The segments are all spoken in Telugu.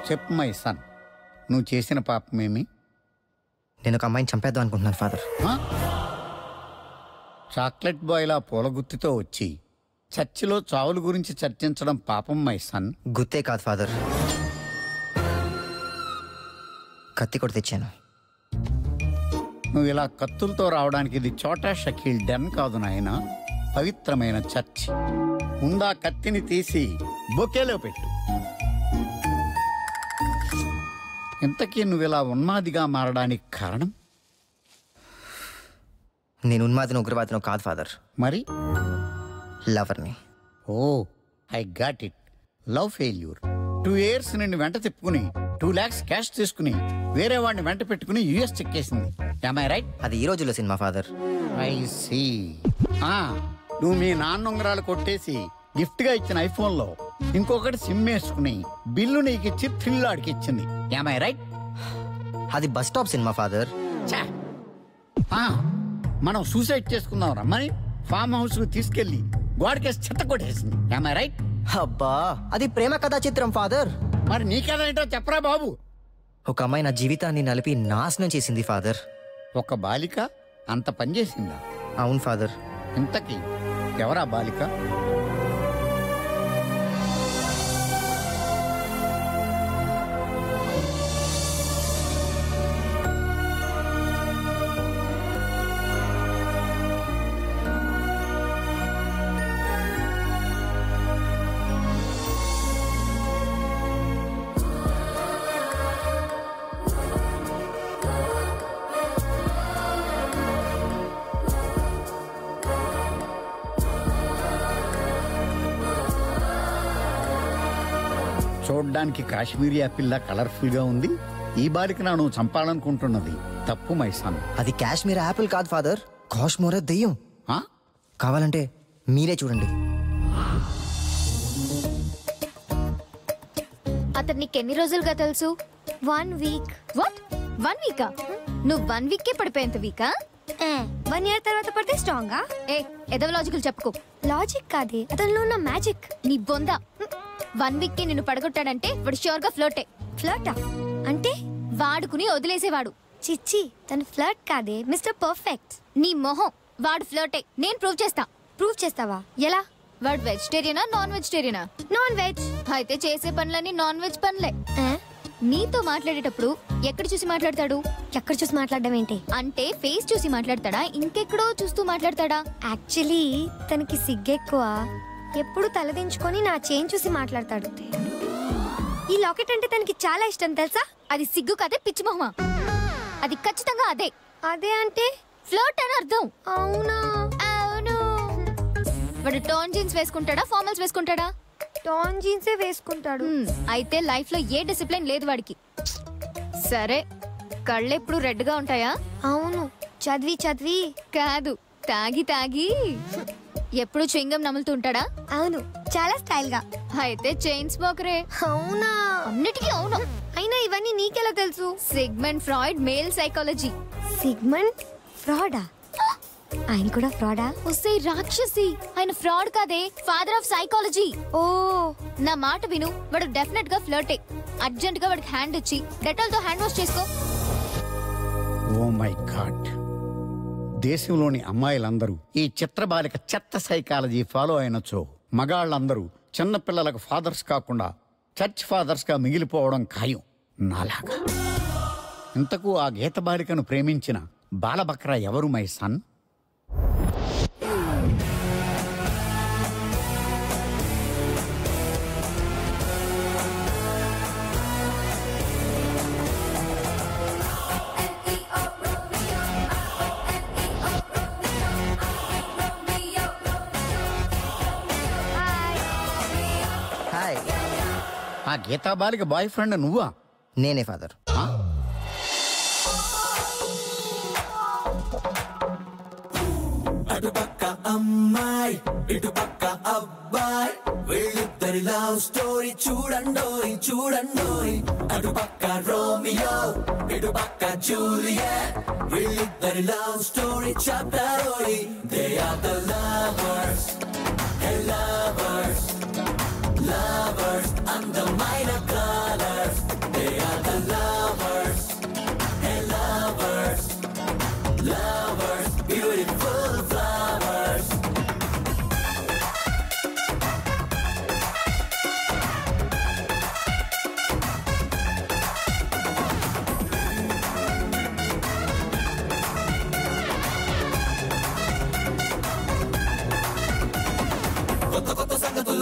చెప్పు మై సన్ నువ్వు చేసిన పాపమేమి నేను ఒక అమ్మాయిని చంపేద్దాం అనుకుంటున్నాను ఫాదర్ ఆ? చాక్లెట్ బాయ్లా పూలగుత్తితో వచ్చి చర్చిలో చావుల గురించి చర్చించడం పాపం మై సన్ గుత్తే కాదు ఫాదర్ కత్తి కూడా తెచ్చాను నువ్వు ఇలా కత్తులతో రావడానికి ఇది చోటా షకీల్ డెన్ కాదు నాయన పవిత్రమైన చర్చ్ ముందా కత్తిని తీసి బొకేలో పెట్టు ఇంతకీ నువ్వు ఇలా ఉన్మాదిగా మారడానికి కారణం నేను ఉన్మాదిని ఉగ్రవాదినో కాదు ఫాదర్ మరి లవర్ని oh I got it love failure two years నిన్ను వెంట తిప్పుకుని టూ ల్యాక్స్ క్యాష్ తీసుకుని వేరే వాడిని వెంట పెట్టుకుని యుఎస్ చెక్కేసింది ఐ రైట్ అది ఈ రోజుల్లో సినిమా ఫాదర్ ఐ సీ నువ్వు మీ నాన్న ఉంగరాలు కొట్టేసి గిఫ్ట్ గా ఇచ్చిన ఐఫోన్ లో ఇంకొకటి సిమ్ వేసుకుని బిల్లు నీకు ఇచ్చి థ్రిల్ ఆడికి ఇచ్చింది ఐ రైట్ అది బస్ స్టాప్ సినిమా ఫాదర్ మనం సూసైడ్ చేసుకుందాం రమ్మని ఫామ్ హౌస్ కు తీసుకెళ్లి గోడకేసి చెత్త కొట్టేసింది ఐ రైట్ అబ్బా అది ప్రేమ కథా చిత్రం ఫాదర్ మరి నీకేదేంటో చెప్పరా బాబు ఒక అమ్మాయి నా జీవితాన్ని నలిపి నాశనం చేసింది ఫాదర్ ఒక బాలిక అంత పనిచేసిందా అవును ఫాదర్ ఇంతకీ ఎవరా బాలిక చూడ్డానికి కాశ్మీరీ యాపిల్లా కలర్ఫుల్ గా ఉంది ఈ బాలిక నా నువ్వు చంపాలనుకుంటున్నది తప్పు మైసాన్ అది కాశ్మీర్ యాపిల్ కాదు ఫాదర్ కాశ్మోరే దెయ్యం కావాలంటే మీరే చూడండి అతను నీకు ఎన్ని రోజులుగా తెలుసు వన్ వీక్ వాట్ వన్ వీకా నువ్వు వన్ వీక్ కే పడిపోయేంత వీకా వన్ ఇయర్ తర్వాత పడితే స్ట్రాంగా ఏ ఎదవ లాజికల్ చెప్పుకో లాజిక్ కాదే అతనిలో ఉన్న మ్యాజిక్ నీ బొంద వన్ వీక్ కి నిన్ను పడగొట్టాడంటే వాడు ష్యూర్ గా ఫ్లోటే ఫ్లర్టా అంటే వాడుకుని వదిలేసేవాడు చిచ్చి తను ఫ్లర్ట్ కాదే మిస్టర్ పర్ఫెక్ట్ నీ మొహం వాడు ఫ్లోటే నేను ప్రూవ్ చేస్తా ప్రూవ్ చేస్తావా ఎలా వాడు వెజిటేరియనా నాన్ వెజిటేరియనా నాన్ వెజ్ అయితే చేసే పనులన్నీ నాన్ వెజ్ పనులే నీతో మాట్లాడేటప్పుడు ఎక్కడ చూసి మాట్లాడతాడు ఎక్కడ చూసి మాట్లాడడం ఏంటి అంటే ఫేస్ చూసి మాట్లాడతాడా ఇంకెక్కడో చూస్తూ మాట్లాడతాడా యాక్చువల్లీ తనకి సిగ్గెక్కువ ఎప్పుడు తలదించుకొని నా చేన్ చూసి మాట్లాడతాడు ఈ లాకెట్ అంటే తనకి చాలా ఇష్టం తెలుసా అది సిగ్గు కదే పిచ్చి మొహమా అది ఖచ్చితంగా అదే అదే అంటే ఫ్లోట్ అని అర్థం అవునా అవును వాడు టోన్ జీన్స్ వేసుకుంటాడా ఫార్మల్స్ వేసుకుంటాడా టాన్ జీన్సే వేసుకుంటాడు హ్మ్, అయితే లైఫ్ లో ఏ డిసిప్లిన్ లేదు వాడికి సరే కళ్ళు ఎప్పుడు రెడ్ గా ఉంటాయా అవును చదివి చదివి కాదు తాగి తాగి ఎప్పుడు చింగం నములుతూ ఉంటాడా అవును చాలా స్టైల్ గా అయితే చైన్ స్మోకరే అవునా అన్నిటికీ అవును అయినా ఇవన్నీ నీకెలా తెలుసు Sigmund Freud male psychology Sigmund ఫ్రాడా ఆయన కూడా ఫ్రాడా వస్తే రాక్షసి ఆయన ఫ్రాడ్ కాదే ఫాదర్ ఆఫ్ సైకాలజీ ఓ నా మాట విను వాడు డెఫినెట్ గా ఫ్లర్టే అర్జెంట్ గా వాడికి హ్యాండ్ ఇచ్చి డెటాల్ తో హ్యాండ్ వాష్ చేసుకో ఓ మై గాడ్ దేశంలోని అమ్మాయిలందరూ ఈ చిత్రబాలిక చెత్త సైకాలజీ ఫాలో అయినచో మగాళ్ళందరూ చిన్నపిల్లలకు ఫాదర్స్ కాకుండా చర్చ్ ఫాదర్స్ గా మిగిలిపోవడం ఖాయం నాలాగా ఇంతకు ఆ గీత బాలికను ప్రేమించిన బాలబక్రా ఎవరు మై సన్ హాయ్ ఆ గీతా బాలిక బాయ్ ఫ్రెండ్ నువ్వా నేనే ఫాదర్ అటుపక్క అమ్మాయి ఇటుపక్క అబ్బాయి వీళ్ళిద్దరి లవ్ స్టోరీ చూడండోయ్ చూడండోయ్ అటుపక్క రోమియో ఇటుపక్క జూలియట్ వీళ్ళిద్దరి లవ్ స్టోరీ చెప్తారోయ్ they are the lovers hey lovers lovers అందమైన కలర్స్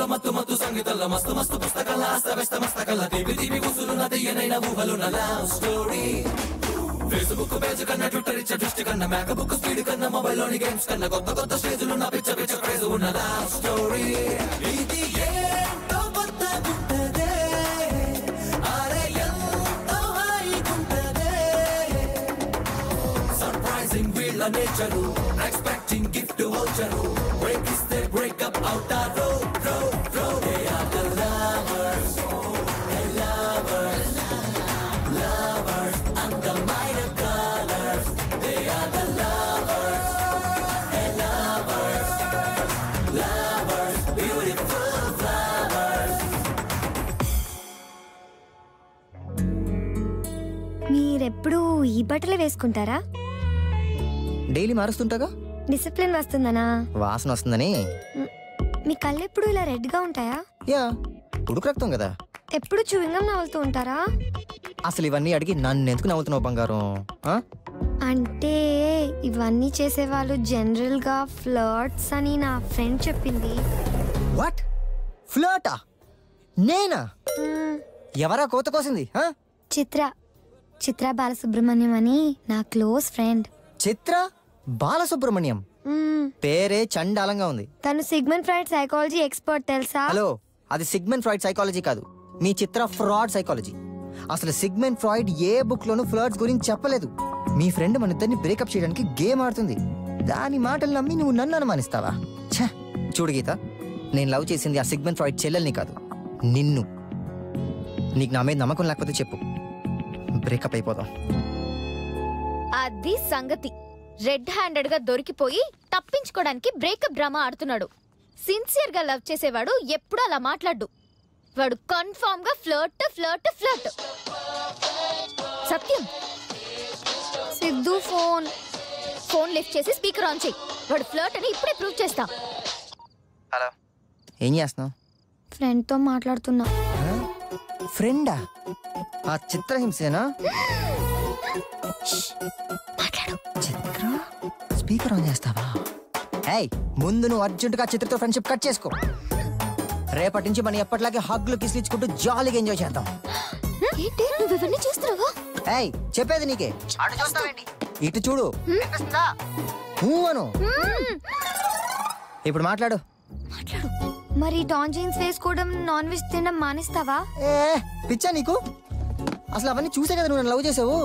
మత్తు మత్తు సంగీతంలో మస్తు మస్తు పుస్తకాల అస్తవ్యస్త మస్తకల్ల తీపి తీపి గుసులున్న తీయనైన ఊహలున్న లవ్ స్టోరీ ఫేస్బుక్ పేజ్ కన్నా ట్విట్టర్ ఇచ్చే దృష్టి కన్నా మేక బుక్ స్పీడ్ కన్నా మొబైల్ లోని గేమ్స్ కన్నా కొత్త కొత్త స్టేజ్లు ఉన్న పిచ్చ పిచ్చ క్రేజ్ ఉన్న లవ్ స్టోరీ ఇది ఏంటో కొత్తగుంటదే అరే ఎంతో హాయిగుంటదే సర్ప్రైజింగ్ వీళ్ళ nature expecting gift voucher break ఇస్తే బ్రేకప్ అవుతారు రో రో they are the lovers lovers lovers అందమైన colours they are the lovers lovers lovers beautiful flowers మీరెప్పుడు ఈ బట్టలు వేసుకుంటారా డైలీ మారుస్తుంటాగా డిసిప్లిన్ వస్తుందనా వాసన వస్తుందని మ్, మీ కళ్ళు ఎప్పుడు ఇలా రెడ్గా ఉంటాయా యా ఉడుకు రక్తం కదా ఎప్పుడు చూయింగం నవ్వుతూ ఉంటారా అసలు ఇవన్నీ అడిగి నన్ను ఎందుకు నవ్వుతున్నావు బంగారం ఆ? అంటే ఇవన్నీ చేసేవాళ్ళు జనరల్ గా ఫ్లర్ట్స్ అని నా ఫ్రెండ్ చెప్పింది వాట్ ఫ్లర్టా నేనా మ్, ఎవరా కోత కోసింది ఆ? చిత్ర చిత్ర బాలసుబ్రహ్మణ్యం అని నా క్లోజ్ ఫ్రెండ్ చిత్ర బాలసుబ్రహ్మణ్యం మ్, పేరే చండాలంగా ఉంది తను సిగ్మెంట్ ఫ్రైడ్ సైకాలజీ ఎక్స్పర్ట్ తెలుసా హలో అది సిగ్మెంట్ ఫ్రాయిడ్ సైకాలజీ కాదు మీ చిత్ర ఫ్రాడ్ సైకాలజీ అసలు సిగ్మెంట్ ఫ్రాయిడ్ ఏ బుక్ లోను ఫ్లర్ట్స్ గురించి చెప్పలేదు మీ ఫ్రెండ్ మన ఇద్దరిని బ్రేకప్ చేయడానికి గేమ్ ఆడుతుంది దాని మాటలు నమ్మి నువ్వు నన్ను అనుమానిస్తావా ఛ చూడు గీత నేను లవ్ చేసింది ఆ సిగ్మెంట్ ఫ్రాయిడ్ చెల్లెల్ని కాదు నిన్ను నీకు నా మీద నమ్మకం లేకపోతే చెప్పు బ్రేకప్ అయిపోదాం అది సంగతి రెడ్ హ్యాండెడ్ గా దొరికిపోయి తప్పించుకోవడానికి బ్రేకప్ డ్రామా ఆడుతున్నాడు సిన్సియర్ గా లవ్ చేసేవాడు ఎప్పుడు అలా మాట్లాడు వాడు కన్ఫామ్ గా flirt flirt flirt Satyam Siddhu phone phone lift చేసి స్పీకర్ ఆన్ చేయి వాడు ఫ్లర్ట్ అని ఇప్పుడే ప్రూవ్ చేస్తా హలో ఏం చేస్తున్నావు ఫ్రెండ్ తో మాట్లాడుతున్నా ఫ్రెండా ఆ చిత్రహింసేనా చిత్ర స్పీకర్ ఆన్ చేస్తావా ఏయ్ ముందు నువ్వు అర్జెంటుగా చిత్రతో ఫ్రెండ్షిప్ కట్ చేసుకో రేపటి నుంచి మనం ఎప్పటిలాగే హగ్లు కిస్లు ఇచ్చుకుంటూ జాలీగా ఎంజాయ్ చేద్దాం ఏంటి నువ్వు ఇవన్నీ చేస్తున్నావా ఏయ్ చెప్పేది నీకే అటు చూస్తావేంటి ఇటు చూడు వినిపిస్తుందా? ఊ అను ఇప్పుడు మాట్లాడు మాట్లాడు మరి టాన్ జీన్స్ వేసుకోవడం నాన్ వెజ్ తినడం మానేస్తావా ఏ పిచ్చా నీకు అసలు అవన్నీ చూసే కదా నువ్వు నన్ను లవ్ చేసావు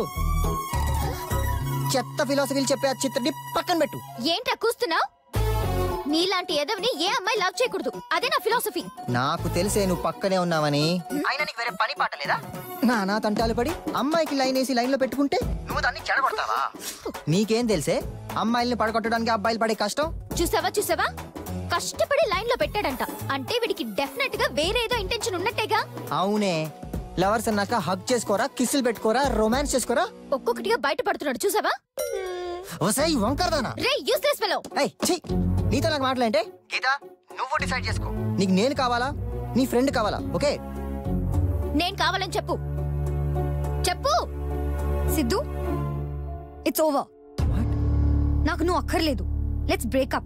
చెత్త ఫిలాసఫీలు చెప్పే ఆ చిత్రని పక్కన పెట్టు ఏంటా కూస్తున్నావు నీలాంటి ఎదవని ఏ అమ్మాయి లవ్ చేయకూడదు అదే నా ఫిలాసఫీ నాకు తెలిసే నువ్వు పక్కనే ఉన్నావని అయినా నీకు వేరే పని పాట లేదా నా నా తంటాలు పడి అమ్మాయికి లైన్ వేసి లైన్ లో పెట్టుకుంటే నువ్వు దాన్ని చెడగొడతావా నీకేం తెలిసే అమ్మాయిల్ని పడగొట్టడానికి అబ్బాయిలు పడే కష్టం చూసావా చూసావా కష్టపడి లైన్ లో పెట్టాడంట అంటే వీడికి డెఫినెట్ గా వేరేదో ఇంటెన్షన్ ఉన్నట్టేగా అవునే లవర్స్ అన్నాక హగ్ చేసుకోరా కిస్సులు పెట్టుకోరా రొమాన్స్ చేసుకోరా ఒక్కొక్కటిగా బయటపడుతున్నాడు చూసావా వసై వంకరదానా రే యూస్లెస్ ఫెలో ఏయ్ ఛీ నీతో నాకు మాటలంటే గీత నువ్వు డిసైడ్ చేసుకో నీకు నేను కావాలా నీ ఫ్రెండ్ కావాలా ఓకే నేను కావాలని చెప్పు చెప్పు సిద్ధు ఇట్స్ ఓవర్ నాకు నువ్వు అక్కర్లేదు లెట్స్ బ్రేకప్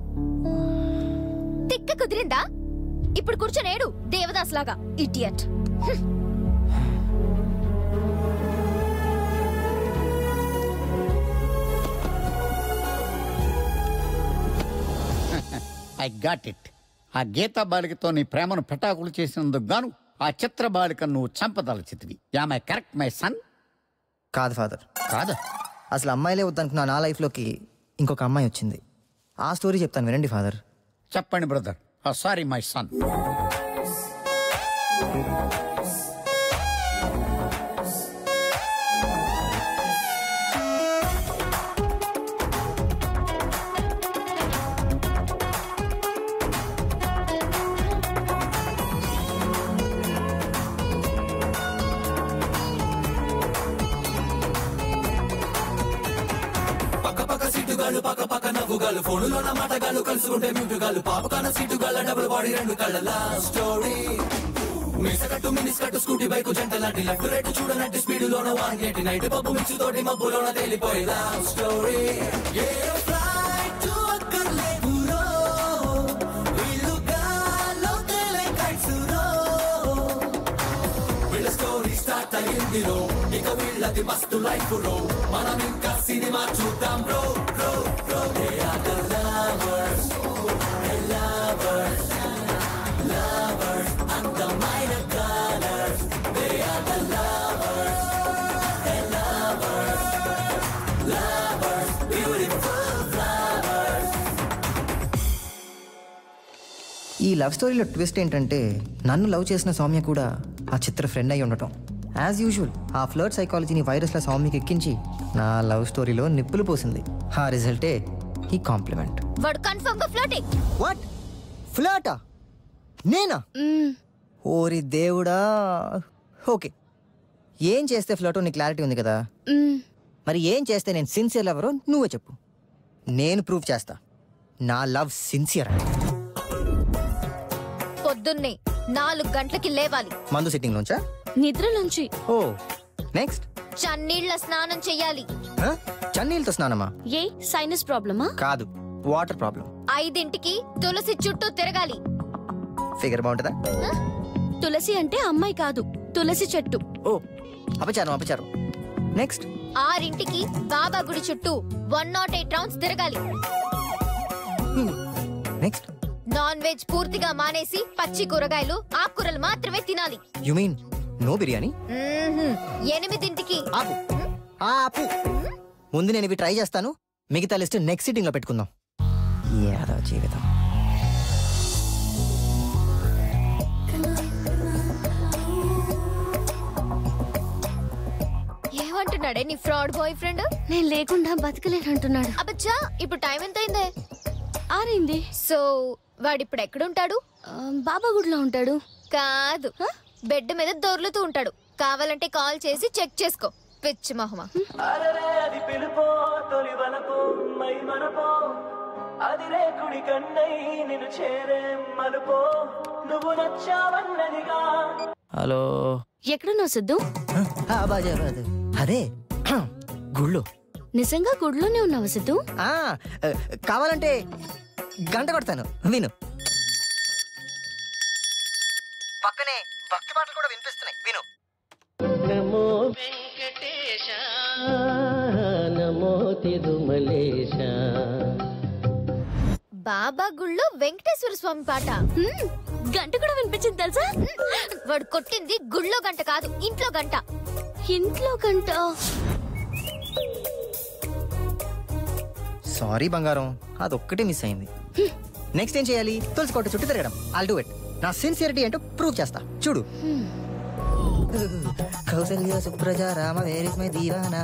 తిక్క కుదిరిందా ఇప్పుడు కూర్చొనేడు దేవదాస్ లాగా ఇడియట్ ఐ గాట్ ఇట్ ఆ గీతా బాలికతో నీ ప్రేమను పెటాకులు చేసినందుకు గాను ఆ చిత్ర బాలికను నువ్వు చంపదలచితివి యామై కరెక్ట్ మై సన్ కాదు ఫాదర్ కాదా అసలు అమ్మాయిలే వద్దనుకున్న నా లైఫ్లోకి ఇంకొక అమ్మాయి వచ్చింది ఆ స్టోరీ చెప్తాను వినండి ఫాదర్ చెప్పండి బ్రదర్ సారీ మై సన్ పక్క పక్క సీటుగాళ్ళు పక్క పక్క నవ్వుగాళ్ళు ఫోనులోన మాటగాళ్ళు కలుసుకుంటే మ్యూటుగాళ్ళు పాపకాన సీటుగాళ్ళ డబుల్ బాడీ రెండు కళ్ళ స్టోరీ మీసకట్టు మినిస్ కట్టు స్కూటీ బైక్ జంట లాంటి లెఫ్ట్ రైట్ చూడనట్టు స్పీడ్ లోన వన్ ఎయిటీ నైట్ పప్పు మిక్స్ తోటి మబ్బులోన తేలిపోయి లవ్ స్టోరీ ఏ ఫ్లైట్ అక్కర్లేదురో వీళ్ళు గాల్లో తేలి హీరో ఇక వీళ్ళది మస్తు లైఫ్ రో మనం ఇంకా సినిమా చూద్దాం bro bro bro they are the lovers lovers lovers అందమైన colours they are the lovers lovers lovers beautiful flowers ఈ లవ్ స్టోరీలో ట్విస్ట్ ఏంటంటే నన్ను లవ్ చేసిన సౌమ్య కూడా ఆ చిత్ర ఫ్రెండ్ అయి ఉండటం యాజ్ యూజువల్ ఆ ఫ్లర్ట్ సైకాలజీని వైరస్ల సౌమ్యకి ఎక్కించి నా లవ్ స్టోరీలో నిప్పులు పోసింది ఆ రిజల్టే ఈ కాంప్లిమెంట్ వాడు కన్ఫర్మ్ గా ఫ్లోటింగ్ వాట్ ఫ్లాటా నేనా ఓరి దేవుడా ఓకే ఏం చేస్తే ఫ్లటో నీ క్లారిటీ ఉంది కదా మరి ఏం చేస్తే నేను సిన్సియర్ ఎవరో నువ్వే చెప్పు నేను ప్రూవ్ చేస్తా నా లవ్ సిన్సియర్ అని పొద్దున్నే నాలుగు గంటలకి లేవాలి మందు సిట్టింగ్ నుంచా నిద్రలోంచి ఓ నెక్స్ట్ చన్నీళ్ల స్నానం చెయ్యాలి చన్నీళ్ళతో స్నానమా ఏ సైనస్ ప్రాబ్లమా కాదు వాటర్ ప్రాబ్లం ఐదింటికి తులసి చుట్టూ తిరగాలి ఫిగర్ బాగుంటుందా తులసి అంటే అమ్మాయి కాదు తులసి చెట్టు ఓ అపచారం అపచారం నెక్స్ట్ ఆరింటికి బాబా గుడి చుట్టూ వన్ నాట్ ఎయిట్ రౌండ్స్ తిరగాలి నెక్స్ట్ నాన్ వెజ్ పూర్తిగా మానేసి పచ్చి కూరగాయలు ఆకుకూరలు మాత్రమే తినాలి యు మీన్ నో బిర్యానీ మ్మ్హ్మ్. ఎనిమిదింటికి ఆపు ఆపు ముందు నేను ఇవి ట్రై చేస్తాను మిగతా లిస్ట్ నెక్స్ట్ సిట్టింగ్ లో పెట్టుకుందాం ఏదో జీవితం ఏమంటున్నాడే నీ ఫ్రాడ్ బాయ్ ఫ్రెండ్ నేను లేకుండా బతకలేనంటున్నాడు అబ్బచ్చా ఇప్పుడు టైం ఎంత అయిందే ఆరైంది సో వాడు ఇప్పుడు ఎక్కడుంటాడు ఆ, బాబా గుడిలో ఉంటాడు కాదు బెడ్ మీద దొర్లుతూ ఉంటాడు కావాలంటే కాల్ చేసి చెక్ చేసుకో పిచ్చి మహమ అరరే అది పిలుపో తొలి వలపో మై మనపో అది రేకుడి కన్నై నిన్ను చేరే మలుపో నువ్వు నచ్చావన్నదిగా హలో ఎక్కడున్నావు సిద్ధు అదే గుళ్ళు నిజంగా గుడిలోనే ఉన్నావు సిద్ధు ఆ, కావాలంటే గంట కొడతాను విను పక్కనే భక్తి పాటలు కూడా వినిపిస్తున్నాయి విను నమో వెంకటేశ నమో తిరుమలేశ బాబా గుళ్ళో వెంకటేశ్వర స్వామి పాట హ్మ్, గంట కూడా వినిపించింది తెలుసా వాడు కొట్టింది గుళ్ళో గంట కాదు ఇంట్లో గంట ఇంట్లో గంట సారీ బంగారం అదొక్కటే మిస్ అయింది నెక్స్ట్ ఏం చేయాలి తులసి కోట చుట్టూ తిరగడం ఆల్ డూ ఇట్ నా సిన్సియరిటీ ఏంటో ప్రూవ్ చేస్తా చూడు కౌసల్య సుప్రజ రామ వేర్ ఇస్ మై దీవానా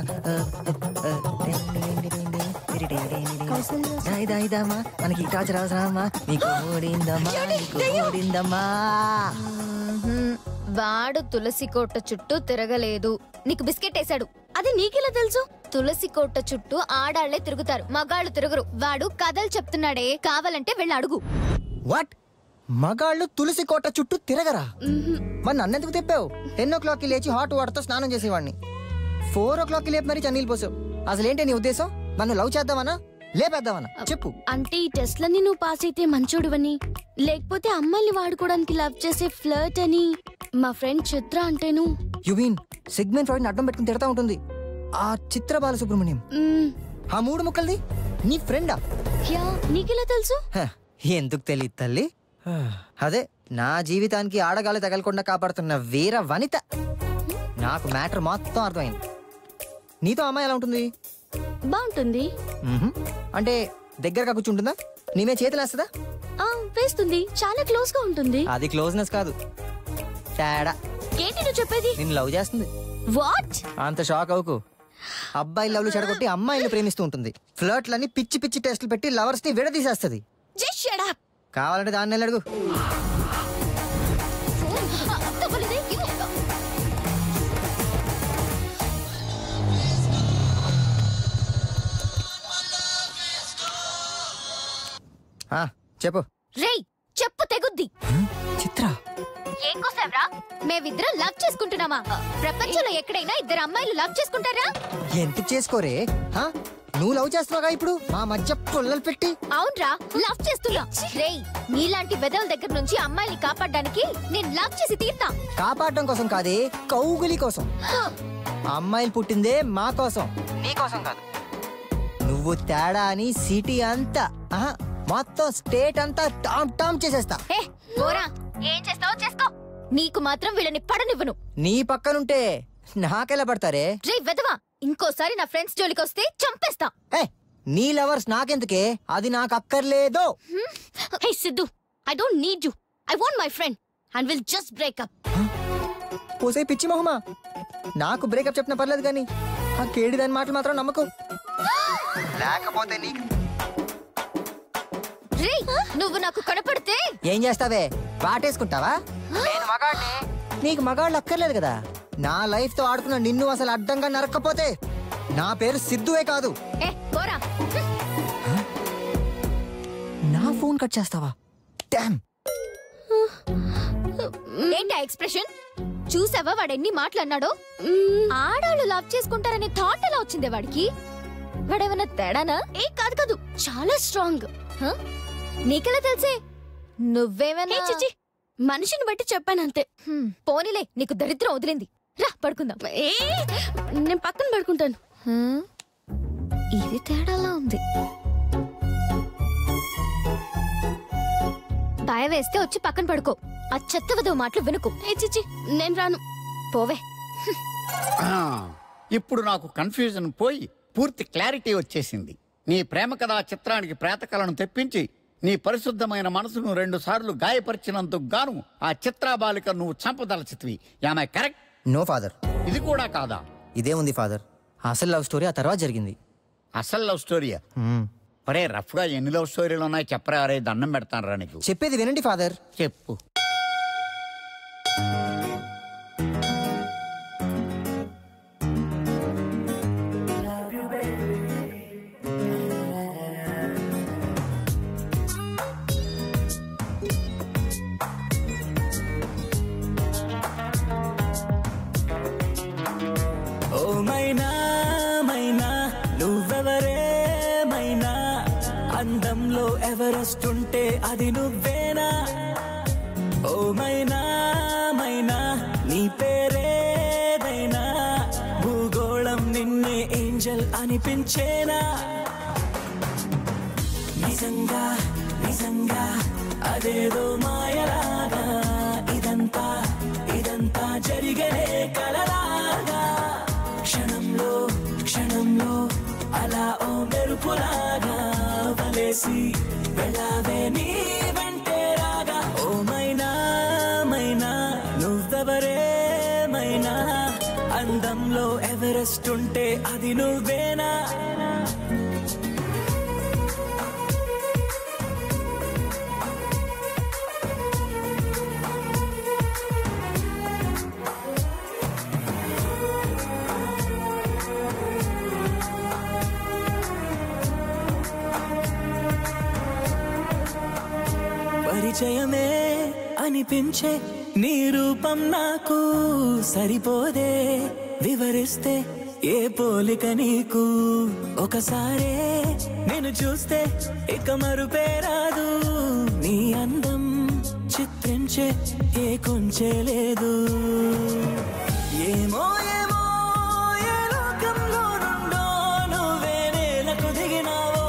దాయి దాయి దామా మనకి కాచ రామా నీకు ఓడిందమ్మా నీకు ఓడిందమ్మా మ్మ్హ్మ్. వాడు తులసి కోట చుట్టూ తిరగలేదు నీకు బిస్కెట్ వేశాడు అది నీకెలా తెలుసు తులసి కోట చుట్టూ ఆడాళ్లే తిరుగుతారు మగాళ్ళు తిరగరు వాడు కథలు చెప్తున్నాడే కావాలంటే వెళ్ళి అడుగు వాట్ మగాళ్ళు తులసి కోట చుట్టూ తిరగరా మ్మ్హ్మ్. మరి నన్నెందుకు తిప్పావు టెన్ ఓ క్లాక్కి లేచి హాట్ వాటర్తో స్నానం చేసేవాడిని ఫోర్ ఓ క్లాక్కి లేపి మరీ చన్నీళ్ళు పోసావు అసలు ఏంటి నీ ఉద్దేశం నన్ను లవ్ చేద్దామనా లేపేద్దామనా చెప్పు అంటే ఈ టెస్ట్లన్నీ నువ్వు పాస్ అయితే మంచోడువని లేకపోతే అమ్మాయిని వాడుకోవడానికి లవ్ చేసే ఫ్లర్ట్ అని మా ఫ్రెండ్ చిత్ర అంటేను యు మీన్ సెగ్మెంట్ ఫ్రాయిడ్ అడ్డం పెట్టుకుని తిడతా ఉంటుంది ఆ చిత్ర బాలసుబ్రహ్మణ్యం మ్మ్, ఆ మూడు ముక్కల్ది నీ ఫ్రెండా యా నీకెలా తెలుసు హ, ఎందుకు తెలియదు తల్లి హ, అదే నా జీవితానికి ఆడగాలి తగలకుండా కాపాడుతున్న వీర వనిత నాకు మ్యాటర్ మొత్తం అర్థమైంది నీతో అమ్మాయి ఎలా ఉంటుంది బాగుంటుంది మ్మ్హ్. అంటే దగ్గరగా కూర్చుంటుందా నీమే చేతులు వేస్తుందా ఆ వేస్తుంది చాలా క్లోజ్ గా ఉంటుంది అది క్లోజ్నెస్ కాదు తేడా ఏంటి నువ్వు చెప్పేది నిన్ను లవ్ చేస్తుంది వాట్ అంత షాక్ అవుకు అబ్బాయి లవ్లు చెడగొట్టి అమ్మాయిని ప్రేమిస్తూ ఉంటుంది ఫ్లర్ట్లని పిచ్చి పిచ్చి టెస్టులు పెట్టి లవర్స్ ని విడదీసేస్తుంది జస్ట్ షట్ అప్ కావాలంటే దాన్ని వెళ్ళి అడుగు ఆ, చెప్పు రేయ్ చెప్పు తెగుద్ది చిత్ర ఏం కోసావ్రా మేమిద్దరం లవ్ చేసుకుంటున్నామా ప్రపంచంలో ఎక్కడైనా ఇద్దరు అమ్మాయిలు లవ్ చేసుకుంటారా ఎందుకు చేసుకోరే ఆ? నువ్వు లవ్ చేస్తున్నావుగా ఇప్పుడు మా మధ్య పుల్లలు పెట్టి అవునరా లవ్ చేస్తున్నా రేయ్ నీలాంటి వెదల దగ్గర నుంచి అమ్మాయిని కాపాడడానికి నేను లవ్ చేసి తీర్తా కాపాడటం కోసం కాదే కౌగులి కోసం అమ్మాయిలు పుట్టిందే మా కోసం నీ కోసం కాదు నువ్వు తేడా అని సిటీ అంతా ఆహా, మొత్తం స్టేట్ అంతా టామ్ టామ్ చేసేస్తా ఏ పోరా ఏం చేస్తావో చేసుకో నీకు మాత్రం వీళ్ళని పడనివ్వను నీ పక్కనుంటే నాకెలా పడతారే రే వెదవా ఇంకోసారి నా ఫ్రెండ్స్ జోలికి వస్తే చంపేస్తా ఏ నీ లవర్స్ నాకెందుకే అది నాకు అక్కర్లేదు hey Siddhu I don't need you I want my friend and will just breakup పోసే పిచ్చి మొహమా నాకు బ్రేకప్ చెప్పిన పర్లేదు కానీ ఆ కేడి దాని మాటలు మాత్రం నమ్మకు లేకపోతే నీకు రే నువ్వు నాకు కనపడితే ఏం చేస్తావే వాటేసుకుంటావా నేను మగాడిని నీకు మగాళ్ళు అక్కర్లేదు కదా నా లైఫ్ తో ఆడుకున్న నిన్ను అసలు అడ్డంగా నరక్కపోతే నా పేరు సిద్ధువే కాదు ఏ పోరా నా ఫోన్ కట్ చేస్తావా డామ్ ఏంటి ఆ ఎక్స్ప్రెషన్ చూసావా వాడు ఎన్ని మాటలు అన్నాడో ఆడాళ్ళు లవ్ చేసుకుంటారనే థాట్ ఎలా వచ్చిందే వాడికి వాడేమన్నా తేడానా ఏ కాదు కాదు చాలా స్ట్రాంగ్ హ? నీకెలా తెలిసే ఏ నువ్వేమైనా చిచి మనిషిని బట్టి చెప్పాను అంతే హ్మ్, పోనీలే నీకు దరిద్రం వదిలింది రా పడుకుందాం ఏ నేను పక్కన పడుకుంటాను హ్మ్, ఇది తేడాలా ఉంది భయం వేస్తే వచ్చి పక్కన పడుకో ఆ చెత్త వదవ మాటలు వినుకు ఏ చిచి నేను రాను పోవే ఆ, ఇప్పుడు నాకు కన్ఫ్యూజన్ పోయి పూర్తి క్లారిటీ వచ్చేసింది నీ ప్రేమ కథా చిత్రానికి ప్రేతకలను తెప్పించి నీ పరిశుద్ధమైన మనసును రెండు సార్లు గాయపరిచినందుకు గాను ఆ చిత్రాబాలిక నువ్వు చంపదలచితివి యామై కరెక్ట్ నో ఫాదర్ ఇది కూడా కాదా ఇదే ఉంది ఫాదర్ అసలు లవ్ స్టోరీ ఆ తర్వాత జరిగింది అసలు లవ్ స్టోరీయా హ్మ్. ఒరే రఫ్ గా ఎన్ని లవ్ స్టోరీలు ఉన్నాయి చెప్పరా అరే దండం పెడతాను రా నీకు చెప్పేది వినండి ఫాదర్ చెప్పు ఓ మైనా మైనా నువ్వెవరే మైనా అందంలో ఎవరెస్ట్ ఉంటే అది నువ్వేనా ఓ మైనా మైనా నీ పేరేదైనా భూగోళం నిన్నే ఏంజల్ అనిపించేనా నిజంగా నిజంగా అదేదో మాయలాగా ఇదంతా ఇదంతా జరిగనే కలలాగా క్షణంలో క్షణంలో అలా ఓ మెరుపులాగా వలేసి వెళ్ళావే నీ వెంటే రాగా ఓ మైనా మైనా నువ్వెవరే మైనా అందంలో ఎవరెస్ట్ ఉంటే అది నువ్వేనా పరిచయమే అనిపించే నీ రూపం నాకు సరిపోదే వివరిస్తే ఏ పోలిక నీకు ఒకసారే నేను చూస్తే ఇక మరుపే రాదు నీ అందం చిత్రించే ఏ కొంచె లేదు ఏమో ఏమో ఏ లోకంలో నుండో నువ్వే నేలకు దిగినావో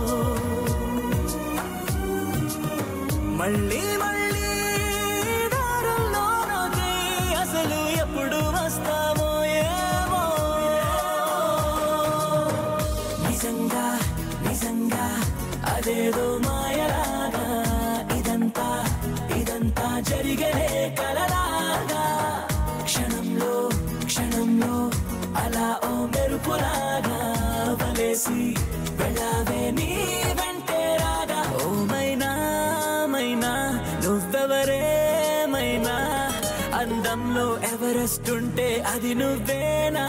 మళ్ళీ మళ్ళీ దారుల్లోనొకి అసలు ఎప్పుడు వస్తామో ఏమో నిజంగా నిజంగా అదేదో మాయలాగా ఇదంతా ఇదంతా జరిగనే కలలాగా క్షణంలో క్షణంలో అలా ఓ మెరుపులాగా వలేసి వెళ్ళావే నీ వెంటే రాగా ఓ మైనా మైనా నువ్వెవరే మైనా అందంలో ఎవరెస్ట్ ఉంటే అది నువ్వేనా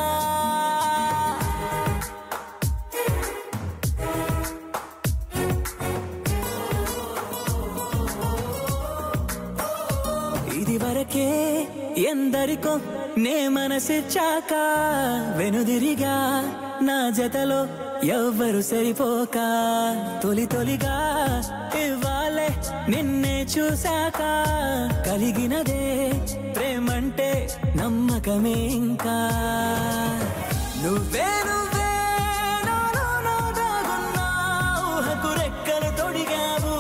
ఇది వరకే ఎందరికో నే మనసిచ్చాక వెనుదిరిగా నా జతలో ఎవ్వరు సరిపోక తొలి తొలిగా ఇవ్వాలే నిన్నే చూశాక కలిగినదే ప్రేమంటే నమ్మకమే ఇంకా నువ్వే నువ్వే నాలో నా దాగున్నా ఊహకు రెక్కలు తొడిగావు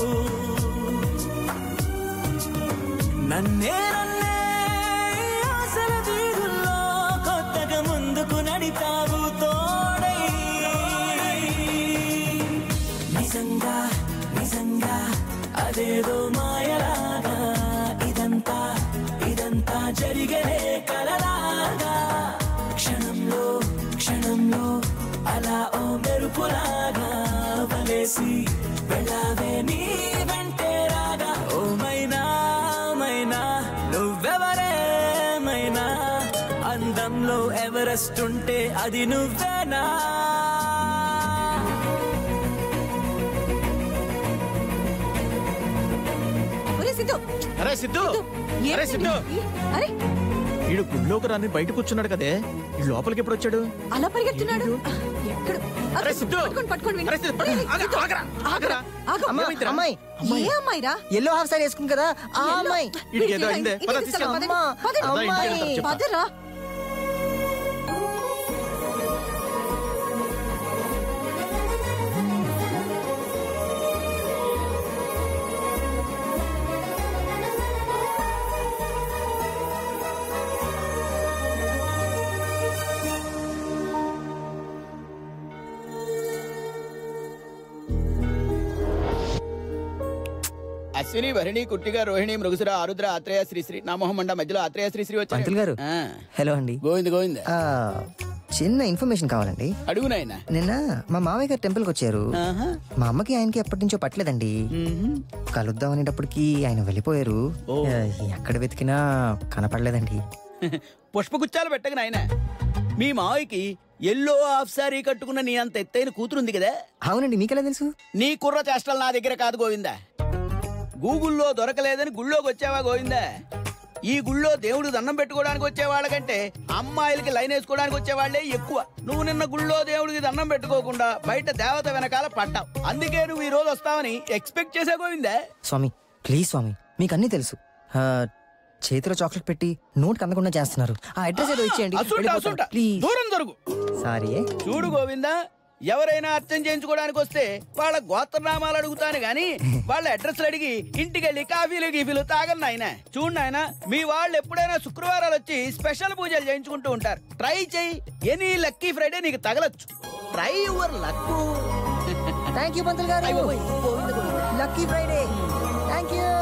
నన్నే నన్నే ఈ ఆశల వీధుల్లో కొత్తగా ముందుకు నడిపావు తోడై నిజంగా నిజంగా అదేదో మాయలాగా ఇదంతా ఇదంతా జరిగలే కలలాగా క్షణంలో క్షణంలో అలా ఓ మెరుపులాగా వలేసి వెళ్ళావే నీ వెంటే రాగా ఓ మైనా మైనా నువ్వెవరే మైనా అందంలో ఎవరెస్ట్ ఉంటే అది నువ్వేనా ఒరే సిద్ధు అరే సిద్ధు అరే ఏంటి సిద్ధు ఇది? అరే వీడు గుళ్ళోకి రాని బయట కూర్చున్నాడు కదే ఈ లోపలికి ఎప్పుడు వచ్చాడు అలా పరిగెడుతున్నాడు ఎక్కడ అరే సిద్ధు పట్టుకోండి పట్టుకోండి విను. అరే సిద్ధు, ఒరేయ్, ఆగు, సిద్ధు, ఆగరా, ఆగరా. ఆగు. అమ్మా, ఏమైందిరా? అమ్మాయి ఏ అమ్మాయిరా ఎల్లో హాఫ్ సారీ వేసుకుంది కదా ఆ అమ్మాయి వీడికి ఏదో అయిందే. ఇంటికి పద, తీసుకెళ్ళు, తీసుకెళ్ళు. పదండి. అమ్మా, పదండి. అమ్మాయి. ఇంటికి వెళ్తాం, చెప్తా. పదరా అశ్విని భరణి కుట్టిగా రోహిణి మృగసుర ఆరుద్ర ఆత్రేయ శ్రీశ్రీ నా మొహమండ మధ్యలో ఆత్రేయ శ్రీశ్రీ పంతులు గారు వచ్చారు ఆ, హలో అండి గోవింద గోవింద ఆ, చిన్న ఇన్ఫర్మేషన్ కావాలండి అడుగు నాయన నిన్న మా మామయ్య గారు టెంపుల్కి వచ్చారు ఆహా. మా అమ్మకి ఆయనకి ఎప్పటి నుంచో పట్టలేదండి మ్మ్. కలుద్దాం అనేటప్పటికి ఆయన వెళ్ళిపోయారు ఆ, ఎక్కడ వెతికినా కనపడలేదండి పుష్పగుచ్చాలు పెట్టక నాయన మీ మావయ్యకి ఎల్లో హాఫ్ సారీ కట్టుకున్న నీ అంత ఎత్తైన కూతురుంది కదా అవునండి మీకెలా తెలుసు నీ కుర్ర చేష్టలు నా దగ్గర కాదు గోవిందా గూగుల్లో దొరకలేదని గుళ్ళోకి వచ్చావా గోవిందా ఈ గుళ్ళో దేవుడు దండం పెట్టుకోవడానికి వచ్చేవాళ్ళకంటే అమ్మాయిలకి లైన్ వేసుకోవడానికి వచ్చేవాళ్లే ఎక్కువ నువ్వు నిన్న గుళ్ళో దేవుడికి దండం పెట్టుకోకుండా బయట దేవత వెనకాల పడ్డావు అందుకే నువ్వు ఈ రోజు వస్తావని ఎక్స్పెక్ట్ చేసా గోవిందా స్వామి ప్లీజ్ స్వామి మీకు అన్నీ తెలుసు ఆ, చేతిలో చాక్లెట్ పెట్టి నోట్ అందకుండా చేస్తున్నారు ఆ అడ్రస్ ఏదో ఇచ్చేయండి అసుంట అసుంట ప్లీజ్ దూరం దొరుకు సారీ చూడు గోవిందా ఎవరైనా అర్థం చేయించుకోవడానికి వస్తే వాళ్ళ గోత్రనామాలు అడుగుతాను గాని వాళ్ళ అడ్రస్లు అడిగి ఇంటికి వెళ్ళి కాఫీలు గీఫీలు తాగను నాయన చూడు నాయన మీ వాళ్ళు ఎప్పుడైనా శుక్రవారాలు వచ్చి స్పెషల్ పూజలు చేయించుకుంటూ ఉంటారు ట్రై చేయి ఎనీ లక్కీ ఫ్రైడే నీకు తగలచ్చు try your luck thank you పంతులు గారు లక్కీ ఫ్రైడే థ్యాంక్ యూ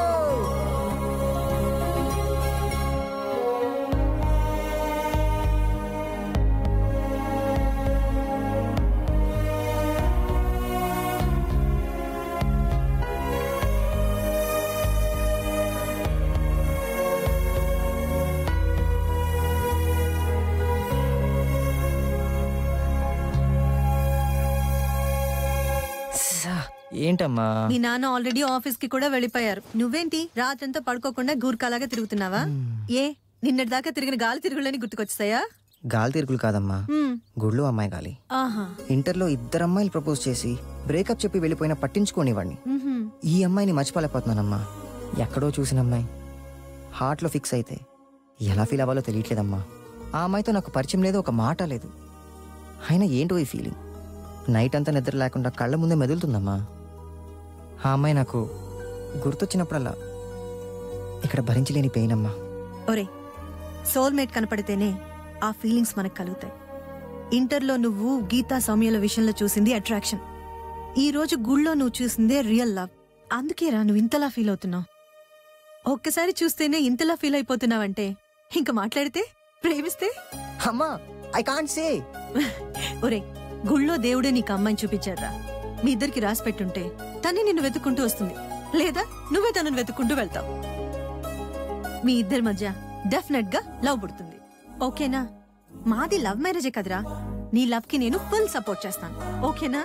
ఏంటమ్మా మీ నాన్న ఆల్రెడీ ఆఫీస్ కి కూడా వెళ్ళిపోయారు నువ్వేంటి రాత్రంతా పడుకోకుండా గూర్ఖాలాగా తిరుగుతున్నావా ఏ నిన్నటి దాకా తిరిగిన గాలి తిరుగులని గుర్తుకొచ్చాయా గాలి తిరుగులు కాదమ్మా హ్మ్. గుళ్ళు అమ్మాయి గాలి ఆహా ఇంటర్లో ఇద్దరు అమ్మాయిలు ప్రపోజ్ చేసి బ్రేకప్ చెప్పి వెళ్ళిపోయినా పట్టించుకోనివ్వండి మ్హూ. ఈ అమ్మాయిని మర్చిపోలేకపోతున్నానమ్మా ఎక్కడో చూసిన అమ్మాయి హార్ట్లో ఫిక్స్ అయితే ఎలా ఫీల్ అవ్వాలో తెలియట్లేదమ్మా ఆ అమ్మాయితో నాకు పరిచయం లేదు ఒక మాట లేదు అయినా ఏంటో ఈ ఫీలింగ్ నైట్ అంతా నిద్ర లేకుండా కళ్ళ ముందే మెదులుతుందమ్మా ఆ అమ్మాయి నాకు గుర్తొచ్చినప్పుడల్లా ఇక్కడ భరించలేని పెయిన్ అమ్మా ఒరే సోల్మేట్ కనపడితేనే ఆ ఫీలింగ్స్ మనకు కలుగుతాయి ఇంటర్లో నువ్వు గీతా సౌమ్యుల విషయంలో చూసింది అట్రాక్షన్ ఈ రోజు గుళ్ళో నువ్వు చూసిందే రియల్ లవ్ అందుకేరా నువ్వు ఇంతలా ఫీల్ అవుతున్నావు ఒక్కసారి చూస్తేనే ఇంతలా ఫీల్ అయిపోతున్నావంటే ఇంకా మాట్లాడితే ప్రేమిస్తే అమ్మా ఐ కాంట్ సే ఒరే గుళ్ళో దేవుడే నీకు అమ్మాయిని చూపించారా మీ ఇద్దరికి రాసి పెట్టుంటే తనే నిన్ను వెతుక్కుంటూ వస్తుంది లేదా నువ్వే తనను వెతుక్కుంటూ వెళ్తావు మీ ఇద్దరి మధ్య డెఫినెట్ గా లవ్ పుడుతుంది ఓకేనా మాది లవ్ మ్యారేజే కదరా నీ లవ్ కి నేను ఫుల్ సపోర్ట్ చేస్తాను ఓకేనా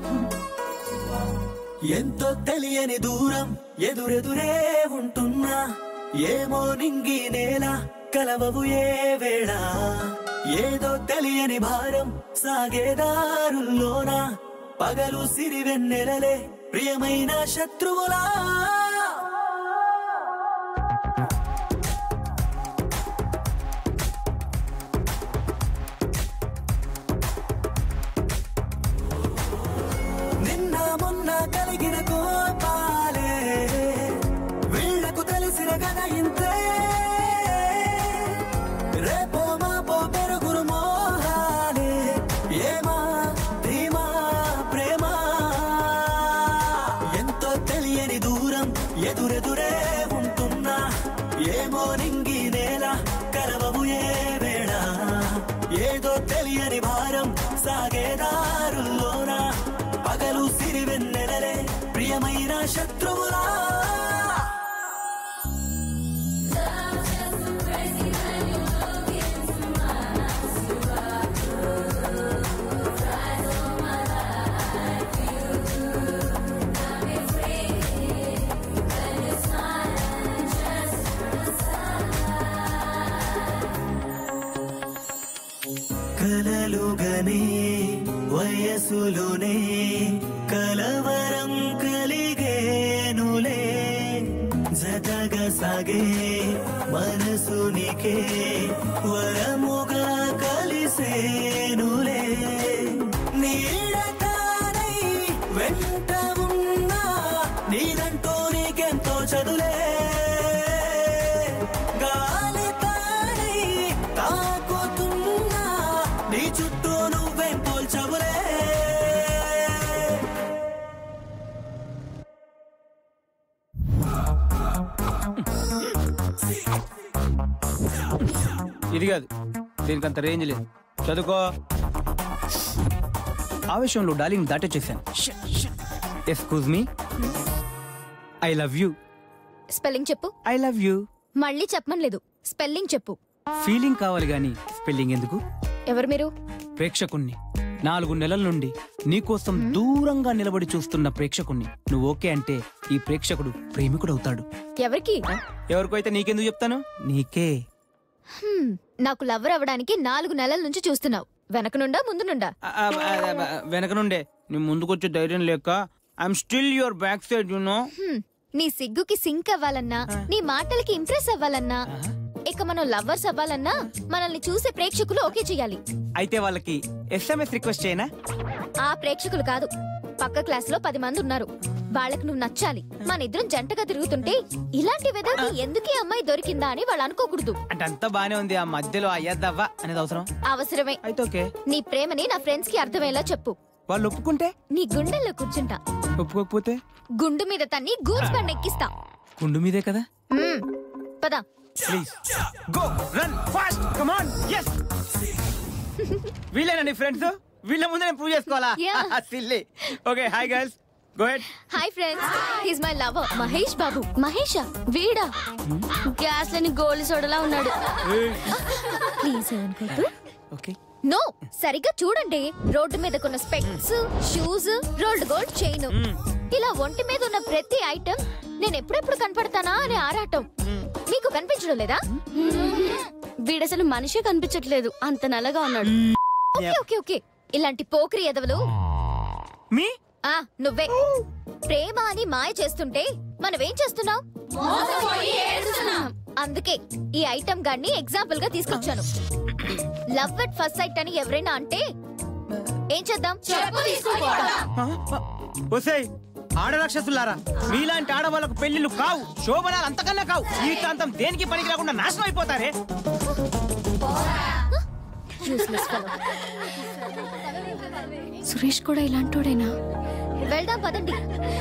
ఎంతో తెలియని దూరం ఎదురెదురే ఉంటున్నా ఏమో నింగి నేల కలవవు ఏ వేళ ఏదో తెలియని భారం సాగేదారుల్లోన పగలు సిరివెన్నెలలే ప్రియమైన శత్రువులా నిన్న మొన్న కలిగిన కోపాలే వీళ్లకు తెలిసిన కథ ఇంతే రేపో మాపో పెరుగురు మోహాలే ఏమా ధీమా ప్రేమ ఎంతో తెలియని దూరం ఎదురెదురే ఉంటున్నా ఏమో నింగి నేల కరవవు ఏ వేళ ఏదో తెలియని భారం సాగేదారుల్లోన పగలు సిరివెన్నెలలే ప్రియమైన శత్రువులా కలలుగనే వయసులోనే కలవరం కలిగేనులే జతగా సాగే మనసునికే వరముగా కలిసేనులే నీడతానై వెంట ఉన్నా నీదంటూ నీకెంతో చదులే గాలి తానై తాకుతున్నా నీ చుట్టూ నువ్వేం పోల్చవులే ఇది కాదు దీనికి అంత రేంజ్ లేదు చదువుకో ఆవేశంలో డార్లింగ్ దాటొచ్చేసాను excuse me I love you spelling చెప్పు ఐ లవ్ యూ మళ్ళీ చెప్పమనలేదు స్పెల్లింగ్ చెప్పు ఫీలింగ్ కావాలి గాని స్పెల్లింగ్ ఎందుకు ఎవరు మీరు ప్రేక్షకుణ్ణి నాలుగు నెలల నుండి నీకోసం దూరంగా నిలబడి చూస్తున్న ప్రేక్షకుణ్ణి నువ్వు ఓకే అంటే ఈ ప్రేక్షకుడు ప్రేమికుడు అవుతాడు ఎవరికి ఎవరికో అయితే నీకెందుకు చెప్తాను నీకే హ్మ్, నాకు లవ్వర్ అవ్వడానికి నాలుగు నెలల నుంచి చూస్తున్నావు వెనక నుండా ముందు నుండా ఆ, ఆ, ఆ, ఆ, వెనక నుండే నీ ముందుకొచ్చే ధైర్యం లేక I'm still your back side you know హ్మ్, నీ సిగ్గుకి సింక్ అవ్వాలన్నా నీ మాటలకి ఇంప్రెస్ అవ్వాలన్నా ఇక మనం లవ్వర్స్ అవ్వాలన్నా మనల్ని చూసే ప్రేక్షకులు ఓకే చేయాలి అయితే వాళ్ళకి ఎస్ఎంఎస్ రిక్వెస్ట్ చేయనా ఆ ప్రేక్షకులు కాదు పక్క క్లాస్ లో పది మంది ఉన్నారు వాళ్ళకి నువ్వు నచ్చాలి మన ఇద్దరం జంటగా తిరుగుతుంటే ఇలాంటి వెదర్కి ఎందుకు ఈ అమ్మాయి దొరికిందా అని వాళ్ళు అనుకోకూడదు అంటే అంతా బానే ఉంది ఆ మధ్యలో అయ్యద్దవ్వా అనేది అవసరం అవసరమే అయితే ఓకే నీ ప్రేమని నా ఫ్రెండ్స్ కి అర్థమయ్యేలా చెప్పు వాళ్ళు ఒప్పుకుంటే నీ గుండెల్లో కూర్చుంటా ఒప్పుకోకపోతే గుండు మీద తన్ని గూడ్స్ బండ్ ఎక్కిస్తా కుండు మీదే కదా మ్మ్. పద please go run fast come on yes వీళ్ళేనా నీ ఫ్రెండ్స్ వీళ్ళ ముందు నేను ప్రూవ్ చేసుకోవాలా Yeah. Silly okay hi girls go head hi friends his my lover Mahesh Babu మహేష వీడా గ్యాస్ లేని గోల్డ్ సోడలా ఉన్నాడు ప్లీజ్ అనుకోద్దు ఓకే నో సరిగ్గా చూడండి రోడ్డు మీద కొన్న specs shoes rolled gold chain ఇలా ఒంటి మీద ఉన్న ప్రతి ఐటమ్ నేను ఎప్పుడెప్పుడు కనపడతానా అని ఆరాటం మీకు కనిపించడం లేదా వీడసలు మనిషే కనిపించట్లేదు అంత నల్లగా ఉన్నాడు ఓకే ఓకే ఓకే ఇలాంటి పోకిరి ఎదవలు మీ ఆ నువ్వే ప్రేమ అని మాయ చేస్తుంటే మనం ఏం చేస్తున్నాం అందుకే ఈ ఐటమ్ గాన్ని ఎగ్జాంపుల్ గా తీసుకొచ్చాను లవ్ అట్ ఫస్ట్ సైట్ అని ఎవరైనా అంటే ఏం చేద్దాం ఒసేయ్ ఆడరాక్షసులారా మీలాంటి ఆడవాళ్ళకు పెళ్లిళ్ళు కావు శోభనాలు అంతకన్నా కావు జీవితాంతం దేనికి పనికి రాకుండా నాశనం అయిపోతారే Useless fellow. సురేష్ కూడా ఇలాంటోడేనా వెళ్దాం పదండి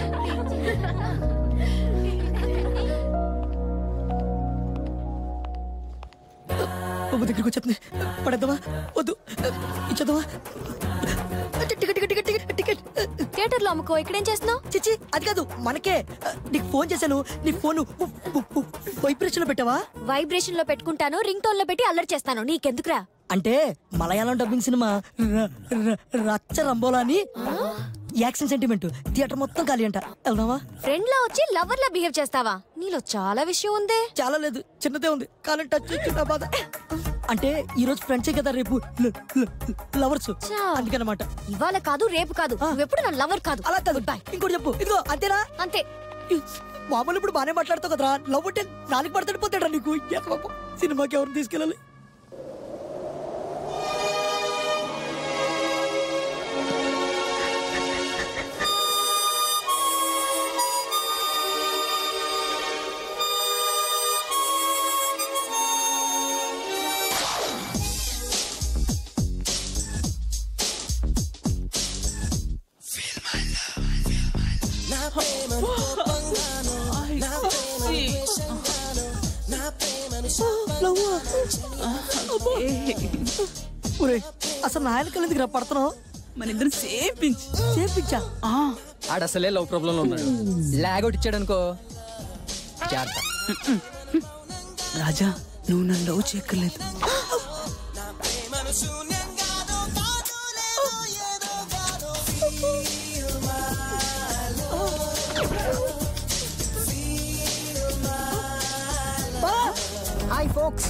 బాబు దగ్గరికి వచ్చేస్తుంది పడేద్దామా వద్దు ఇచ్చేద్దామా ticket ticket ticket ticket ticket theatre లో అమ్ముకో ఇక్కడేం చేస్తున్నావు చిచ్చి అది కాదు మనకే నీకు ఫోన్ చేశాను నీ ఫోన్ వైబ్రేషన్ లో పెట్టావా వైబ్రేషన్ లో పెట్టుకుంటాను రింగ్ టోన్ లో పెట్టి అల్లరి చేస్తాను నీకెందుకురా అంటే మలయాళం డబ్బింగ్ సినిమా ర- ర- రచ్చ రంబోలా అని యాక్షన్ సెంటిమెంట్ థియేటర్ మొత్తం ఖాళీ అంట వెళ్దామా ఫ్రెండ్ లా వచ్చి లవర్ లా బిహేవ్ చేస్తావా నీలో చాలా విషయం ఉందే చాలా లేదు చిన్నదే ఉంది కాలం టచ్ చేసి నా బాధ అంటే ఈ రోజు ఫ్రెండ్సే కదా రేపు లవర్స్ అందుకనమాట ఇవాళ కాదు రేపు కాదు నువ్వెప్పుడు నా లవర్ కాదు అలా కాదు ఇంకోటి చెప్పు ఇదిగో అంతేనా అంతే మామూలు ఇప్పుడు బానే మాట్లాడుతావు కదరా లవ్ అంటే నాలుగు పడతాడు పోతాడా నీకు ఎస్ బాబు. సినిమాకి ఎవరిని తీసుకెళ్ళాలి ఒరే అసలు నా వెనకాల ఎందుకు పడుతున్నావు మన ఇద్దరు సేమ్ పించ్ సేమ్ పిచ్చా ఆడ అసలే లవ్ ప్రాబ్లం లో ఉన్నాడు లాగ్ అవుట్ ఇచ్చాడు అనుకో జాగ్రత్త రాజా నువ్వు నన్ను లవ్ చేయక్కర్లేదు హాయ్ ఫోక్స్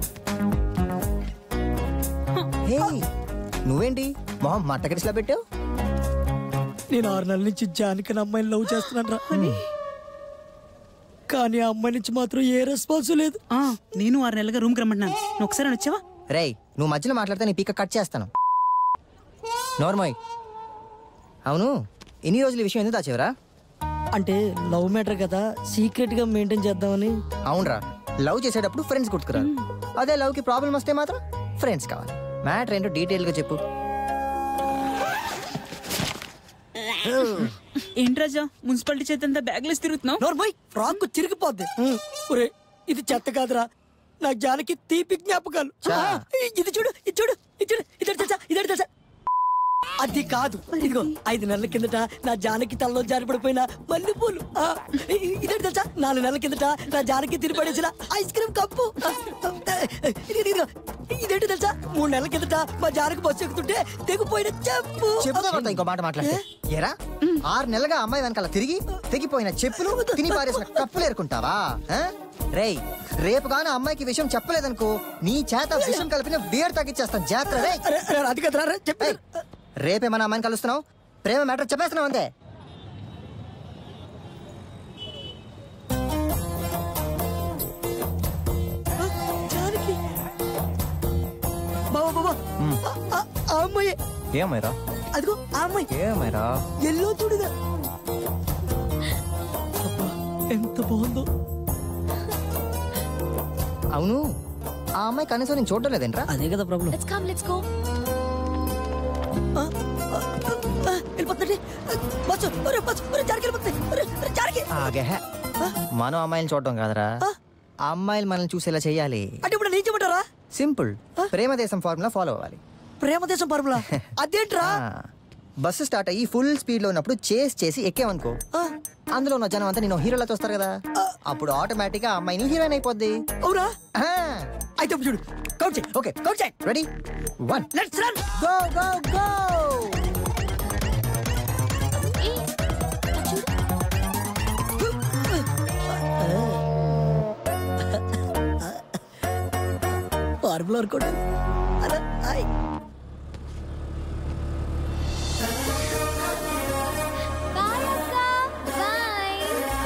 హే నువ్వేంటి మొహం మట్టకరిసిలా పెట్టావు నేను ఆరు నెలల నుంచి జానికి అమ్మాయిని లవ్ చేస్తున్నాను రా కానీ ఆ అమ్మాయి నుంచి మాత్రం ఏ రెస్పాన్స్ లేదు నేను ఆరు నెలలుగా రూమ్కి రమ్మంటున్నాను నువ్వు ఒకసారి అని వచ్చావా రేయ్ నువ్వు మధ్యలో మాట్లాడితే నీ పీక కట్ చేస్తాను నోర్మోయ్ అవును ఎన్ని రోజులు ఈ విషయం ఎందుకు దాచేవరా అంటే లవ్ మ్యాటర్ కదా సీక్రెట్ గా మెయింటైన్ చేద్దామని అవునరా లవ్ చేసేటప్పుడు ఫ్రెండ్స్ గుర్తుకురారు అదే లవ్ కి ప్రాబ్లం వస్తే మాత్రం ఫ్రెండ్స్ కావాలి మ్యాటర్ ఏంటో డీటెయిల్ గా చెప్పు ఏంటి రాజా మున్సిపాలిటీ చేతంతా బ్యాగ్లెస్ తిరుగుతున్నావు నోర్మోయ్ ఫ్రాక్ చిరిగిపోద్ది ఒరే ఇది చెత్త కాదురా నా జానకి తీపి జ్ఞాపకాలు చా. ఆ, ఇది చూడు ఇది చూడు ఇది చూడు ఇదే తెలుసా ఇదే తెలుసా అది కాదు ఇదిగో ఐదు నెలల కిందట నా జానకి తలలో జారి పడిపోయిన మల్లెపూలు ఆ, ఇ- ఇదే తెలుసా నాలుగు నెలల కిందట నా జానకి తిరిగి పడేసిన ఐస్ క్రీమ్ కప్పు ఆ, ఇదిగో, ఇదిగో. ఇదేంటి తెలుసా మూడు నెలల కిందట మా జానకి బస్సు ఎక్కుతుంటే తెగిపోయిన చెప్పు చెప్పుతో కొడతా ఇంకో మాట మాట్లాడితే ఏరా ఆరు నెలలుగా అమ్మాయి వెనకాల తిరిగి తెగిపోయిన చెప్పులు తిని పారేసిన కప్పులు ఏరుకుంటావా ఆ? రేయ్ రేపు గాన అమ్మాయికి విషయం చెప్పలేదనుకో నీ చేత విషయం కలిపిన బియర్ తగ్గించేస్తాను జాగ్రత్త రేయ్. అరే, అరే, అది కదరా చెప్పి ఏయ్, రేపేమన్నా అమ్మాయిని కలుస్తున్నావు ప్రేమ మ్యాటర్ చెప్పేస్తున్నావు అంతే జానకి బాబా బాబా ఆ- ఆ- ఆ అమ్మాయి ఏమైరా అదిగో ఆ అమ్మాయి ఏమైరా ఎల్లో చూడుగా అబ్బా, ఎంత బాగుందో అవును ఆ అమ్మాయి కనీసం నేను చూడడం లేదేంట్రా అదే కదా problem let's come let's go వెళ్ళిపోతుంది బస్సు ఒరే బస్సు ఒరే జారికి వెళ్ళిపోతుంది ఒరే ఒరే, జారికి ఆగే మనం అమ్మాయిని చూడడం కాదరా ఆ అమ్మాయిలు మనల్ని చూసేలా చేయాలి అంటే ఇప్పుడు నేను చెప్పమంటారా సింపుల్ ప్రేమ దేశం ఫార్ములా ఫాలో అవ్వాలి ప్రేమ దేశం పరుపులా అదేంట్రా ఆ, బస్సు స్టార్ట్ అయ్యి ఫుల్ స్పీడ్ లో ఉన్నప్పుడు చేస్ చేసి ఎక్కేవనుకో అందులో ఉన్న జనం అంతా నేను హీరోలా చూస్తారు కదా అప్పుడు ఆటోమేటిక్ గా ఆ అమ్మాయిని హీరోయిన్ అయిపోద్ది అవునా ఆ, అయితే చూడు కౌంట్ చేయి ఓకే కౌంట్ చేయి ready one let's run go go go formula అనుకోండి అలా హాయ్ బాయ్ అక్క బాయ్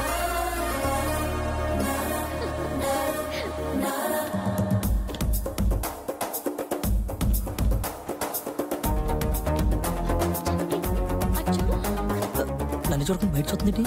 నన్ను చూడకుండా బయట చూస్తుంది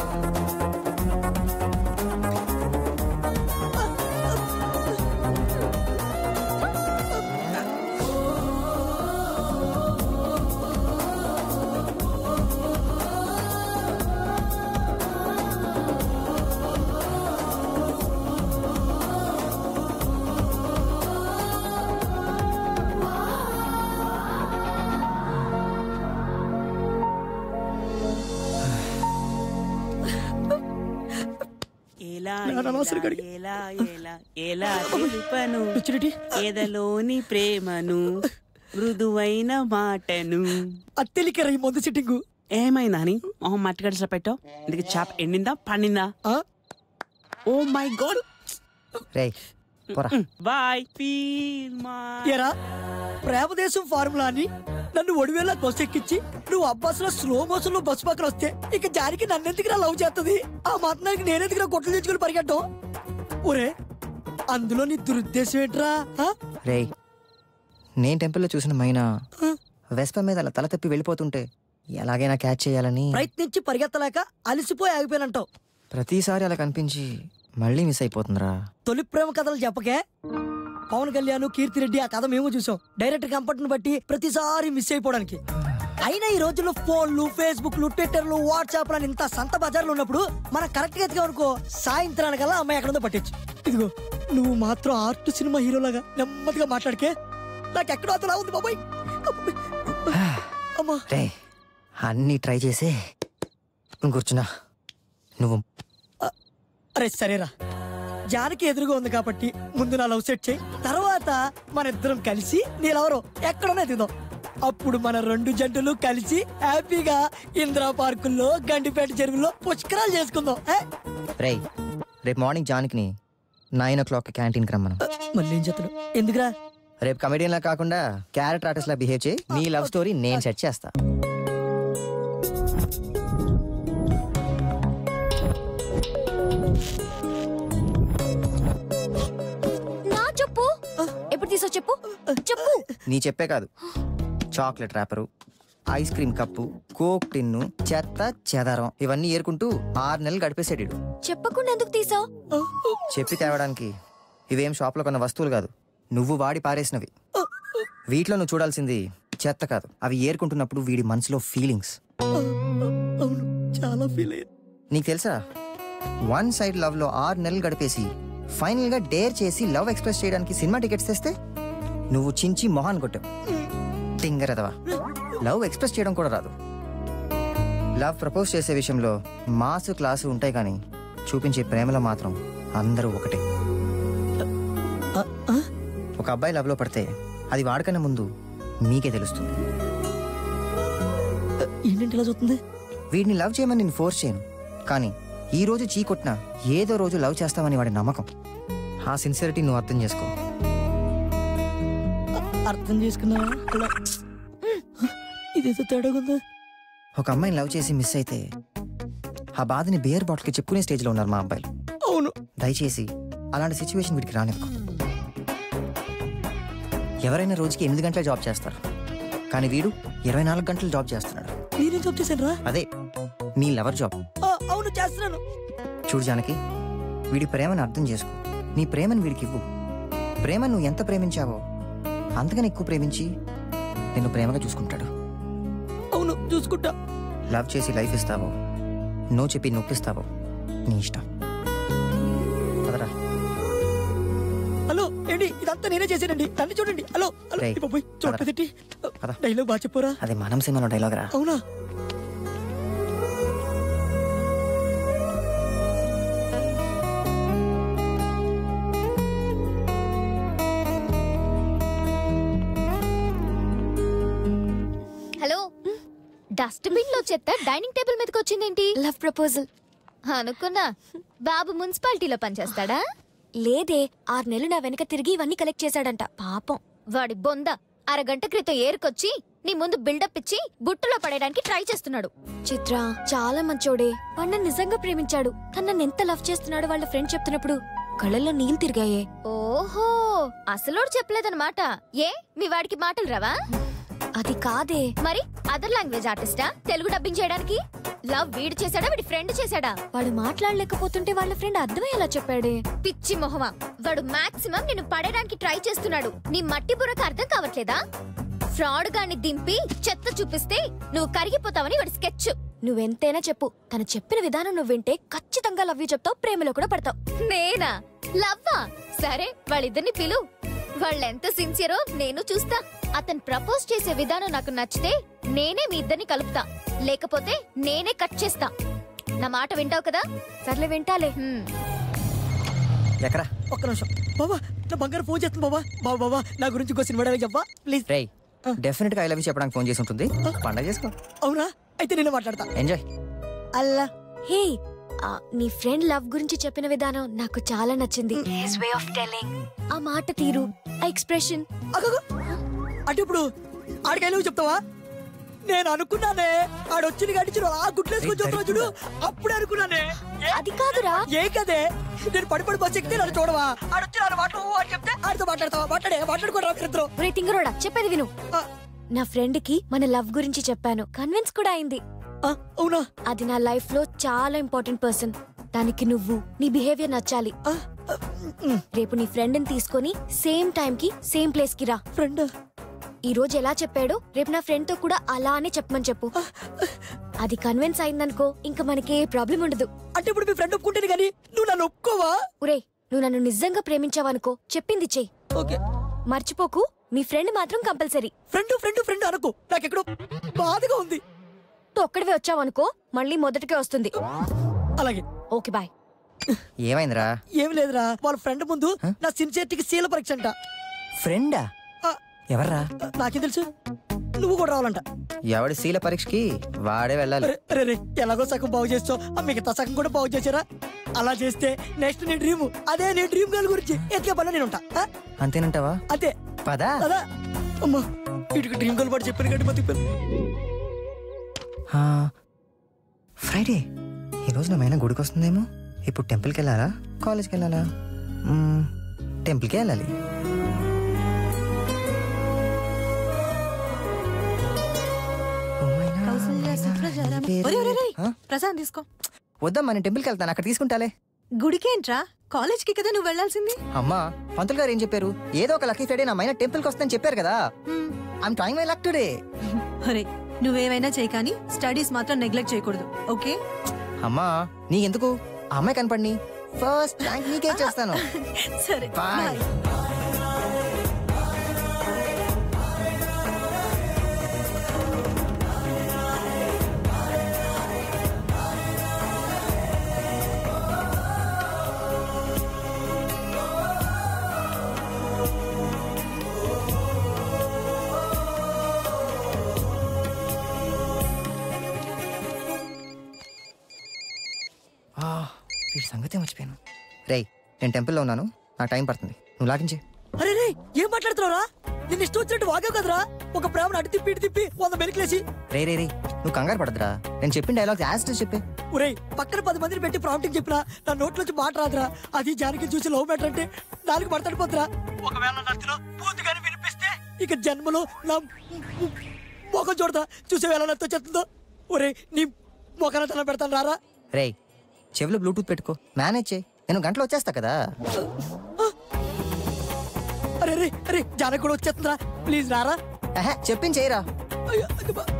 ఎలా నా అనవసరం కడిగి. ఎలా ఎలా ఎలా తెలుపను ఎదలోని ప్రేమను మృదువైన మాటను అత్తెలికరా ఈ మందు సిట్టింగు ఏమైందా అని మొహం మట్టి గడిచా పెట్టావు ఇందుకు చాప్ ఎండిందా పండిందా ఓ మై గాడ్ రే పోరా బాయ్ ఫీల్ మా ఎరా ప్రేమదేశం ఫార్ములా అని నన్ను ఒడివేలా బస్సు ఎక్కించి నువ్వు అబ్బాస్ లో స్లో మోషన్ లో బస్సు పక్కన వస్తే ఇక జానికి నన్నెందుకురా లవ్ చేస్తుంది ఆ మాత్రానికి నేనెందుకురా కొట్లు తెచ్చుకుని పరిగెట్టం ఒరే అందులో నీ దురుద్దేశం ఏంట్రా ఆ? రేయ్ నేను టెంపుల్లో చూసిన మైనా వెస్ప మీద అలా తల తప్పి వెళ్ళిపోతుంటే ఎలాగైనా క్యాచ్ చేయాలని ప్రయత్నించి పరిగెత్తలేక అలసిపోయి ఆగిపోయినంటావు ప్రతిసారి అలా కనిపించి మళ్ళీ మిస్ అయిపోతుందిరా తొలి ప్రేమ కథలు చెప్పకే పవన్ కళ్యాణ్ కీర్తి రెడ్డి ఆ కథ మేము చూసాం డైరెక్టర్ కంఫర్ట్ బట్టి ప్రతిసారి మిస్ అయిపోవడానికి అయినా ఈ రోజుల్లో ఫోన్లు ఫేస్బుక్లు ట్విట్టర్లు వాట్సాప్ అని ఇంత సంత బజార్లు ఉన్నప్పుడు మనం కరెక్ట్ గా ఎత్తుగా అనుకో సాయంత్రానికల్లా అమ్మాయి ఎక్కడుందో పట్టచ్చు ఇదిగో నువ్వు మాత్రం ఆర్ట్ సినిమా హీరోలాగా నెమ్మదిగా మాట్లాడికే నాకు ఎక్కడో అతలా ఉంది బాబాయ్ అమ్మా రే అన్నీ ట్రై చేసి కూర్చున్నా నువ్వు అరే సరేరా జానకి ఎదురుగా ఉంది కాబట్టి ముందు నా లవ్ సెట్ చేయి తర్వాత మన ఇద్దరం కలిసి నీలెవరో ఎక్కడనే తిందాం అప్పుడు మన రెండు జంటలు కలిసి హ్యాపీగా ఇందిరా పార్కుల్లో గండిపేట చెరువుల్లో పుష్కరాలు చేసుకుందాం ఏ? రేయ్ రేపు మార్నింగ్ జాన్కిని నైన్ ఓ క్లాక్ క్యాంటీన్కి రమ్మను మళ్ళీ ఏం చెప్తాడు ఎందుకురా రేపు కమెడియన్ లా కాకుండా క్యారెక్టర్ ఆర్టిస్ట్ లా బిహేవ్ చేయి నీ లవ్ స్టోరీ నేను సెట్ చేస్తా నా చెప్పు ఎప్పుడు తీసో చెప్పు చెప్పు నీ చెప్పే కాదు chocolate wrapper ice cream cup coke tin చెత్త చెదారం ఇవన్నీ ఏరుకుంటూ ఆరు నెలలు గడిపేసాడు ఈడు. చెప్పకుండా ఎందుకు తీసావు చెప్పి తేవడానికి ఇవేం షాప్లో కొన్న వస్తువులు కాదు నువ్వు వాడి పారేసినవి వీటిలో నువ్వు చూడాల్సింది చెత్త కాదు అవి ఏరుకుంటున్నప్పుడు వీడి మనసులో ఫీలింగ్స్ అవును చాలా ఫీల్ అయ్యాను నీకు తెలుసా వన్ సైడ్ లవ్ లో ఆరు నెలలు గడిపేసి ఫైనల్ గా డేర్ చేసి లవ్ ఎక్స్ప్రెస్ చేయడానికి సినిమా టికెట్స్ తెస్తే నువ్వు చించి మొహాన్ కొట్టావు తింగరదవా లవ్ ఎక్స్ప్రెస్ చేయడం కూడా రాదు లవ్ ప్రపోజ్ చేసే విషయంలో మాసు క్లాసు ఉంటాయి కానీ చూపించే ప్రేమలో మాత్రం అందరూ ఒకటే ఒక అబ్బాయి లవ్ లో పడితే అది వాడకనే ముందు మీకే తెలుస్తుంది ఏంటంటే ఇలా చూస్తుంది వీడిని లవ్ చేయమని నేను ఫోర్స్ చేయను కానీ ఈ రోజు చీ కొట్టినా ఏదో రోజు లవ్ చేస్తామని వాడి నమ్మకం ఆ సిన్సియరిటీ నువ్వు అర్థం చేసుకో అర్థం చేసుకున్నావా అలా ఇదేదో తేడాగా ఉందా ఒక అమ్మాయిని లవ్ చేసి మిస్ అయితే ఆ బాధని బియర్ బాటిల్కి చెప్పుకునే స్టేజ్లో ఉన్నారు మా అబ్బాయిలు అవును దయచేసి అలాంటి సిచ్యువేషన్ వీడికి రానివ్వకు ఎవరైనా రోజుకి ఎనిమిది గంటల జాబ్ చేస్తారు కానీ వీడు ఇరవై నాలుగు గంటలు జాబ్ చేస్తున్నాడు నేనేం జాబ్ చేశాను రా అదే మీ లవర్ జాబ్ అవును చేస్తున్నాను చూడు జానకి వీడి ప్రేమను అర్థం చేసుకో నీ ప్రేమను వీడికి ఇవ్వు ప్రేమను నువ్వు ఎంత ప్రేమించావో అంతకని ఎక్కువ ప్రేమించి నిన్ను ప్రేమగా చూసుకుంటాడు అవును చూసుకుంటా లవ్ చేసి లైఫ్ ఇస్తావో నో చెప్పి నొప్పిస్తావో నీ ఇష్టం పదరా హలో ఏంటి ఇదంతా నేనే చేశానండి నన్ను చూడండి హలో హలో రేయ్, ఈ బాబోయ్ చూడలేదు తిట్టి పద. డైలాగ్ బాగా చెప్పారా అదే మనం సినిమాలో డైలాగ్ రా అవునా హలో డస్ట్బిన్ లో చెత్త డైనింగ్ టేబుల్ మీదకి వచ్చిందేంటి లవ్ ప్రపోజల్ అనుకున్నా బాబు మున్సిపాలిటీలో పనిచేస్తాడా లేదే ఆరు నెలలు నా వెనక తిరిగి ఇవన్నీ కలెక్ట్ చేశాడంట పాపం వాడి బొంద అరగంట క్రితం ఏరుకొచ్చి నీ ముందు బిల్డప్ ఇచ్చి బుట్టలో పడేయడానికి ట్రై చేస్తున్నాడు చిత్ర చాలా మంచోడే వాడు నన్ను నిజంగా ప్రేమించాడు తను నన్ను ఎంత లవ్ చేస్తున్నాడో వాళ్ళ ఫ్రెండ్ చెప్తున్నప్పుడు కళ్ళల్లో నీళ్ళు తిరిగాయే ఓహో అసలోడు చెప్పలేదన్నమాట ఏ మీ వాడికి మాటలు రావా అది కాదే మరి అదర్ లాంగ్వేజ్ ఆర్టిస్టా తెలుగు డబ్బింగ్ చేయడానికి లవ్ వీడు చేశాడా వీడి ఫ్రెండ్ చేశాడా వాడు మాట్లాడలేకపోతుంటే వాళ్ళ ఫ్రెండ్ అర్థమయ్యేలా చెప్పాడే పిచ్చి మొహమా వాడు మాక్సిమం నిన్ను పడడానికి ట్రై చేస్తున్నాడు నీ మట్టి బుర్రకు అర్థం కావట్లేదా ఫ్రాడ్ గాని దింపి చెత్త చూపిస్తే నువ్వు కరిగిపోతావని వాడి స్కెచ్ నువ్వెంతైనా చెప్పు తను చెప్పిన విధానం నువ్వు వింటే ఖచ్చితంగా లవ్ యూ చెప్తావు ప్రేమలో కూడా పడతావు నేనా లవ్వా సరే వాళ్ళిద్దరిని పిలు వాళ్ళెంత సిన్సియరో నేను చూస్తా అతను ప్రపోజ్ చేసే విధానం నాకు నచ్చితే నేనే మీ ఇద్దరిని కలుపుతా లేకపోతే నేనే కట్ చేస్తా నా మాట వింటావు కదా సర్లే వింటాలే ఎక్కడా ఒక్క నిమిషం బాబా నా బంగారు ఫోన్ చేస్తుంది బాబా బాబా బాబా నా గురించి ఇంకో సినిమా డైలాగ్ చెప్పా ప్లీజ్ రేయ్ డెఫినెట్ గా ఐ లవ్ చెప్పడానికి ఫోన్ చేసి ఉంటుంది పండగ చేసుకో అవునా అయితే నేను మాట్లాడతా ఎంజాయ్ అల్లా హే ఆ, నీ ఫ్రెండ్ లవ్ గురించి చెప్పిన విధానం నాకు చాలా నచ్చింది వే ఆఫ్ టెలింగ్ ఆ మాట తీరు ఆ ఎక్స్ప్రెషన్ అంటే ఇప్పుడు ఆడికెళ్ళి చెప్తావా నేను అనుకున్నానే ఆడొచ్చిన గడిచిన ఆ గుట్లేసుకొని చూస్తున్నా చూడు అప్పుడే అనుకున్నానే అది కాదురా ఏ కదే నేను పడి పడి బస్ ఎక్కితే నన్ను చూడవా ఆడొచ్చిన ఆడ మాటలు అని చెప్తే ఆడితో మాట్లాడతావా మాట్లాడే మాట్లాడుకోరా ఇద్దరు రే తింగరోడా చెప్పేది విను నా ఫ్రెండ్ కి మన లవ్ గురించి చెప్పాను కన్విన్స్ కూడా అయింది అవునా అది నా లైఫ్ లో చాలా ఇంపార్టెంట్ పర్సన్ దానికి నువ్వు నీ బిహేవియర్ నచ్చాలి రేపు నీ ఫ్రెండ్ ని తీసుకొని సేమ్ టైం కి సేమ్ ప్లేస్ కి రా ఫ్రెండ్ ఈ రోజు ఎలా చెప్పాడో రేపు నా ఫ్రెండ్ తో కూడా అలానే చెప్పమని చెప్పు అది కన్విన్స్ అయిందనుకో ఇంకా మనకి ఏ ప్రాబ్లం ఉండదు అంటే ఇప్పుడు మీ ఫ్రెండ్ ఒప్పుకుంటేనే కానీ నువ్వు నన్ను ఒప్పుకోవా ఒరే నువ్వు నన్ను నిజంగా ప్రేమించావనుకో చెప్పింది చెయ్యి ఓకే మర్చిపోకు మీ ఫ్రెండ్ మాత్రం కంపల్సరీ ఫ్రెండ్ ఫ్రెండ్ ఫ్రెండ్ అనుకో నాకెక్కడో బాధగా ఉంది నువ్వు ఒక్కడివే వచ్చావనుకో మళ్ళీ మొదటికే వస్తుంది అలాగే ఓకే బాయ్ ఏమైందిరా ఏం లేదురా వాళ్ళ ఫ్రెండ్ ముందు నా సిన్సియర్టీకి శీల పరీక్ష అంట ఫ్రెండా ఎవర్రా నాకేం తెలుసు నువ్వు కూడా రావాలంట ఎవడి శీల పరీక్షకి వాడే వెళ్ళాలి అరే, అరే రే ఎలాగో సగం బాగు చేస్తావు ఆ మిగతా సగం కూడా బాగు చేశారా అలా చేస్తే నెక్స్ట్ నీ డ్రీమ్ అదే నీ డ్రీమ్ గర్ల్ గురించి ఎత్తుకే పని నేను ఉంటా ఆ? అంతేనంటావా అంతే పదా అదా అమ్మా ఇటుకు డ్రీమ్ గర్ల్ పడి చెప్పాను కాబట్టి బతికిపోయాను ఆ, ఫ్రైడే ఈ రోజు నా మైన గుడికి వస్తుందేమో ఇప్పుడు టెంపుల్కి వెళ్ళాలా కాలేజ్కి వెళ్ళాలా మ్మ్, టెంపుల్కే వెళ్ళాలి ఒరే, ఒరే, ఒరే, ప్రసాద్ తీసుకో వద్దమ్మా నేను టెంపుల్కి వెళ్తాను అక్కడ తీసుకుంటాలే గుడికేంట్రా కాలేజ్ కి కదా నువ్వు వెళ్ళాల్సింది అమ్మా పంతులు గారు ఏం చెప్పారు ఏదో ఒక లక్కీ ఫ్రైడే నా మైన టెంపుల్కి వస్తుందని చెప్పారు కదా I'm trying my luck today ఒరే నువ్వేమైనా చేయి కానీ స్టడీస్ మాత్రం నెగ్లెక్ట్ చేయకూడదు ఓకే అమ్మా నీకెందుకు ఆ అమ్మాయి కనపడిని ఫస్ట్ ర్యాంక్ నీకే చేస్తాను సరే బాయ్ ఆ, వీడి సంగతే మర్చిపోయాను రేయ్ నేను టెంపుల్లో ఉన్నాను నాకు టైం పడుతుంది నువ్వు లాగించే అరే రే ఏం మాట్లాడుతున్నావురా నిన్ను ఇష్టం వచ్చినట్టు వాగావు కదరా ఒక ప్రేమను అటు తిప్పి ఇటు తిప్పి వంద మెలికలేసి రే రే రే నువ్వు కంగారు పడదురా నేను చెప్పిన డైలాగ్స్ యాజ్ చెప్పే ఒరేయ్ పక్కన పది మందిని పెట్టి ప్రాంప్టింగ్ చెప్పినా నా నోట్లోంచి మాట రాదురా అది జానకి చూసి లవ్ మ్యాటర్ అంటే నాలుగు పడతాడిపోతురా ఒకవేళ నచ్చిలో పూర్తిగానే వినిపిస్తే ఇక జన్మలో నా మొఖం చూడతా చూసే వేళ నాతో చెప్తుందో ఒరే నీ మొఖాన తల పెడతాను రారా రే చెవిలో బ్లూటూత్ పెట్టుకో మేనేజ్ చేయి నేను గంటలో వచ్చేస్తా కదా అరే రే అరే జానకి కూడా వచ్చేస్తుందిరా ప్లీజ్ రారా ఆహా, చెప్పింది చేయరా అయ్యో, అది బా-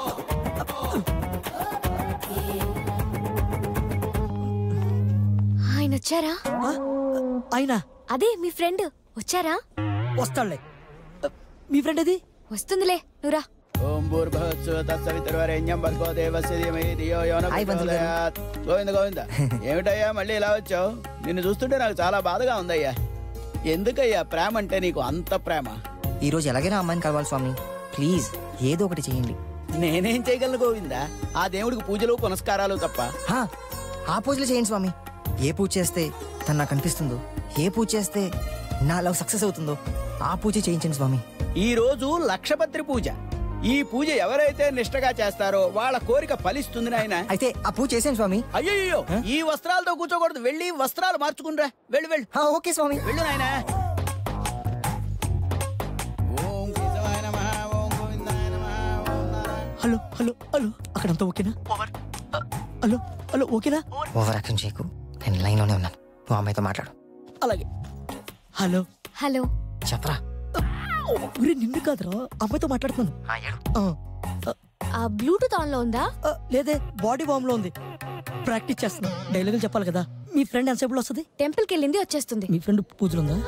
ఆయన వచ్చారా ఆయన అదే మీ ఫ్రెండ్ వచ్చారా వస్తాడులే మీ ఫ్రెండ్ అది వస్తుందిలే నువ్వురా ఓం భూర్భవత్సు తత్సవితుర్వరేణ్యం భర్గో దేవస్య ధీమహి ధియో యో న హాయ్ పంతులు గారు. ప్రచోదయాత్. గోవింద గోవింద ఏమిటయ్యా మళ్ళీ ఇలా వచ్చావు నిన్ను చూస్తుంటే నాకు చాలా బాధగా ఉందయ్యా ఎందుకయ్యా ప్రేమ అంటే నీకు అంత ప్రేమ ఈ రోజు ఎలాగైనా అమ్మాయిని కలవాలి స్వామి ప్లీజ్ ఏదో ఒకటి చేయండి నేనేం చేయగలను గోవిందా ఆ దేవుడికి పూజలు పునస్కారాలు తప్ప హా, ఆ పూజలు చేయండి స్వామి ఏ పూజ చేస్తే తను నాకు అనిపిస్తుందో ఏ పూజ చేస్తే నా లవ్ సక్సెస్ అవుతుందో ఆ పూజ చేయించండి స్వామి ఈ రోజు లక్షపత్రి పూజ ఈ పూజ ఎవరైతే నిష్టగా చేస్తారో వాళ్ళ కోరిక ఫలిస్తుంది నాయన అయితే ఆ పూజ చేసాను స్వామి అయ్యో ఈ వస్త్రాలతో కూర్చోకూడదు వెళ్ళి వస్త్రాలు మార్చుకునిరా వెళ్ళి వెళ్ళి ఓకే స్వామి వెళ్ళు నాయన ఓం కేశవాయ నమః ఓం గోవిందాయ నమః Om Narayana hello hello hello అక్కడంతా ఓకేనా అ, హలో హలో ఓకేనా ఓవర్ యాక్షన్ చేయకు నేను లైన్లోనే ఉన్నాను నువ్వు అమ్మాయితో మాట్లాడు అలాగే హలో హలో చెప్పరా ఒరే నిన్ను కాదురా అమ్మాయితో మాట్లాడుతున్నాను ఆ, ఆ బ్లూటూత్ ఆన్ లో ఉందా ఆ, లేదే బాడీ వామ్ లో ఉంది ప్రాక్టీస్ చేస్తున్నా డైలాగులు చెప్పాలి కదా మీ ఫ్రెండ్ ఎంతసేపులో వస్తుంది టెంపుల్ కి వెళ్ళింది వచ్చేస్తుంది మీ ఫ్రెండ్ పూజలు ఉందా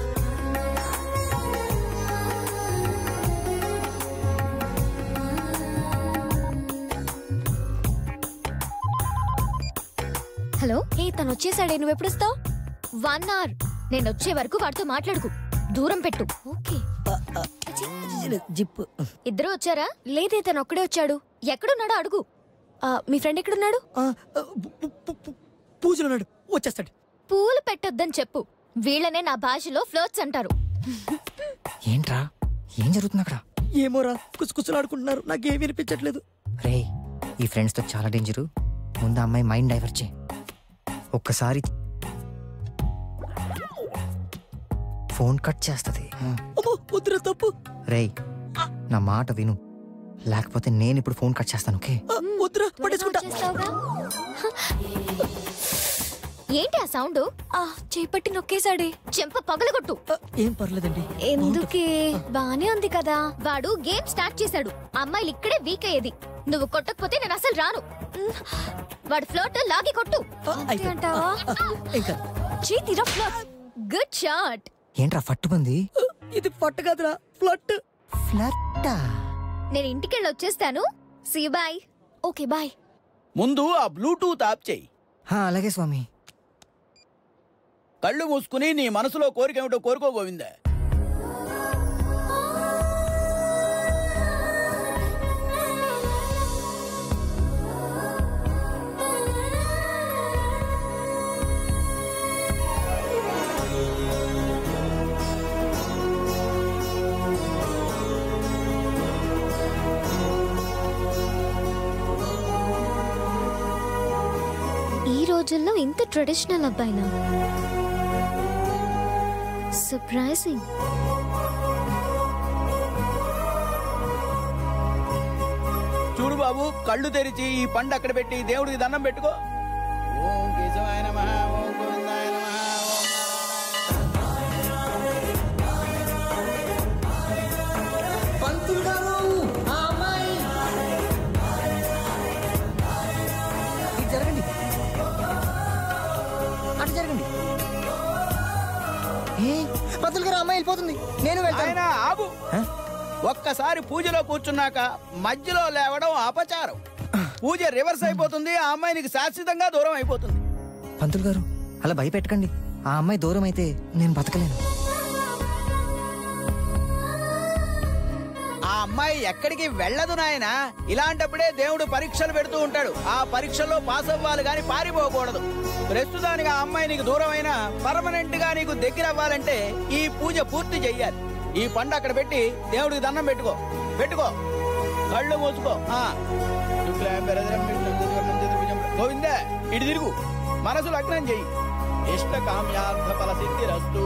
హలో ఏ తను వచ్చేసాడే నువ్వు ఎప్పుడు వస్తావు వన్ అవర్ నేను వచ్చే వరకు వాడితో మాట్లాడుకు దూరం పెట్టు ఓకే జిప్ ఇద్దరు వచ్చారా లేదే తను ఒక్కడే వచ్చాడు ఎక్కడున్నాడో అడుగు ఆ, మీ ఫ్రెండ్ ఎక్కడున్నాడు పూజలు ఉన్నాడు వచ్చేస్తాడు పూలు పెట్టొద్దని చెప్పు వీళ్ళనే నా భాషలో ఫ్లోట్స్ అంటారు ఏంట్రా ఏం జరుగుతుంది అక్కడ ఏమోరా కుసకుసలాడుకుంటున్నారు నాకేం వినిపించట్లేదు రే ఈ ఫ్రెండ్స్ తో చాలా డేంజరు ముందు ఆ అమ్మాయి మైండ్ డైవర్ట్ చేయి ఒక్కసారి ఫోన్ కట్ చేస్తుంది అమ్మో వద్దురా తప్పు రేయ్ నా మాట విను లేకపోతే నేను ఇప్పుడు ఫోన్ కట్ చేస్తాను ఓకే ఆ, వద్దురా పట్టేసుకుంటా ఏంటి ఆ సౌండ్ ఆ చేపట్టి నొక్కేశాడే చెంప పగలగొట్టు ఏం పర్లేదండి ఎందుకే బానే ఉంది కదా వాడు గేమ్ స్టార్ట్ చేశాడు అమ్మాయిలు ఇక్కడే వీక్ అయ్యేది నువ్వు కొట్టకపోతే నేను అసలు రాను వాడు ఫ్లోట్ లాగి కొట్టు అంతే అంటావా ఇంకా చేతిరా ఫ్లాట్ గుడ్ షాట్ ఏంట్రా ఫట్టుకుంది ఇది పట్ట కాదురా ఫ్లట్ ఫ్లట్టా నేను ఇంటికెళ్ళి వచ్చేస్తాను సీ బాయ్ ఓకే బాయ్ ముందు ఆ బ్లూటూత్ ఆఫ్ చేయి అలాగే స్వామి కళ్ళు మూసుకుని నీ మనసులో కోరిక ఏమిటో కోరుకో గోవిందా ఈ రోజుల్లో ఇంత ట్రెడిషనల్ అబ్బాయిలా సర్ప్రైజింగ్ చూడు బాబు కళ్ళు తెరిచి ఈ పండు అక్కడ పెట్టి దేవుడికి దండం పెట్టుకో ఓం కేశవాయ నమః ఓం గోవిందాయ నమః ఓం పంతులు గారు ఆ అమ్మాయి ఇటు జరగండి అటు జరగండి ఏ పంతులు గారు అమ్మాయి వెళ్ళిపోతుంది నేను వెళ్తాను ఆయన ఆగు ఒక్కసారి పూజలో కూర్చున్నాక మధ్యలో లేవడం అపచారం పూజ రివర్స్ అయిపోతుంది ఆ అమ్మాయి నీకు శాశ్వతంగా దూరం అయిపోతుంది పంతులు గారు అలా భయపెట్టకండి ఆ అమ్మాయి దూరం అయితే నేను బతకలేను ఆ అమ్మాయి ఎక్కడికి వెళ్ళదు నాయన ఇలాంటప్పుడే దేవుడు పరీక్షలు పెడుతూ ఉంటాడు ఆ పరీక్షల్లో పాస్ అవ్వాలి గాని పారిపోకూడదు ప్రస్తుతానికి ఆ అమ్మాయి నీకు దూరం అయినా పర్మనెంట్ గా నీకు దగ్గర అవ్వాలంటే ఈ పూజ పూర్తి చెయ్యాలి ఈ పండు అక్కడ పెట్టి దేవుడికి దండం పెట్టుకో పెట్టుకో కళ్ళు మూసుకో ఆ. శుక్లాంబరధరం విష్ణుం చతుర్వర్ణం చతుర్భుజం. గోవిందా ఇటు తిరుగు మనసు లగ్నం చెయ్యి ఇష్ట కామ్యార్థ ఫల సిద్ధిరస్తు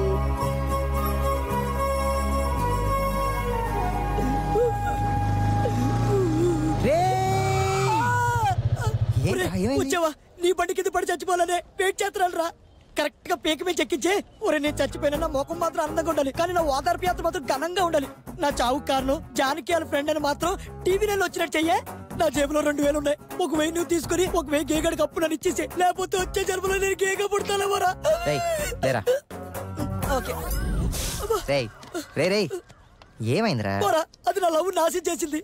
ఏంట్రా, ఏమైంది? వచ్చావా నీ బండి కింద పడి చచ్చిపోవాలనే వెయిట్ చేస్తున్నాను రా కరెక్ట్ గా పేక మీద చెక్కించే ఒరే నేను చచ్చిపోయినా నా ముఖం మాత్రం అందంగా ఉండాలి కానీ నా ఓదార్పు యాత్ర మాత్రం ఘనంగా ఉండాలి నా చావు కారణం జానకి వాళ్ళ ఫ్రెండ్ అని మాత్రం టీవీ నెలలో వచ్చినట్టు చెయ్యే నా జేబులో రెండు వేలు ఉన్నాయి ఒక వెయ్యి నువ్వు తీసుకుని ఒక వెయ్యి గేగడికి అప్పు నన్ను ఇచ్చేసి లేకపోతే వచ్చే జన్మలో నేను గేగా పుడతానేమోరా రేయ్ లేరా ఓకే రేయ్ రే రేయ్ ఏమైందిరా పోరా అది నా లవ్ నాశనం చేసింది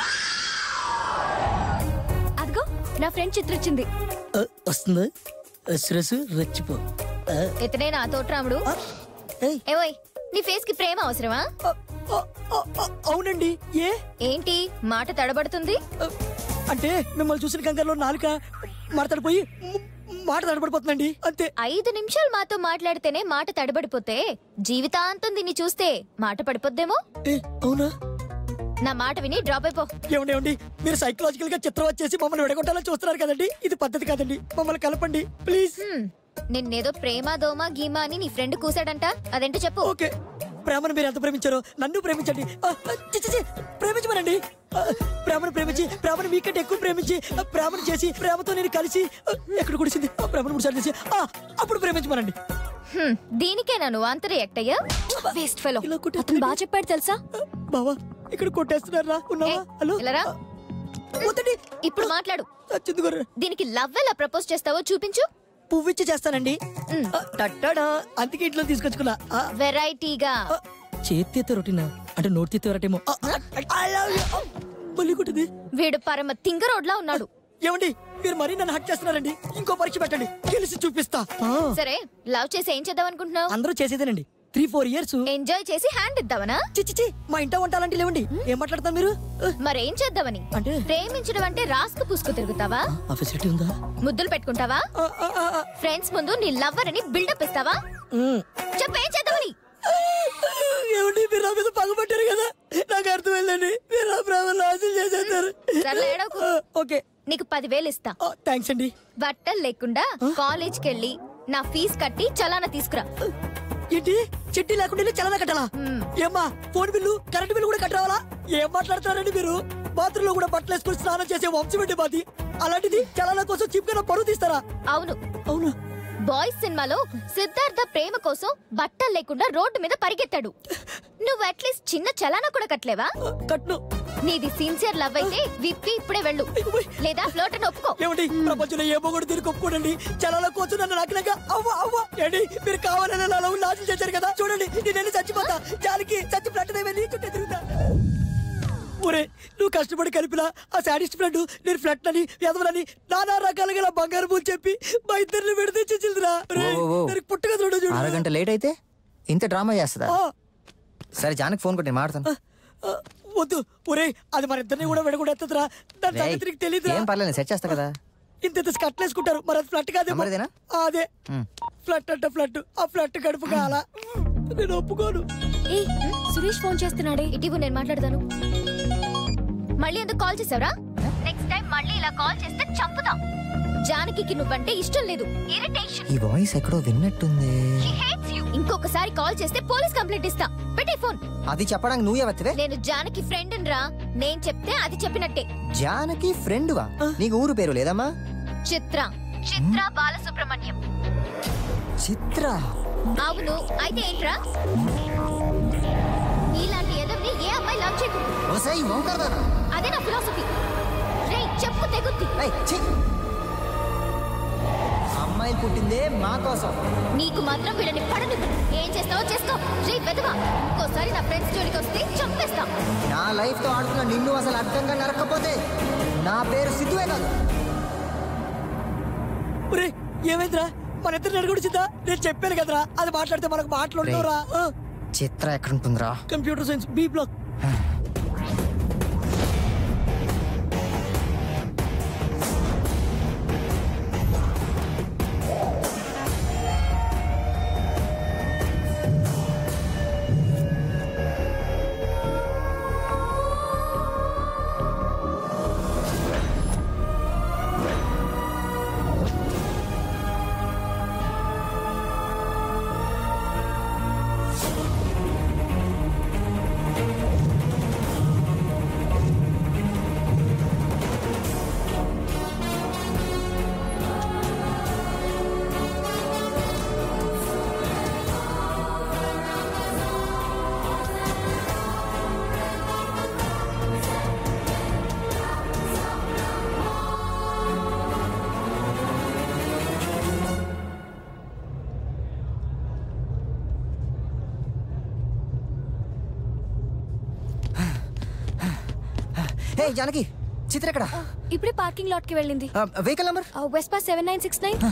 అదిగో నా ఫ్రెండ్ చిత్ర వచ్చింది వస్తుంది శ్రసు రచ్చిపో ఇతనే నా తోటరాముడు ఏవోయ్ నీ ఫేస్ కి ప్రేమ అవసరమా అవునండి ఏ ఏంటి మాట తడబడుతుంది అంటే మిమ్మల్ని చూసిన కంగారులో నాలుక మాట్లాడిపోయి మాట తడబడిపోతుందండి అంతే ఐదు నిమిషాలు మాతో మాట్లాడితేనే మాట తడబడిపోతే జీవితాంతం దీన్ని చూస్తే మాట పడిపోద్దేమో అవునా నా మాట విని డ్రాప్ అయిపో ఏమండి ఏమండి మీరు సైకలాజికల్ గా చిత్రం వచ్చేసి మమ్మల్ని విడగొట్టాలని చూస్తున్నారు కదండి ఇది పద్ధతి కాదండి మమ్మల్ని కలపండి ప్లీజ్ నిన్నేదో ప్రేమ దోమ గీమా అని నీ ఫ్రెండ్ కూసాడంట అదేంటో చెప్పు ఓకే ప్రేమను మీరు ఎంత ప్రేమించారో నన్ను ప్రేమించండి ఆ, ఆ, చి, చి, చి, ప్రేమించమనండి ఆ, ప్రేమను ప్రేమించి ప్రేమను మీకంటే ఎక్కువ ప్రేమించి ఆ, ప్రేమను చేసి ప్రేమతో నేను కలిసి ఆ, ఎక్కడ కుడిసింది ఆ, ప్రేమను మూడు సార్లు చేసి ఆ, అప్పుడు ప్రేమించమనండి హ్మ్, దీనికేనా నువ్వు అంత రియాక్ట్ అయ్యా వేస్ట్ ఫెలో అతను బాగా చెప్పాడు తెలుసా బావా ఇక్కడ కొట్టేస్తున్నారా ఉన్నావా హలో ఇలారా వద్దండి ఇప్పుడు మాట్లాడు వచ్చింది గొర్రె దీనికి లవ్ ఎలా ప్రపోజ్ చేస్తావో చూపించు పువ్విచ్చి చేస్తానండి ఆ, టట్టడా అందుకే ఇంట్లో తీసుకొచ్చుకున్నా ఆ, వెరైటీగా చేతితో రొటీనా అంటే నోటితో రొటీమో మళ్ళీ కొట్టింది వీడు పరమ తింగరోడ్లా ఉన్నాడు ఏమండి మీరు మరీ నన్ను హట్ చేస్తున్నారండి ఇంకో పరీక్ష పెట్టండి గెలిచి చూపిస్తా ఆ, సరే లవ్ చేసి ఏం చేద్దాం అనుకుంటున్నావు అందరూ చేసేదేనండి త్రీ ఫోర్ ఇయర్స్ ఎంజాయ్ చేసి హ్యాండ్ ఇద్దామనా చిచ్చి మా ఇంట వంటాలంటే లేవండి ఏం మాట్లాడతారు మీరు మరేం చేద్దామని అంటే ప్రేమించడం అంటే రాసుకు పూసుకు తిరుగుతావా ఆ ఫెసిలిటీ ఉందా ముద్దులు పెట్టుకుంటావా ఫ్రెండ్స్ ముందు నీ లవ్వర్ అని బిల్డప్ ఇస్తావా చెప్పు ఏం చేద్దామని ఏమండి మీరు నా మీద పగబట్టారు కదా నాకు అర్థమైందండి మీరు నా ప్రేమ నాశనం చేసేస్తారు సర్లే ఏడవకు. ఓకే నీకు పదివేలు ఇస్తా థ్యాంక్స్ అండి బట్టలు లేకుండా కాలేజ్కి వెళ్ళి నా ఫీజు కట్టి చలానా తీసుకురా ఏంటి చెట్టి లేకుండా చలన కట్టాలా ఏమ్మా ఫోన్ బిల్లు కరెంట్ బిల్లు కూడా కట్టరావాలా ఏం మాట్లాడతారండి మీరు బాత్రూమ్ లో కూడా బట్టలు వేసుకుని స్నానం చేసే వంశం ఏంటి మాది అలాంటిది చలన కోసం చిప్గా పరువు తీస్తారా అవును అవును బాయ్స్ సినిమాలో సిద్ధార్థ ప్రేమ కోసం బట్టలు లేకుండా రోడ్డు మీద పరిగెత్తాడు నువ్వు అట్లీస్ట్ చిన్న చలానా కూడా కట్టలేవా కట్ను నీది సిన్సియర్ లవ్ అయితే విప్పి ఇప్పుడే వెళ్ళు లేదా ఫ్లోట్ అని ఒప్పుకో ఏమండి ప్రపంచంలో ఏ మొగుడు తిరిగి ఒప్పుకోడండి చలాల కోసం నన్ను నకినగా అవ్వ అవ్వ ఏంటి మీరు కావాలని నా లవ్ నాశనం చేశారు కదా చూడండి నేను వెళ్ళి చచ్చిపోతా జాలికి చచ్చి ఫ్లట్ వెళ్ళి చుట్టే తిరుగుతా ఒరే నువ్వు కష్టపడి కలిపిన ఆ సాడిస్ట్ ఫ్రెండ్ నేను ఫ్లట్ అని ఎదవలని నానా రకాలుగా నా బంగారు పూలు చెప్పి మా ఇద్దరిని విడితే చిల్దిరా ఓ, ఓ, ఓ. పుట్టుక చూడు చూడు అరగంట లేట్ అయితే ఇంత డ్రామా చేస్తుందా ఆ, సరే జానకి ఫోన్ కొట్టి మాడతాను ఆ, వద్దు ఒరే అది మన ఇద్దరిని కూడా విడగొడేస్తుందిరా దాని రేయ్, సంగతి నీకు తెలియదురా ఏం పర్లేదు సెట్ చేస్తా కదా ఇంత ఇంత కట్లేసుకుంటారు మరి అది ఫ్లట్ కాదు నెంబర్ ఇదేనా? అదే ఉమ్. ఫ్లట్ అంటే ఫ్లట్ ఆ ఫ్లట్ కడుపు కాల నేను ఒప్పుకోను ఏ సురేష్ ఫోన్ చేస్తున్నాడే ఇటీవు నేను మాట్లాడతాను మళ్ళీ ఎందుకు కాల్ చేసావురా నెక్స్ట్ టైం మళ్ళీ ఇలా కాల్ చేస్తే చంపుతా జానకి నువ్వంటే ఇష్టం లేదు ఇరిటేషన్ ఈ వాయిస్ ఎక్కడో విన్నట్టుంది ఇంకొకసారి కాల్ చేస్తే పోలీస్ కంప్లైంట్ ఇస్తా పెట్టే ఫోన్ అది చెప్పడానికి నువ్వు ఎవత్తివే నేను జానకి ఫ్రెండ్ రా నేను చెప్తే అది చెప్పినట్టే జానకి ఫ్రెండ్వా నీకు ఊరు పేరు లేదమ్మా చిత్ర చిత్ర బాలసుబ్రహ్మణ్యం చిత్ర అవును అయితే ఏంట్రా ఇలాంటి ఎదవిని ఏ అమ్మాయి లవ్ చేయకూడదు ఒసై వంకరదానా అదే నా ఫిలాసఫీ రే చెప్పు తెగుద్ది అమ్మాయి పుట్టిందే మా కోసం నీకు మాత్రం వీళ్ళని పడను ఏం చేస్తావో చేసుకో రే వెదవా ఇంకోసారి నా ఫ్రెండ్స్ జోలికి వస్తే చంపేస్తా నా లైఫ్ తో ఆడుతున్న నిన్ను అసలు అర్థంగా నరకపోతే నా పేరు సిద్ధువే కాదు ఒరే ఏమైందిరా మన ఇద్దరు నడుగుడిచిందా నేను చెప్పాను కదరా అది మాట్లాడితే మనకు మాట్లాడుతావురా చిత్ర ఎక్కడుంటుందిరా computer science B block hey Janaki Chitra ఎక్కడ ఇప్పుడే పార్కింగ్ లాట్ కి వెళ్ళింది vehicle number Vespa seven nine six nine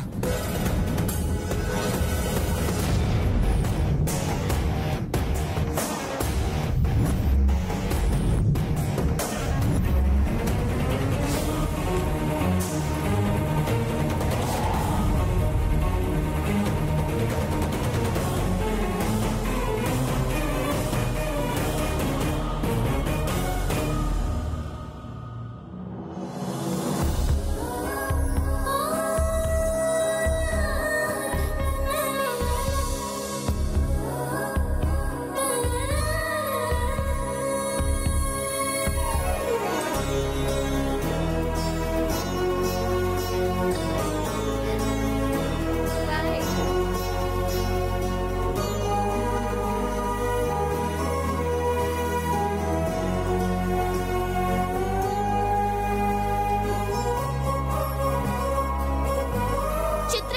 Chitra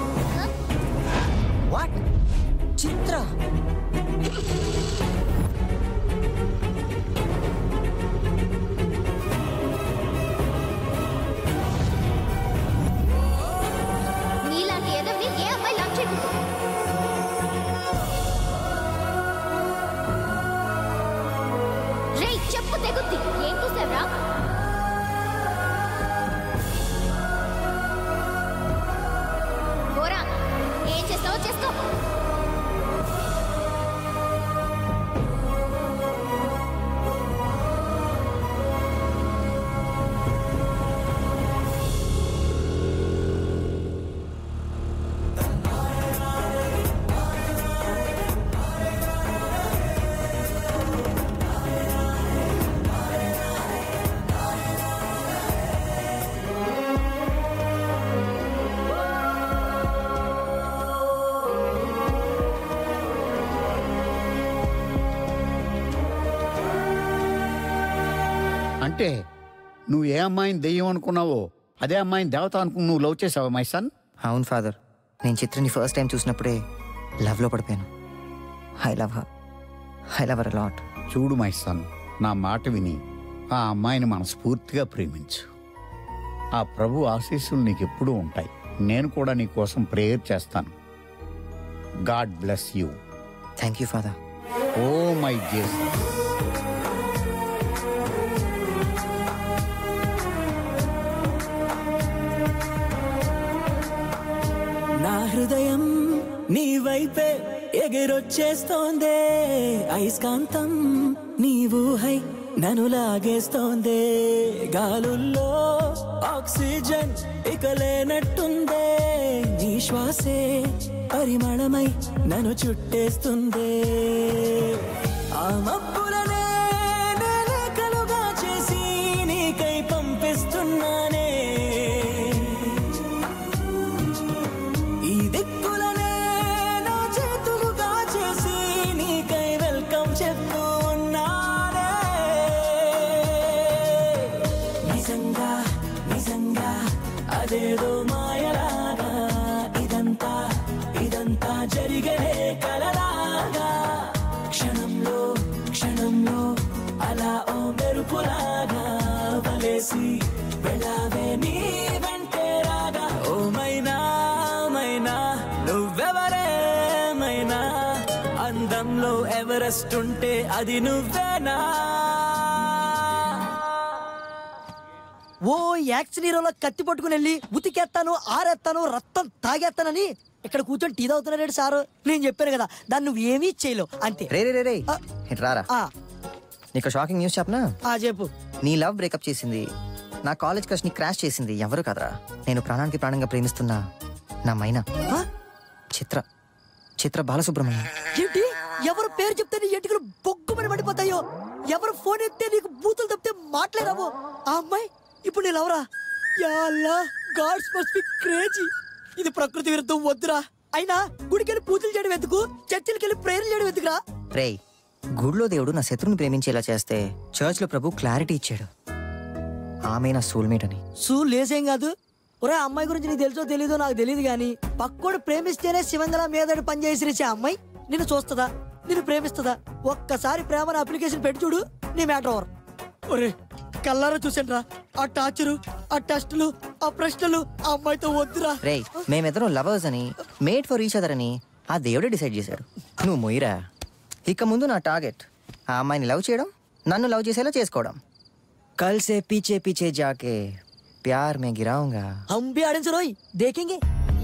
what Chitra నీలాంటి ఎదవిని ఏ అమ్మాయి లవ్ చేయకూడదు అంటే నువ్వు ఏ అమ్మాయిని దెయ్యం అనుకున్నావో అదే అమ్మాయిని దేవత అనుకుని నువ్వు లవ్ చేసావా మై సన్ అవును ఫాదర్ నేను చిత్రని ఫస్ట్ టైం చూసినప్పుడే లవ్లో పడిపోయాను I love her I love her lot చూడు మై సన్ నా మాట విని ఆ అమ్మాయిని మనస్ఫూర్తిగా ప్రేమించు ఆ ప్రభు ఆశీస్సులు నీకు ఎప్పుడూ ఉంటాయి నేను కూడా నీ కోసం ప్రేయర్ చేస్తాను God bless you thank you father oh my Jesus నా హృదయం నీ వైపే ఎగిరొచ్చేస్తోందే అయస్కాంతం నీ ఊహై నన్ను లాగేస్తోందే గాలుల్లో ఆక్సిజన్ ఇక లేనట్టుందే నీ శ్వాసే పరిమళమై నన్ను చుట్టేస్తుందే ఆ మబ్బులనే నేలేకలుగా చేసి నీకై పంపిస్తున్నానే ఈ దిక్కులనే నా చేతులుగా చేసి నీకై వెల్కమ్ చెప్తూ ఉన్నానే నిజంగా నిజంగా అదేదో మాయలాగా ఇదంతా ఇదంతా జరిగనే కలలాగా క్షణంలో క్షణంలో అలా ఓ మెరుపులాగా వలేసి వెళ్ళావే నీ వెంటే రాగా ఓ మైనా మైనా నువ్వెవరేమైనా అందంలో ఎవరెస్ట్ ఉంటే అది నువ్వేనా ఓ యాక్షన్ హీరోలో కత్తి పట్టుకుని వెళ్ళి ఉతికేస్తాను ఆరేస్తాను రక్తం తాగేస్తానని ఇక్కడ కూర్చొని టీ తాగుతున్నాడు సారు నేను చెప్పాను కదా దాన్ని నువ్వు ఏమీ చేయలేవు అంతే రే రే రే రే ఇటు రారా ఆ, నీకు షాకింగ్ న్యూస్ చెప్పనా ఆ చెప్పు నీ లవ్ బ్రేకప్ చేసింది నా కాలేజ్ క్రష్ ని క్రాష్ చేసింది ఎవరు కదరా నేను ప్రాణానికి ప్రాణంగా ప్రేమిస్తున్నా నా మైనా చిత్ర చిత్ర బాలసుబ్రహ్మణ్యం ఏంటి ఎవరు పేరు చెప్తే నీ ఎంటికలు బొగ్గుమని పడిపోతాయో ఎవరు ఫోన్ ఎత్తే నీకు బూతులు తప్పితే మాట్లాడరావు ఆ అమ్మాయి ఇప్పుడు నేను ఎవరా యాల్లా గాడ్స్ మస్ట్ బి క్రేజీ ఇది ప్రకృతి విరుద్ధం వద్దురా అయినా గుడికెళ్ళి పూజలు చేయడం ఎందుకు చర్చిలకి వెళ్ళి ప్రేయర్లు చేయడం ఎందుకురా రేయ్ గుడిలో దేవుడు నా శత్రుని ప్రేమించేలా చేస్తే చర్చ్ లో ప్రభు క్లారిటీ ఇచ్చాడు ఆమె నా సోల్మేట్ అని సూ లేసేం కాదు ఒరే అమ్మాయి గురించి నీకు తెలుసో తెలీదో నాకు తెలియదు గాని పక్కోడు ప్రేమిస్తేనే శివంగల మీదడు పనిచేసి ఆ అమ్మాయి నిన్ను చూస్తుందా నిన్ను ప్రేమిస్తుందా ఒక్కసారి ప్రేమను అప్లికేషన్ పెట్టి చూడు నీ మ్యాటర్ ఓవర్ ఒరే కల్లారా చూసాను ఆ టార్చరు ఆ టెస్టులు ఆ ప్రశ్నలు ఆ అమ్మాయితో వద్దురా రేయ్ మేమిద్దరం లవర్స్ అని మేడ్ ఫర్ ఈచ్ అదర్ అని ఆ దేవుడే డిసైడ్ చేశాడు నువ్వు మొయ్యరా ఇక ముందు నా టార్గెట్ ఆ అమ్మాయిని లవ్ చేయడం నన్ను లవ్ చేసేలా చేసుకోవడం కల్సే పీచే పీచే జాకే ప్యార్ మే గిరావుంగా हम भी आड़न से रोई देखेंगे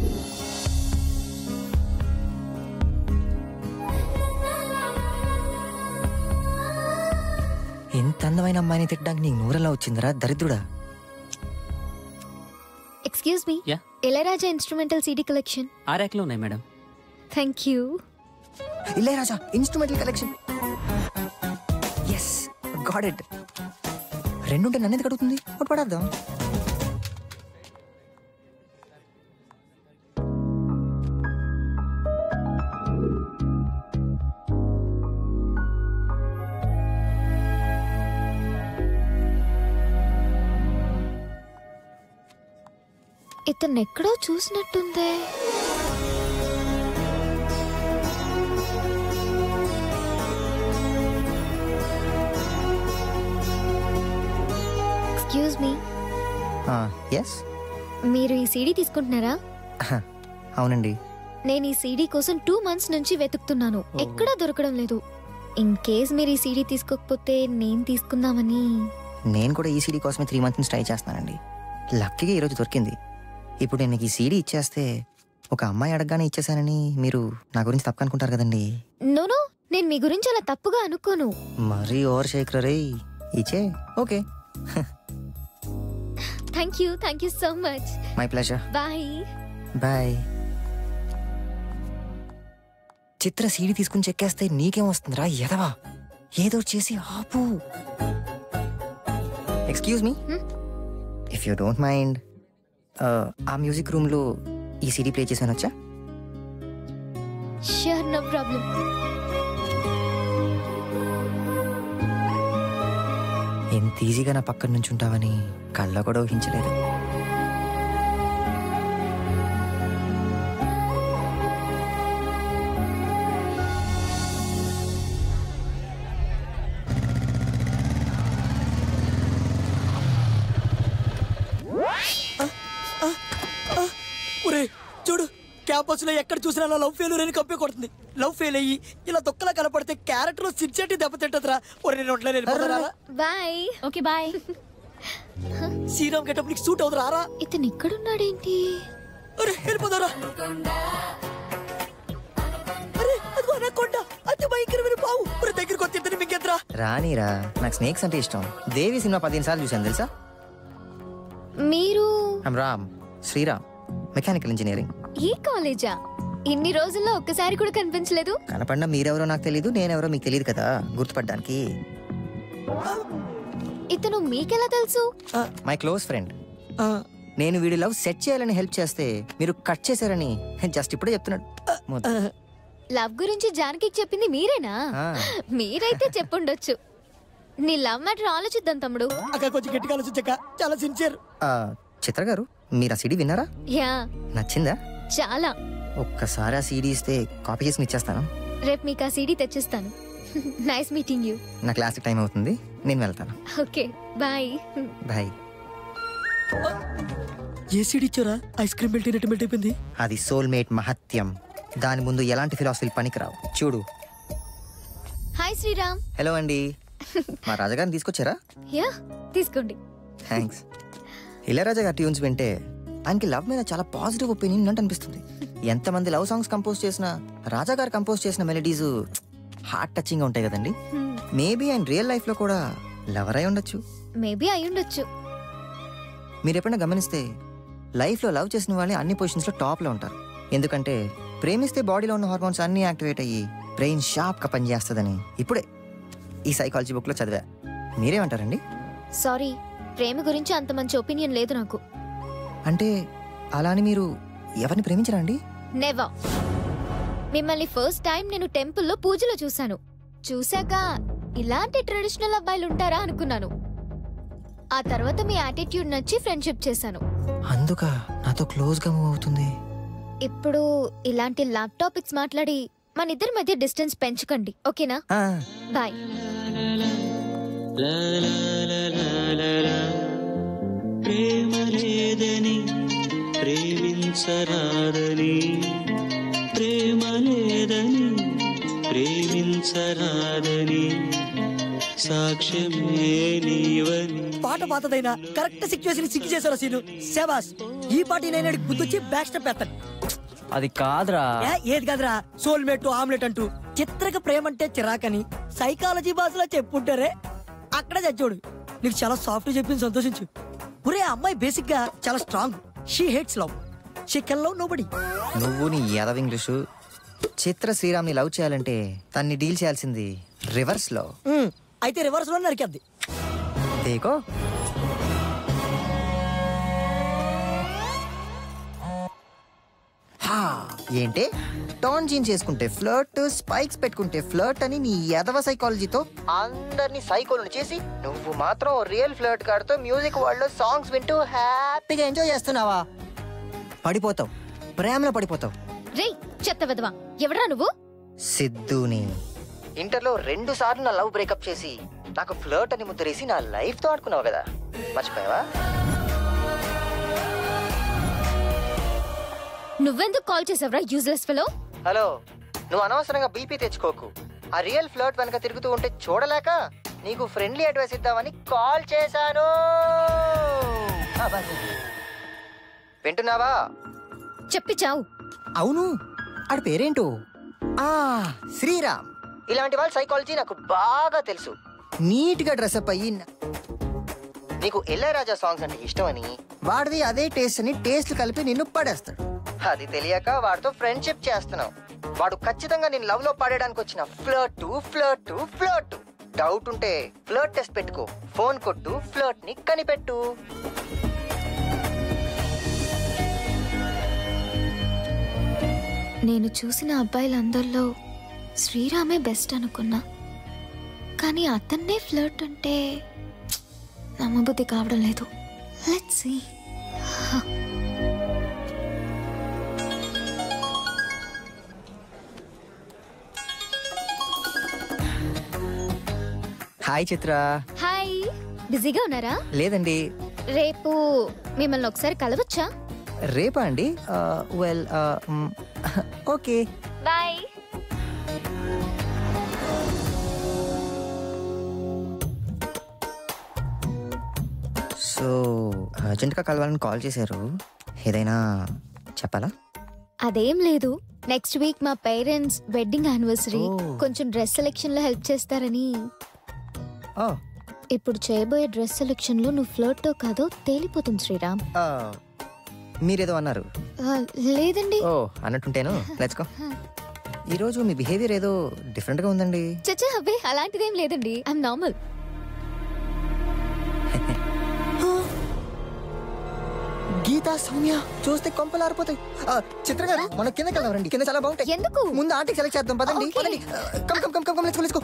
ఎంత అందమైన అమ్మాయిని తిట్టడానికి నీకు నూరెలా వచ్చిందిరా దరిద్రుడా excuse me Yeah. Ilaiyaraaja instrumental CD collection ఆ ర్యాక్లో ఉన్నాయి madam thank you Ilaiyaraaja instrumental collection yes got it రెండుంటే నన్ను ఎందుకు అడుగుతుంది ఒకటి పడేద్దాం ఇతను ఎక్కడో చూసినట్టుందే ఎక్స్క్యూజ్ మీ ఎస్ మీరు ఈ సీడీ తీసుకుంటున్నారా అవునండి నేను ఈ సీడీ కోసం టూ మంత్స్ నుంచి వెతుకుతున్నాను ఎక్కడా దొరకడం లేదు ఇన్ కేస్ మీరు ఈ సీడీ తీసుకోకపోతే నేను తీసుకుందామని నేను కూడా ఈ సీడీ కోసమే త్రీ మంత్స్ నుంచి ట్రై చేస్తున్నానండి లక్కీగా ఈరోజు దొరికింది ఇప్పుడు నేను నీకు ఈ సీడీ ఇచ్చేస్తే ఒక అమ్మాయి అడగగానే ఇచ్చేసానని మీరు నా గురించి తప్పు అనుకుంటారు కదండి నోనో నేను మీ గురించి అలా తప్పుగా అనుకోను మరీ ఓవర్ షేక్ రే ఇచ్చే okay thank you thank you so much my pleasure bye bye Chitra CD తీసుకుని చెక్కేస్తే నీకేం వస్తుందిరా ఎదవా ఏదో ఒకటి చేసి ఆపు excuse me if you don't mind ఆ మ్యూజిక్ రూమ్ లో ఈ సీడీ ప్లే చేశాను వచ్చా షూర్ నో ప్రాబ్లం ఇంత ఈజీగా నా పక్కన నుంచి ఉంటావని కళ్ళ కూడా ఊహించలేదు ఒరే చూడు క్యాంపస్ లో ఎక్కడ చూసినా నా లవ్ ఫెయిల్ అని కంపే కొడుతుంది లవ్ ఫెయిల్ అయ్యి ఇలా తొక్కలా కనపడితే క్యారెక్టర్ లో సిన్సియర్టీ దెబ్బతింటదిరా ఒరే నేను ఒంట్లో వెళ్ళిపోతారా bye okay bye Sriram getup నీకు సూట్ అవుతురా రా ఇతను ఇక్కడున్నాడేంటి అరే వెళ్ళిపోతారా అరే అదిగో నా కొండ అతి భయంకరమైన పావు ఒరే దగ్గరికి వచ్చి ఇద్దరిని మింగెత్తరా రానీరా నాకు స్నేక్స్ అంటే ఇష్టం దేవి సినిమా పదిహేను సార్లు చూశాను తెలుసా మీరు I'm Ram Sriram mechanical engineering ఈ కాలేజా ఇన్ని రోజుల్లో ఒక్కసారి కూడా కనిపించలేదు కనపడినా మీరెవరో నాకు తెలియదు నేనెవరో మీకు తెలియదు కదా గుర్తుపడ్డానికి ఇతను మీకెలా తెలుసు మై క్లోజ్ ఫ్రెండ్ నేను వీడి లవ్ సెట్ చేయాలని హెల్ప్ చేస్తే మీరు కట్ చేశారని జస్ట్ ఇప్పుడే చెప్తున్నాడు మొద్దు. లవ్ గురించి జానకి చెప్పింది మీరేనా ఆ. మీరైతే చెప్పుండొచ్చు నీ లవ్ మ్యాటర్ ఆలోచిద్దాం తమ్ముడు అక్క కొంచెం గట్టిగా ఆలోచించక్క చాలా సిన్సియర్ ఆ, చిత్ర గారు మీరు ఆ సీడీ విన్నారా యా నచ్చిందా చాలా ఒక్కసారి ఆ సీడీ ఇస్తే కాపీ చేసుకుని ఇచ్చేస్తాను రేపు మీకు ఆ సీడీ తెచ్చిస్తాను నైస్ మీటింగ్ యూ నా క్లాస్కి టైం అవుతుంది నేను వెళ్తాను ఓకే బాయ్ బాయ్ ఏ సీడ్ ఇచ్చారా ఐస్ క్రీమ్ మెల్ట్ అయినట్టు మెల్ట్ అయిపోయింది అది సోల్మేట్ మహత్యం దాని ముందు ఎలాంటి ఫిలాసఫీలు పనికిరావు చూడు హాయ్ శ్రీరామ్ హలో అండి మా రాజాగారిని తీసుకొచ్చారా యా తీసుకోండి థ్యాంక్స్ ఇళయరాజా గారి ట్యూన్స్ వింటే ఆయనకి లవ్ మీద చాలా పాజిటివ్ ఒపీనియన్ ఉన్నట్టు అనిపిస్తుంది ఎంతమంది లవ్ సాంగ్స్ కంపోజ్ చేసినా రాజా గారు కంపోజ్ చేసిన మెలడీస్ హార్ట్ టచింగ్ ఉంటాయి కదండి మేబీ ఆయన రియల్ లైఫ్ లో కూడా లవర్ అయి ఉండొచ్చు మేబీ అయి ఉండొచ్చు మీరు ఎప్పుడైనా గమనిస్తే లైఫ్ లో లవ్ చేసిన వాళ్ళే అన్ని పొజిషన్స్ లో టాప్ లో ఉంటారు ఎందుకంటే ప్రేమిస్తే బాడీలో ఉన్న హార్మోన్స్ అన్ని యాక్టివేట్ అయ్యి బ్రెయిన్ షార్ప్ గా పనిచేస్తుందని ఇప్పుడే ఈ సైకాలజీ బుక్ లో చదివా మీరేమంటారండి సారీ ప్రేమ గురించి అంత మంచి ఒపీనియన్ లేదు నాకు అంటే అలా అని మీరు ఎవరిని ప్రేమించరా అండి నెవర్ మిమ్మల్ని ఫస్ట్ టైం నేను టెంపుల్లో పూజలో చూశాను చూశాక ఇలాంటి ట్రెడిషనల్ అబ్బాయిలు ఉంటారా అనుకున్నాను ఆ తర్వాత మీ యాటిట్యూడ్ నచ్చి ఫ్రెండ్షిప్ చేశాను అందుక నాతో క్లోజ్ గా మూవ్ అవుతుంది ఇప్పుడు ఇలాంటి ల్యాప్ టాపిక్స్ మాట్లాడి మన ఇద్దరి మధ్య డిస్టెన్స్ పెంచకండి ఓకేనా ఆ, బాయ్ ప్రేమ లేదని ప్రేమించరాదని ప్రేమ లేదని ప్రేమించరాదని సాక్ష్యమే నీవని పాట పాతదైనా కరెక్ట్ సిచ్యువేషన్ సిక్కి చేశారు సీను శబాస్ ఈ పాట నేను గుర్తొచ్చి బ్యాక్ స్టెప్ వేస్తాను అది కాదురా ఏ, ఏది కాదురా సోల్మేట్ ఆమ్లెట్ అంటూ చిత్రక ప్రేమ అంటే చిరాకని సైకాలజీ భాషలో చెప్పుంటారే అక్కడే చచ్చోడు నీకు చాలా సాఫ్ట్ చెప్పింది సంతోషించు ఒరే ఆ అమ్మాయి బేసిక్ గా చాలా strong she hates love she can love no నువ్వు నీ యాదవ్ ఇంగ్లీషు చిత్ర శ్రీరామ్ని లవ్ చేయాలంటే తన్ని డీల్ చేయాల్సింది రివర్స్ లో అయితే రివర్స్ లో నరికేద్ది దేకో హా, ఏంటి టోన్ జీన్ చేసుకుంటే ఫ్లర్ట్ స్పైక్స్ పెట్టుకుంటే ఫ్లర్ట్ అని నీ యదవ సైకాలజీతో అందరినీ సైకోలను చేసి నువ్వు మాత్రం రియల్ ఫ్లర్ట్ గాడితో మ్యూజిక్ వరల్డ్ లో సాంగ్స్ వింటూ హ్యాపీగా ఎంజాయ్ చేస్తున్నావా పడిపోతావు ప్రేమలో పడిపోతావు రేయ్ చెత్త వెదవా ఎవడ్రా నువ్వు సిద్ధుని ఇంటర్లో రెండు సార్లు నా లవ్ బ్రేకప్ చేసి నాకు ఫ్లర్ట్ అని ముద్దరేసి నా లైఫ్ తో ఆడుకున్నావు కదా మర్చిపోయావా నువ్వెందుకు కాల్ చేసావురా యూజ్లెస్ ఫెలో హలో నువ్వు అనవసరంగా బీపీ తెచ్చుకోకు ఆ రియల్ ఫ్లర్ట్ వెనక తిరుగుతూ ఉంటే చూడలేక నీకు ఫ్రెండ్లీ అడ్వైస్ ఇద్దామని కాల్ చేశాను వింటున్నావా చెప్పి చావు అవును ఆడి పేరేంటో ఆ శ్రీరామ్ ఇలాంటి వాళ్ళ సైకాలజీ నాకు బాగా తెలుసు నీట్ గా డ్రెస్అప్ అయ్యి న- నీకు ఇళ్ళరాజా సాంగ్స్ అంటే ఇష్టమని వాడిది అదే టేస్ట్ అని టేస్ట్ కలిపి నిన్ను పడేస్తాడు అది తెలియక వాడితో ఫ్రెండ్షిప్ చేస్తున్నావు వాడు ఖచ్చితంగా నేను లవ్ లో పడేయడానికి వచ్చిన ఫ్లర్ట్ ఫ్లర్ట్ ఫ్లర్ట్ డౌట్ ఉంటే ఫ్లర్ట్ టెస్ట్ పెట్టుకో ఫోన్ కొట్టు ఫ్లర్ట్ ని కనిపెట్టు నేను చూసిన అబ్బాయిలందరిలో శ్రీరామే బెస్ట్ అనుకున్నా కానీ అతన్నే ఫ్లర్ట్ అంటే నమ్మబుద్ధి కావడం లేదు let's see hi Chitra hi బిజీగా ఉన్నారా లేదండి రేపు మిమ్మల్ని ఒకసారి కలవచ్చా రేపా అండి వెల్ ఓకే బాయ్ సో అర్జెంట్గా కలవాలని కాల్ చేశారు ఏదైనా చెప్పాలా అదేం లేదు నెక్స్ట్ వీక్ మా పేరెంట్స్ వెడ్డింగ్ యానివర్సరీ కొంచెం డ్రెస్ సెలెక్షన్ లో హెల్ప్ చేస్తారని ఓ ఇప్పుడు చేయబోయే డ్రెస్ సెలెక్షన్ లో నువ్వు ఫ్లోట్ తో కాదో తేలిపోతుంది శ్రీరామ్ మీరేదో అన్నారు ఆ, లేదండి ఓ అన్నట్టుంటేను లెట్స్ గో ఈరోజు మీ బిహేవియర్ ఏదో డిఫరెంట్గా ఉందండి చచ్చా అబ్బే అలాంటిదేం లేదండి ఐఎమ్ నార్మల్ గీతా సౌమ్య చూస్తే కొంపలు ఆరిపోతాయి ఆ, చిత్ర గారు మనం కిందకి వెళ్దాం రండి కింద చాలా బాగుంటాయి ఎందుకు ముందు ఆంటీకి సెలెక్ట్ చేద్దాం పదండి పదండి come come come come come let's let's go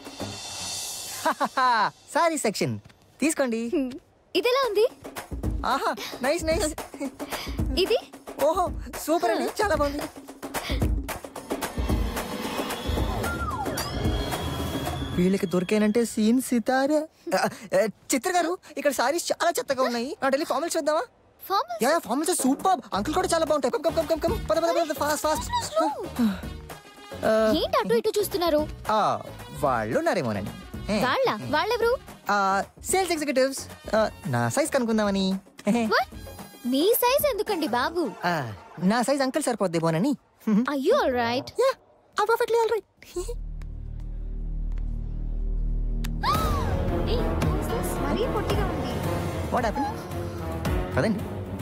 sari section తీసుకోండి ఇది ఎలా ఉంది ఆహా నైస్ నైస్ ఇది ఓహో సూపర్ అండి చాలా బాగుంది వీళ్ళకి దొరికానంటే సీన్ సితారా ఆ, ఆ, చిత్ర గారు ఇక్కడ సారీస్ చాలా చెత్తగా ఉన్నాయి నా ఢిల్లీ ఫార్మల్స్ చూద్దామా యా ఫార్మల్స్ సూపర్ అంకుల్ కూడా చాలా బాగుంటాయి come come come come come పద పద పద ఫాస్ట్ ఫాస్ట్ ఏంటి అటు ఇటు చూస్తున్నారు వాళ్ళు ఉన్నారేమోనండి వాళ్ళ వాళ్ళెవరు సేల్స్ ఎగ్జిక్యూటివ్స్ నా సైజ్ కనుక్కుందామని What? మీ సైజ్ ఎందుకండి బాబు ఆ, నా సైజ్ అంకుల్ సరిపోద్దేమోనని అయ్యో ఆల్ రైట్ యా ఆ పర్ఫెక్ట్లీ ఆల్ రైట్ మరీ పొట్టిగా ఉంది వాట్ హ్యాపెన్ పదండి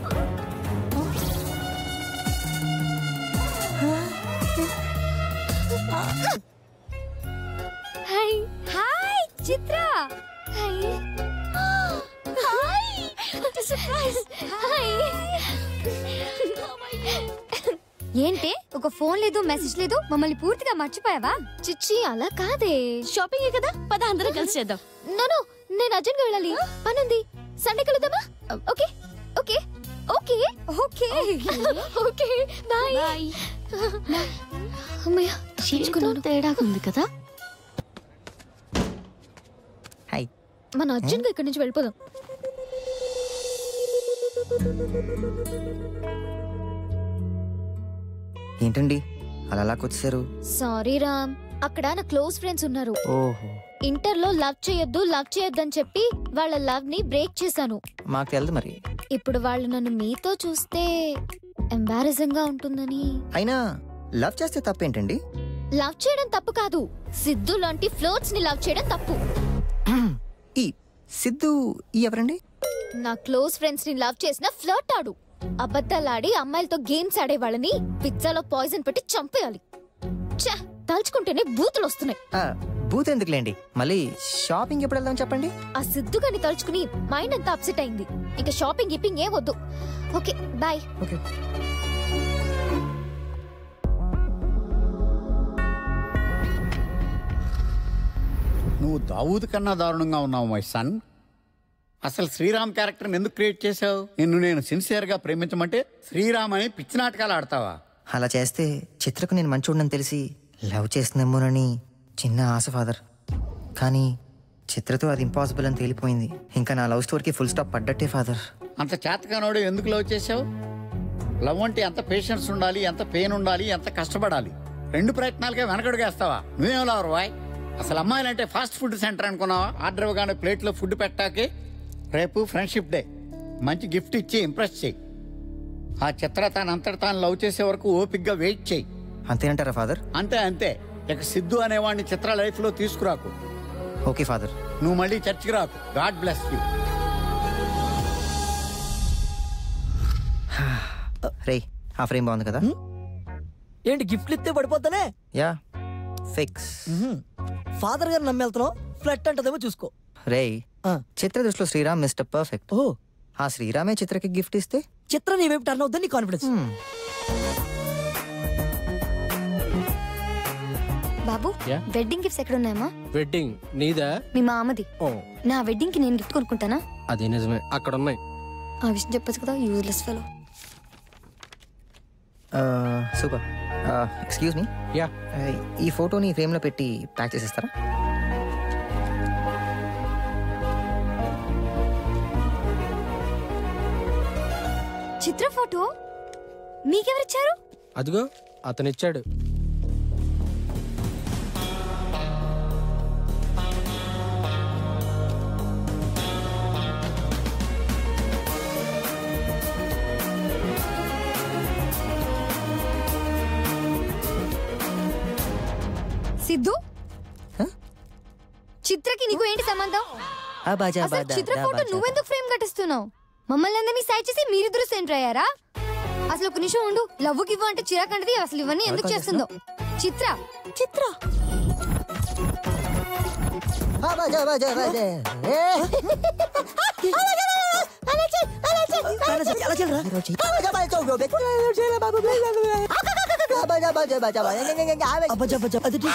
hi hi Chitra hi hi surprise hi ఏంటి ఒక ఫోన్ లేదు మెసేజ్ లేదు మమ్మల్ని పూర్తిగా మర్చిపోయావా చిచ్చి అలా కాదే షాపింగ్ కదా పద అందరం కలిసి చేద్దాం నో నేను అర్జెంట్ గా వెళ్ళాలి పనుంది సండే కలుద్దామా okay okay okay okay okay bye అమ్మయ్య తప్పించుకున్నాను తేడాగా ఉంది కదా హాయ్ మన అర్జెంట్ గా ఇక్కడి నుంచి వెళ్ళిపోదాం ఏంటండి అలా అలా వచ్చేసారు సారీ రామ్ అక్కడ నా క్లోజ్ ఫ్రెండ్స్ ఉన్నారు ఓహో ఇంటర్ లో లవ్ చేయొద్దు లవ్ చేయొద్దు అని చెప్పి వాళ్ళ లవ్ ని బ్రేక్ చేశాను మాకు తెలియదు మరి ఇప్పుడు వాళ్ళు నన్ను మీతో చూస్తే ఎంబారసింగ్ గా ఉంటుందని అయినా లవ్ చేస్తే తప్పేంటండి లవ్ చేయడం తప్పు కాదు సిద్ధు లాంటి ఫ్లోట్స్ ని లవ్ చేయడం తప్పు ఈ సిద్ధు ఈ ఎవరండి నా క్లోజ్ ఫ్రెండ్స్ ని లవ్ చేసిన ఫ్లర్ట్ ఆడు అబద్ధాలాడి అమ్మాయిలతో గేమ్స్ ఆడే వాళ్ళని పిజ్జాలో పాయిజన్ పెట్టి చంపేయాలి ఛ, తలుచుకుంటేనే బూతులు వస్తున్నాయి ఆ, బూత్ ఎందుకులేండి మళ్ళీ షాపింగ్ ఎప్పుడు వెళ్దాం చెప్పండి ఆ సిద్ధుగాని తలుచుకుని మైండ్ అంతా అప్సెట్ అయింది ఇంకా షాపింగ్ గిప్పింగ్ ఏ వద్దు ఓకే బాయ్ ఓకే నువ్వు దావూద్ కన్నా దారుణంగా ఉన్నావు మై సన్ అసలు శ్రీరామ్ క్యారెక్టర్ని ఎందుకు క్రియేట్ చేశావు నిన్ను నేను సిన్సియర్గా ప్రేమించమంటే శ్రీరామ్ అని పిచ్చి నాటకాలు ఆడతావా అలా చేస్తే చిత్రకు నేను మంచోడని తెలిసి లవ్ చేస్తుందేమోనని చిన్న ఆశ ఫాదర్ కానీ చిత్రతో అది ఇంపాసిబుల్ అని తేలిపోయింది ఇంకా నా లవ్ స్టోరీకి ఫుల్ స్టాప్ పడ్డట్టే ఫాదర్ అంత చేతకానోడు ఎందుకు లవ్ చేసావు లవ్ అంటే ఎంత పేషెన్స్ ఉండాలి ఎంత పెయిన్ ఉండాలి ఎంత కష్టపడాలి రెండు ప్రయత్నాలకే వెనకడుగేస్తావా నువ్వేం లవర్ వాయ్ అసలు అమ్మాయిలంటే ఫాస్ట్ ఫుడ్ సెంటర్ అనుకున్నావా ఆర్డర్ ఇవ్వగానే ప్లేట్లో ఫుడ్ పెట్టాకే రేపు ఫ్రెండ్షిప్ డే మంచి గిఫ్ట్ ఇచ్చి ఇంప్రెస్ చేయి ఆ చిత్ర తానంతట తాను లవ్ చేసే వరకు ఓపిక్గా వెయిట్ చేయి అంతేనంటారా ఫాదర్ అంతే అంతే ఇక సిద్ధు అనేవాడిని చిత్ర లైఫ్లో తీసుకురాకు ఓకే ఫాదర్ నువ్వు మళ్ళీ చర్చికి రాకు గాడ్ బ్లెస్ యూ రే ఆ ఫ్రేమ్ బాగుంది కదా ఏంటి గిఫ్ట్లు ఇస్తే పడిపోతానే యా ఫిక్స్ ఫాదర్ గారు నమ్మేళ్తున్నావు ఫ్లట్ అంటదేమో చూసుకో రే చిత్ర దృష్టిలో శ్రీరామ్ మిస్టర్ పర్ఫెక్ట్ ఓ ఆ శ్రీరామే చిత్రకి గిఫ్ట్ ఇస్తే చిత్ర నీ వైపు టర్న్ అవుతుంది నీ కాన్ఫిడెన్స్ బాబు వెడ్డింగ్ గిఫ్ట్స్ ఎక్కడ ఉన్నాయమ్మా వెడ్డింగ్ నీదా మీ మామది ఓ నా వెడ్డింగ్ కి నేను గిఫ్ట్ కొనుక్కుంటానా అదే నిజమే అక్కడ ఉన్నాయి ఆ విషయం చెప్పచ్చు కదా useless fellow super excuse me yeah ఈ ఫోటోని ఫ్రేమ్లో పెట్టి ప్యాక్ చేసేస్తారా చిత్ర ఫోటో మీకెవరిచ్చారు అదిగో అతను ఇచ్చాడు సిద్ధు చిత్రకి నీకు ఏంటి సంబంధం అబాజా అసలు బాదా చిత్ర దా ఫోటో బాజా. నువ్వెందుకు ఫ్రేమ్ కట్టిస్తున్నావు మమ్మల్ని అందరినీ సైడ్ చేసి మీరిద్దరు సెంటర్ అయ్యారా అసలు ఒక నిమిషం ఉండు లవ్వు గివ్వు అంటే చిరాకంటది అసలు ఇవన్నీ ఎందుకు చేస్తుందో చిత్ర చిత్ర అబాజా బాజా బాజా ఏ. అబాజా బాజా బాజా. అబాజా బాజా బాజా బాజా.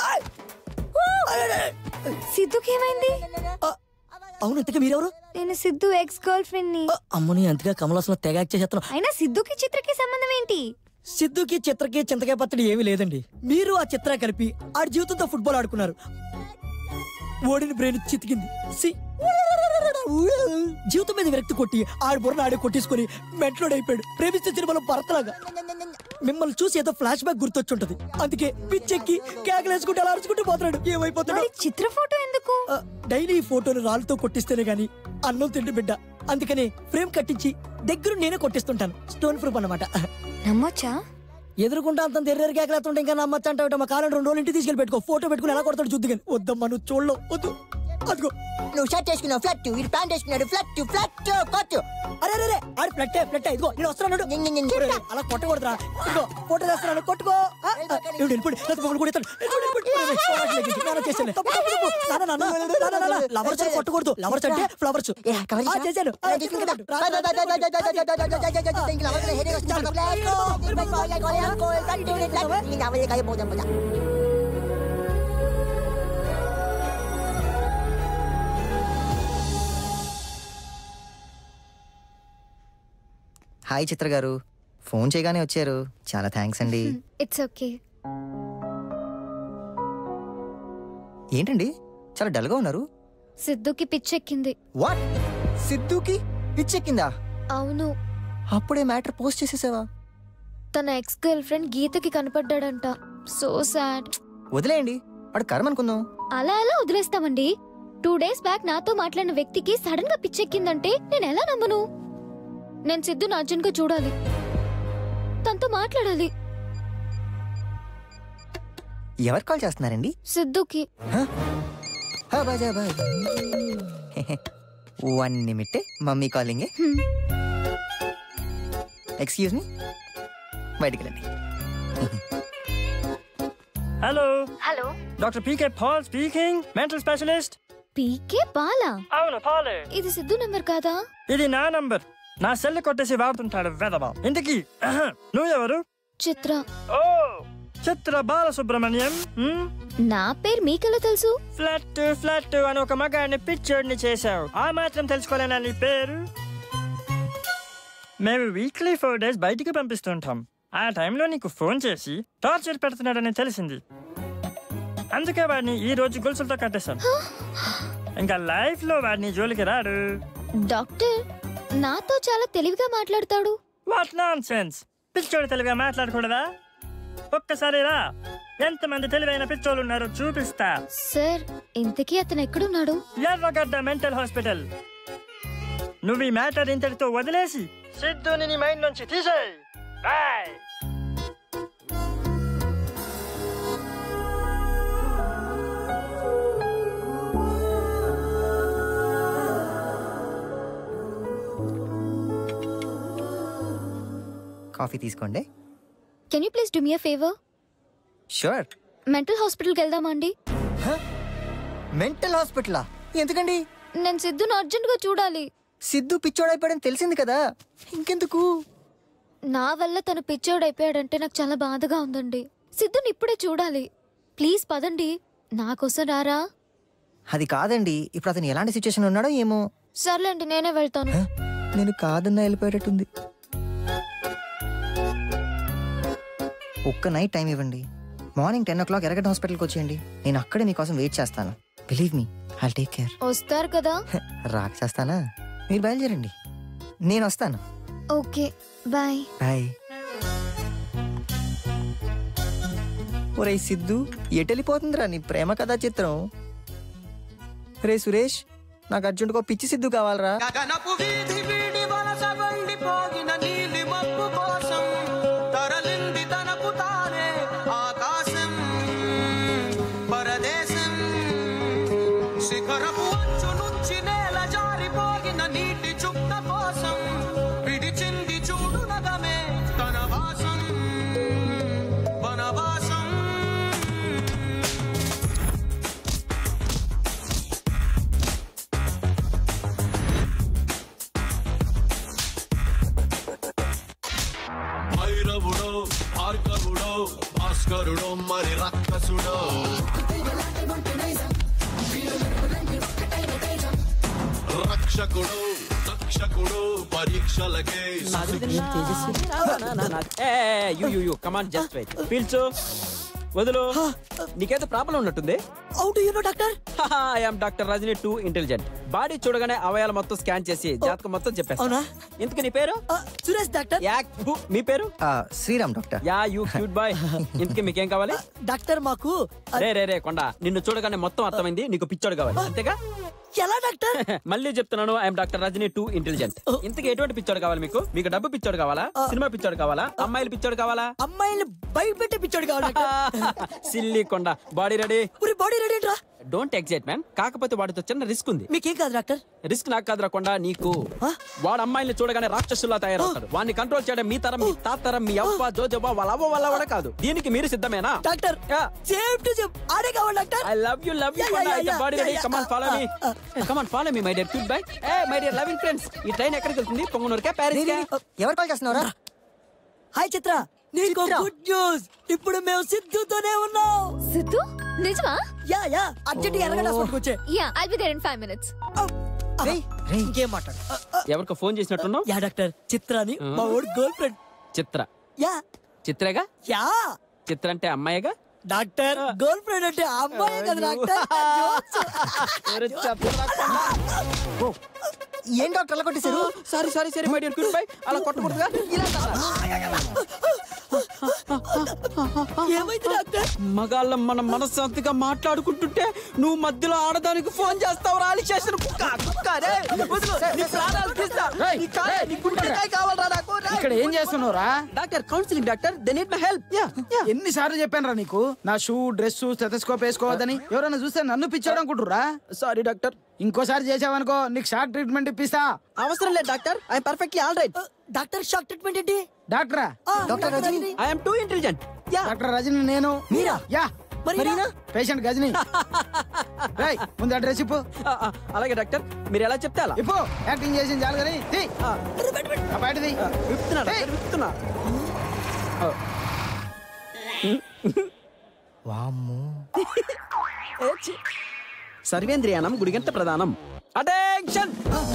సిద్ధుకి ఏమైంది అవును ఇంతకీ మీరెవరు నేను సిద్ధు ఎక్స్ గర్ల్ ఫ్రెండ్ ని అమ్మని అంతగా కమలాసన తెగ యాక్ట్ చేసేస్తున్నాం అయినా సిద్ధుకి చిత్రకి సంబంధం ఏంటి సిద్ధుకి చిత్రకి చింతకాయ పచ్చడి ఏమీ లేదండి మీరు ఆ చిత్ర కలిపి ఆడి జీవితంతో ఫుట్బాల్ ఆడుకున్నారు ఓడిన బ్రెయిన్ చితికింది సి జీవితం మీద విరక్తి కొట్టి ఆడి బుర్ర ఆడి కొట్టేసుకొని మెంట్లోడ్ అయిపోయాడు ప్రేమిస్తే సినిమాలో భర్తలాగా మిమ్మల్ని చూసి ఏదో ఫ్లాష్ బ్యాక్ గుర్తొచ్చుంటది అందుకే పిచ్చెక్కి కేకలేసుకుంటూ అలా అరుచుకుంటూ పోతున్నాడు ఏమైపోతాడు చిత్ర ఫోటో ఎందుకు డైలీ ఈ ఫోటోని రాళ్ళతో కొట్టిస్తేనే గాని అన్నం తిండి బిడ్డ అందుకని ఫ్రేమ్ కట్టించి దగ్గర నేనే కొట్టిస్తుంటాను స్టోన్ ప్రూఫ్ అన్నమాట నమ్మొచ్చా ఎదురుకుంటా అంత తెర్రెరు కేకలేస్తుంటే ఇంకా నమ్మచ్చ అంటే మా కాలం రెండు రోజులు ఇంటికి తీసుకెళ్ళి పెట్టుకో ఫోటో పెట్టుకుని ఎలా కొడతాడు చూద్దు కానీ వద్దమ్మా నువ్వు చూడలేవు వద్దు అదిగో నువ్వు షర్ట్ వేసుకున్నావు ఫ్లట్ వీడు ప్యాంట్ వేసుకున్నాడు ఫ్లట్ ఫ్లట్ కొట్టు అరే అరే అరే ఆడి ఫ్లట్ ఫ్లట్ ఇదిగో నేను వస్తున్నాడు ఒరేయ్, అలా కొట్టకూడదురా ఇదిగో ఫోటో చేస్తున్నాను కొట్టుకో ఆ, ఆ, ఇవిడు వెళ్ళిపోయి లేకపోతే మమ్మల్ని కూడా ఎత్తాడు. వెళ్ళిపోయి, వెళ్ళిపోయి. ఒరేయ్, ఒరేయ్, ఓవర్ యాక్షన్ చేయకు. నాన్న చేశాను. తప్పు, తప్పు, తప్పు. నాన్న, నాన్న, నాన్న, నాన్న, నాన్న. లవర్స్ అని కొట్టకూడదు లవర్స్ అంటే ఫ్లవర్స్ ఆ, చేశాను ఆ, చేశాను కదా. రా, రా, రా, రా, రా, రా, రా, రా. హాయ్ చిత్ర గారు ఫోన్ చేయగానే వచ్చారు చాలా థ్యాంక్స్ అండి ఇట్స్ ఓకే ఏంటండి చాలా డల్గా ఉన్నారు సిద్ధుకి పిచ్చెక్కింది వాట్ సిద్ధుకి పిచ్చెక్కిందా అవును అప్పుడే మ్యాటర్ పోస్ట్ చేసేసావా తన ఎక్స్ గర్ల్ ఫ్రెండ్ గీతకి కనపడ్డాడంట సో సాడ్ వదిలేయండి వాడు కర్మ అనుకుందాం అలా ఎలా వదిలేస్తామండి టూ డేస్ బ్యాక్ నాతో మాట్లాడిన వ్యక్తికి సడన్ గా పిచ్చెక్కిందంటే నేను ఎలా నమ్మను నేను సిద్ధుని అర్జున్ గా చూడాలి తనతో మాట్లాడాలి ఎవరు కాల్ చేస్తున్నారండి సిద్ధుకి one minute mummy calling excuse me బయటికి రండి hello hello doctor PK Paul speaking mental specialist PK బాలా అవును పాలే ఇది సిద్ధు నెంబర్ కాదా ఇది నా నంబర్ నా సెల్ కొట్టేసి వాడుతుంటాడు వెదవా ఇంటికి నువ్వెవరు చిత్ర ఓ చిత్ర బాలసుబ్రహ్మణ్యం హ్మ్? నా పేరు మీకెలా తెలుసు ఫ్లట్ ఫ్లట్ అని ఒక మగాడిని పిచ్చోడిని చేశావు ఆ మాత్రం తెలుసుకోలేనా నీ పేరు మేము వీక్లీ ఫోర్ డేస్ బయటికి పంపిస్తుంటాం ఆ టైంలో నీకు ఫోన్ చేసి టార్చర్ పెడుతున్నాడని తెలిసింది అందుకే వాడిని ఈ రోజు గొలుసులతో కట్టేశాం ఇంకా లైఫ్ లో వాడిని జోలికి రాడు డాక్టర్ నాతో చాలా తెలివిగా మాట్లాడతాడు వాట్ నాన్ సెన్స్ పిచ్చోడు తెలివిగా మాట్లాడకూడదా ఒక్కసారి రా ఎంతమంది తెలివైన పిచ్చోళ్ళు ఉన్నారో చూపిస్తా సార్ ఇంతకీ అతను ఎక్కడున్నాడు ఎర్రగడ్డ మెంటల్ హాస్పిటల్ నువ్వు ఈ మ్యాటర్ ఇంతటితో వదిలేసి సిద్ధుని నీ మైండ్ నుంచి తీసేయ్ బాయ్ కాఫీ తీసుకోండి can you please do me favour sure mental హాస్పిటల్కి వెళ్దామా అండి మెంటల్ హాస్పిటలా ఎందుకండి నేను సిద్ధుని అర్జెంట్ గా చూడాలి సిద్ధు పిచ్చోడైపోయాడని తెలిసింది కదా ఇంకెందుకు నా వల్ల తను పిచ్చోడైపోయాడంటే నాకు చాలా బాధగా ఉందండి సిద్ధుని ఇప్పుడే చూడాలి ప్లీజ్ పదండి నా కోసం రారా అది కాదండి ఇప్పుడు అతను ఎలాంటి సిచ్యువేషన్ ఉన్నాడో ఏమో సర్లేండి నేనే వెళ్తాను నేను కాదన్నా వెళ్ళిపోయేటట్టుంది ఒక్క నైట్ టైం ఇవ్వండి మార్నింగ్ టెన్ ఓ క్లాక్ ఎరగట్ హాస్పిటల్కి వచ్చేయండి నేను అక్కడే మీకోసం వెయిట్ చేస్తాను believe me I take care వస్తారు కదా రాక చేస్తానా మీరు బయలుదేరండి నేను వస్తాను ఓకే బాయ్ బాయ్ ఒరే సిద్ధు ఎటెళ్ళిపోతుందిరా నీ ప్రేమ కథా చిత్రం రే సురేష్ నాకు అర్జెంటుగా పిచ్చి సిద్ధు కావాలరా గగనపు వీధి వీడి వలస వెళ్ళిపోగిన నీలి మబ్బు కోసం తరలింది తనకు తానే ఆకాశం పరదేశం శిఖరపు అంచు నుంచి నేల జారిపోగిన నీటి చుక్క కోసం విడిచింది చూడు నగమే తన వాసం వనవాసం భైరవుడో భార్గవుడో భాస్కరుడో మరి రక్కసుడో రక్షకుడు తక్షకుడు పరీక్షలకే you you you come on just wait పీల్చు వదులు నీకేదో ప్రాబ్లం ఉన్నట్టుంది how do you know doctor I'm doctor Rajani too intelligent body చూడగానే అవయాలు మొత్తం స్కాన్ చేసి జాతకం మొత్తం చెప్పేస్తా అవునా? ఇంతకు నీ పేరు సురేష్ డాక్టర్ యాక్ హు, మీ పేరు Sriram doctor yeah you cute boy ఇంతకి మీకేం కావాలి డాక్టర్ మాకు రే రే రే కొండ నిన్ను చూడగానే మొత్తం అర్థమైంది నీకు పిచ్చోడు కావాలి అంతేగా ఎలా డాక్టర్ మళ్ళీ చెప్తున్నాను I'm doctor Rajani too intelligent ఇంతకి ఎటువంటి పిచ్చోడు కావాలి మీకు మీకు డబ్బు పిచ్చోడు కావాలా సినిమా పిచ్చోడు కావాలా అమ్మాయిలు పిచ్చోడు కావాలా అమ్మాయిల్ని భయపెట్టే పిచ్చాడు కావాలి డాక్టర్ సిల్లీ కొండ బాడీ రెడీ ఉరి బాడీ రెడీ రా డోంట్ ఎగ్జైట్ మ్యాన్ కాకపోతే వాడితో చిన్న రిస్క్ ఉంది మీకేం కాదు డాక్టర్ రిస్క్ నాకు కాదురా కొండ నీకు వాడు అమ్మాయిల్ని చూడగానే రాక్షసుల్లా తయారవుతాడు వాడిని కంట్రోల్ చేయడం మీ తరం మీ తాత తరం మీ అవ్వ జోజవ్వ వాళ్ళ అవ్వ వాళ్ళ కూడా కాదు దీనికి మీరు సిద్ధమేనా డాక్టర్ సేమ్ టు సేమ్ ఆడే కావాలి doctor I love you love you Yeah, yeah, yeah, body yeah, ready yeah. Come on follow me come on follow me my dear cute boy ఏ మై డియర్ లవింగ్ ఫ్రెండ్స్ ఈ ట్రైన్ ఎక్కడికి వెళ్తుంది పొంగనూరుకే ప్యారిస్ కే ఎవరు కాల్ చేస్తున్నారా హాయ్ చిత్ర నీకు గుడ్ న్యూస్ ఇప్పుడు మేము సిద్ధుతోనే ఉన్నాం సిద్ధు నిజమా యా యా అర్జెంట్ ఎరగడ హాస్పిటల్కి వచ్చే yeah I'll be there in 5 minutes ఇంకేం మాట్లాడు ఎవరికో ఫోన్ చేసినట్టున్నావు యా డాక్టర్ చిత్రాని మా ఓడి గర్ల్ ఫ్రెండ్ చిత్ర యా చిత్రేగా యా చిత్ర అంటే అమ్మాయిగా డాక్టర్ గర్ల్ ఫ్రెండ్ అంటే అమ్మాయి కదా డాక్టర్ ఏం డాక్టర్ అలా కొట్టేశారు sorry sorry sorry my dear cute boy అలా కొట్టకూడదుగా ఇలా ఏమైంది డాక్టర్ మగాళ్ళ మన మనశ్శాంతిగా మాట్లాడుకుంటుంటే నువ్వు మధ్యలో ఆడదానికి ఫోన్ చేస్తావు రాలి చేసిన కుక్క కుక్క రే వదిలు, నీ ప్రాణాలు తీస్తా. నీ కాయ- నీ గుండెకాయ కావాలిరా నాకు, రే. ఇక్కడ ఏం చేస్తున్నావురా doctor counselling doctor they need my help yeah ఎన్నిసార్లు చెప్పాను రా నీకు నా షూ డ్రెస్ స్టెథోస్కోప్ వేసుకోవద్దని ఎవరైనా చూస్తే నన్ను పిచ్చాడు అనుకుంటురా సారీ డాక్టర్ ఇంకోసారి చేసావనుకో నీకు షాక్ ట్రీట్మెంట్ ఇప్పిస్తా అవసరం లేదు doctor I perfectly all right doctor shock treatment ఏంటి డాక్టరా doctor Rajani I am too intelligent yeah doctor Rajani నేను మీరా యా మరీనా? పేషెంట్ గజని రేయ్ ముందు అడ్రస్ ఇప్పు అలాగే డాక్టర్ మీరు ఎలా చెప్తే అలా ఇప్పు యాక్టింగ్ చేసింది చాలు కానీ తీ. ఆ బయటది విప్పుతున్నా డాక్టర్ విప్పుతున్నా వామ్మో సర్వేంద్రియానం గుడిగంట ప్రధానం అటెన్షన్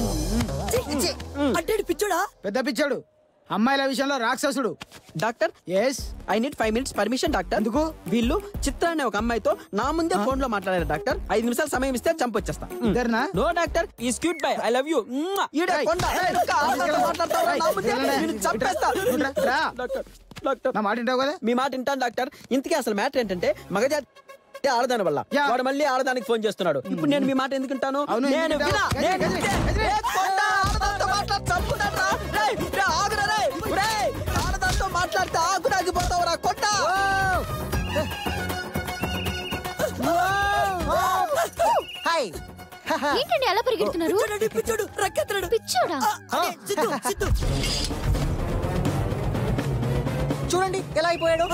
అంటే పిచ్చోడా పెద్ద పిచ్చాడు అమ్మాయిల విషయంలో రాక్షసుడు doctor yes I need five minutes permission doctor ఎందుకు వీళ్ళు చిత్ర అనే ఒక అమ్మాయితో నా ముందే ఫోన్ లో మాట్లాడారు డాక్టర్ ఐదు నిమిషాలు సమయం ఇస్తే చంపొచ్చేస్తా ఇద్దరునా నో డాక్టర్ ఈ cute boy I love you ఏయ్, ఏయ్, చంపేస్తా రా, రా. డాక్టర్ డాక్టర్ నా మాట వింటావు కదా మీ మాట వింటాను డాక్టర్ ఇంతకీ అసలు మ్యాటర్ ఏంటంటే మగజాతి ఆడదాని వల్ల యా. వాడు మళ్ళీ ఆడదానికి ఫోన్ చేస్తున్నాడు ఇప్పుడు నేను మీ మాట ఎందుకు వింటాను అవును, ఎందుకు నేను వింటావు? వినా, నేను గజని, వింటే, గజని, ఏ కొండ ఆడదాంతో మాట్లాడి చంపుతాడ్రా? రేయ్, రేయ్, ఆగురా రేయ్. రేయ్, ఆడదాంతో మాట్లాడితే ఆకు రాగిపోతావురా కొండ హాయ్ ఏంటండి అలా పరిగెడుతున్నారు పిచ్చోడండి పిచ్చోడు రక్కెత్తడు పిచ్చోడా అదే, సిద్ధు సిద్ధు చూడండి ఎలా అయిపోయాడు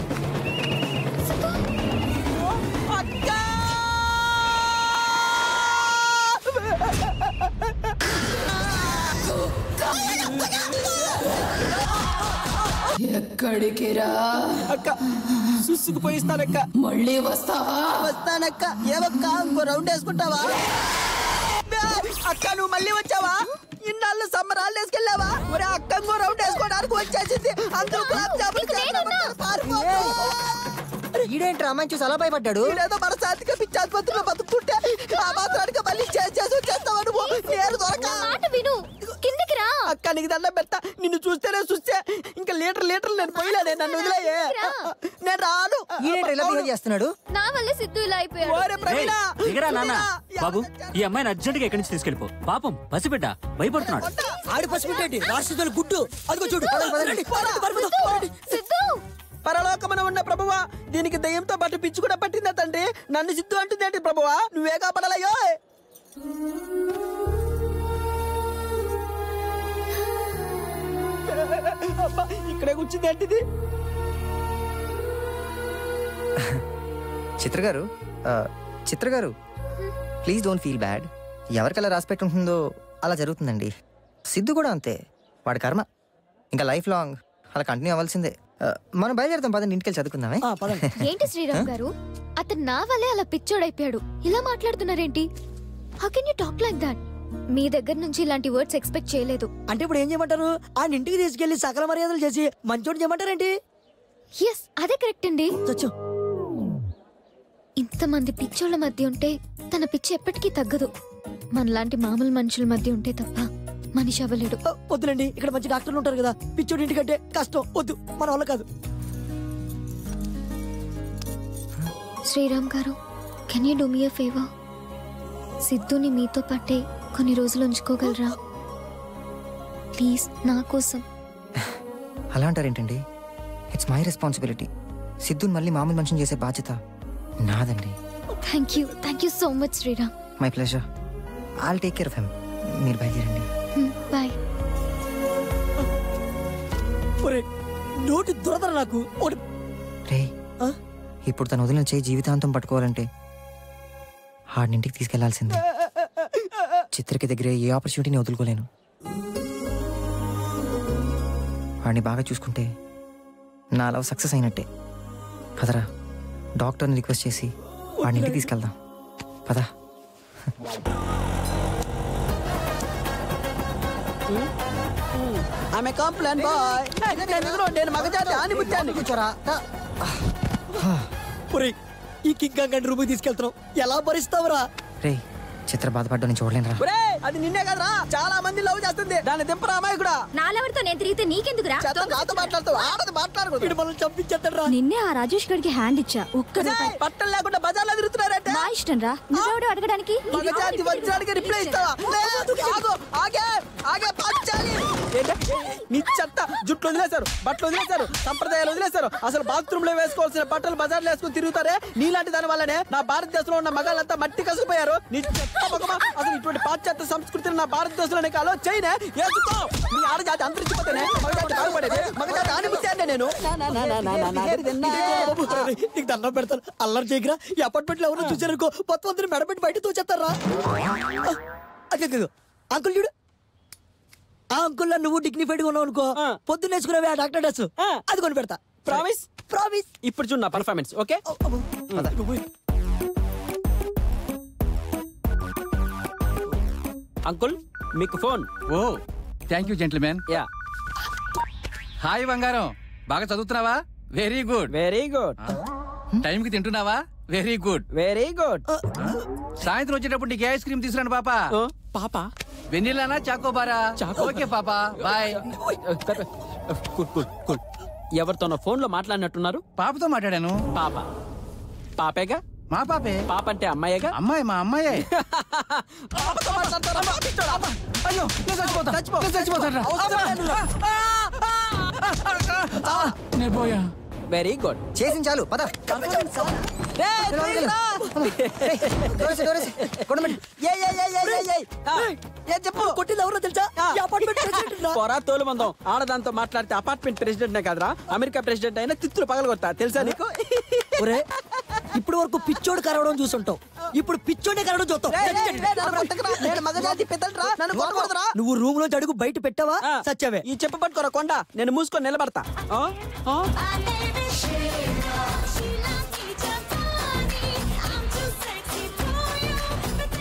ఎక్కడికి రా అక్క సుసుకు పోయిస్తానక్క మళ్ళీ వస్తావా వస్తానక్క ఏవక్క ఇంకో రౌండ్ వేసుకుంటావా అబ్బే అక్క నువ్వు మళ్ళీ వచ్చావా ఇన్నాళ్ళు సమ్మర్ హాలిడేస్ వెళ్ళావా మరి అక్క ఇంకో రౌండ్ వేసుకోవడానికి వచ్చేసింది అందరూ గులాబ్ జాములు చేస్తామంటారు. పారిపోకు. ఈడేంట్రా అమ్మాయిని చూసి అలా భయపడ్డాడు ఈడేదో మన శాంతిగా పిచ్చి ఆసుపత్రిలో బతుకుంటే ఆ మాత్రానికి మళ్ళీ చేసి చేసి వచ్చేస్తావా నువ్వు నేను దొరక మాట విను కిందికి రా అక్క నీకు దండం పెడతా నిన్ను చూస్తేనే చూస్తే ఇంకా లీటర్ లీటర్ నేను పోయలేనే నన్ను వదిలేయే నేను రాను ఈడేంట్రా ఇలా బిహేవ్ చేస్తున్నాడు నా వల్లే సిద్ధు ఇలా అయిపోయాడు ఓరే ప్రవీణ దిగరా నాన్న బాబు ఈ అమ్మాయిని అర్జెంట్ గా ఎక్కడి నుంచి తీసుకెళ్ళిపో పాపం పసిబిడ్డ భయపడుతున్నాడు ఆడి పసిపెట్టండి రాష్ట్రదలు గుడ్డు అదిగో చూడు పదండి, పదండి. సిద్ధు పరలోకమున ఉన్న ప్రభువా దీనికి దయ్యంతో పాటు పిచ్చి కూడా పట్టిందా తండ్రి నన్ను సిద్ధు అంటుందేంటి ప్రభువా నువ్వే కాపాడాలయ్యో అబ్బా, ఇక్కడే కూర్చుంది ఏంటిది చిత్ర గారు ఆ, చిత్ర గారు ప్లీజ్ డోంట్ ఫీల్ బ్యాడ్ ఎవరికలా రాసి పెట్టుంటుందో అలా జరుగుతుందండి సిద్ధు కూడా అంతే వాడి కర్మ ఇంకా లైఫ్ లాంగ్ అలా కంటిన్యూ అవ్వాల్సిందే ఆ, మనం బయలుదేరుతాం పదండి ఇంటికి చదువుకుందామే ఏంటి శ్రీరామ్ గారు అతను నా వల్లే అలా పిచ్చోడైపోయాడు ఇలా మాట్లాడుతున్నారేంటి how can you talk like that మీ దగ్గర నుంచి ఇలాంటి వర్డ్స్ ఎక్స్పెక్ట్ చేయలేదు అంటే ఇప్పుడు ఏం చేయమంటారు ఆయన ఇంటికి తీసుకెళ్లి సకల మర్యాదలు చేసి మంచోడు చేయమంటారేంటి ఎస్ అదే కరెక్ట్ అండి చచ్చు ఇంతమంది పిచ్చోళ్ళ మధ్య ఉంటే తన పిచ్చి ఎప్పటికీ తగ్గదు మనలాంటి మామూలు మనుషుల మధ్య ఉంటే తప్ప మనిషి అవ్వలేడు వద్దులండి ఇక్కడ మంచి డాక్టర్లు ఉంటారు కదా పిచ్చోడి ఇంటికంటే కష్టం వద్దు మన వల్ల కాదు శ్రీరామ్ గారు can you do me a favour సిద్ధుని మీతో పట్టే కొన్ని రోజులు ఉంచుకోగలరా ప్లీజ్ నా కోసం అలా అంటారేంటండి ఇట్స్ మై రెస్పాన్సిబిలిటీ సిద్ధుని మళ్ళీ మామూలు మనిషిని చేసే బాధ్యత నాదండి thank you thank you so much Sriram my pleasure all take care of him మీరు బయలుదేరండి బాయ్ ఒరే నోటి దురదర నాకు ఒకటి రే ఇప్పుడు తను వదిలిన చేయి జీవితాంతం పట్టుకోవాలంటే ఆడినింటికి తీసుకెళ్లాల్సిందే చిత్రకి దగ్గర ఏ ఆపర్చునిటీని వదులుకోలేను వాడిని బాగా చూసుకుంటే నా లవ్ సక్సెస్ అయినట్టే పదరా డాక్టర్ని రిక్వెస్ట్ చేసి వాడిని ఇంటికి తీసుకెళ్దాం పదా ఆమె కాంప్లైన్ బాయ్ నేను ఎదురు నేను మగజాతి ఆని ముత్యాన్ని కూర్చోరా ఒరే ఈ కింగ్ గంగని రూమ్ తీసుకెళ్తున్నాం ఎలా భరిస్తావురా రే చిత్ర బాధపడ్డా నేను చూడలేనురా ఒరే అది నిన్నే కదరా చాలా మంది లవ్ చేస్తుంది దాన్ని దింపరా అమ్మాయి కూడా నాలెవరితో నేను తిరిగితే నీకెందుకురా చేత నాతో మాట్లాడుతావు ఆడది మాట్లాడకూడదు మనల్ని చంపించేస్తాడు నిన్నే ఆ రాజేష్ గడికి హ్యాండ్ ఇచ్చా ఒక్క రూపాయి పట్టం లేకుండా బజార్లో తిరుగుతున్నారంటే మా ఇష్టం రా నువ్వెవడు అడగడానికి మగజాతి వజ్రానికి రిప్లై ఇస్తావా లేదు, ఆగు, ఆగే ఆగే పంచాలి ఏంటి? నీ చెత్త జుట్లు వదిలేశారు బట్టలు వదిలేశారు సంప్రదాయాలు వదిలేశారు అసలు బాత్రూమ్ లో వేసుకోవాల్సిన బట్టలు బజార్లో వేసుకుని తిరుగుతారే నీలాంటి దాని వల్లనే నా భారతదేశంలో ఉన్న మగాళ్ళంతా మట్టి కసిపోయారు నీ చెత్త మొగమా అసలు ఇటువంటి పాశ్చాత్య సంస్కృతిని నా భారతదేశంలోనే కాలో చైనా వేసుకో నీ ఆడజాతి అంతరించిపోతేనే మగజాతి బాగుపడేది మగజాతి ఆనిమిత్యాన్నే నేను నా, నా, నా, నా, నా, నా, నా. ఒరే, నీకు దండం పెడతాను అల్లరి చేయకరా ఈ అపార్ట్మెంట్ లో ఎవరో చూసారనుకో మొత్తం అందరూ మెడపెట్టి బయట తోచేస్తారా అంకుల్ చూడు ఆ అంకుల్ నువ్వు డిగ్నిఫైడ్ గా ఉన్నావు అనుకో పొద్దున్న వేసుకున్నావే ఆ డాక్టర్ డ్రెస్ అది కొని పెడతా ప్రామిస్ ప్రామిస్ ఇప్పుడు చూడు నా పర్ఫార్మెన్స్ ఓకే అంకుల్ మీకు phone oh thank you gentleman yeah hi బంగారం బాగా చదువుతున్నావా వెరీ గుడ్ వెరీ గుడ్ టైంకి తింటున్నావా వెరీ గుడ్ వెరీ గుడ్ సాయంత్రం వచ్చేటప్పుడు నీకు ఏ ఐస్ క్రీమ్ తీసుకురండి పాప పాప వెన్నీలానా చాకోబారా ఓకే పాప బాయ్ కూల్ కూల్ కూల్ ఎవరితోనో ఫోన్ లో మాట్లాడినట్టున్నారు పాపతో మాట్లాడాను పాప పాపేగా మా పాపే పాప అంటే అమ్మాయిగా అమ్మాయి మా అమ్మాయే పాపతో మాట్లాడతారా అమ్మా, పిచ్చోడా, అమ్మా. అయ్యో నేను చచ్చిపోతా చచ్చిపో. నేను చచ్చిపోతాను అవసరం లేదు. నేను పోయా వెరీ గుడ్ చేసిన చాలు పద చెప్పు కొట్టింది ఎవరో తెలుసా ఈ అపార్ట్మెంట్ ప్రెసిడెంట్ రా. పొరా తోలు మందం ఆడదాంతో మాట్లాడితే అపార్ట్మెంట్ ప్రెసిడెంట్ కాదురా అమెరికా ప్రెసిడెంట్ అయినా తిత్తులు పగలగొడతా తెలుసా నీకు ఒరే ఇప్పుడు వరకు పిచ్చోడు కరవడం చూసుంటావు ఇప్పుడు పిచ్చోడే కరవడం చూస్తావు నేను మగజాతి పెద్దలరా నన్ను కొట్టకూడదురా నువ్వు రూమ్ లో అడుగు బయట పెట్టావా సచ్చావే ఈ చెప్పు పట్టుకోరా కొండ నేను మూసుకొని నిలబడతా ఆ? ఆ?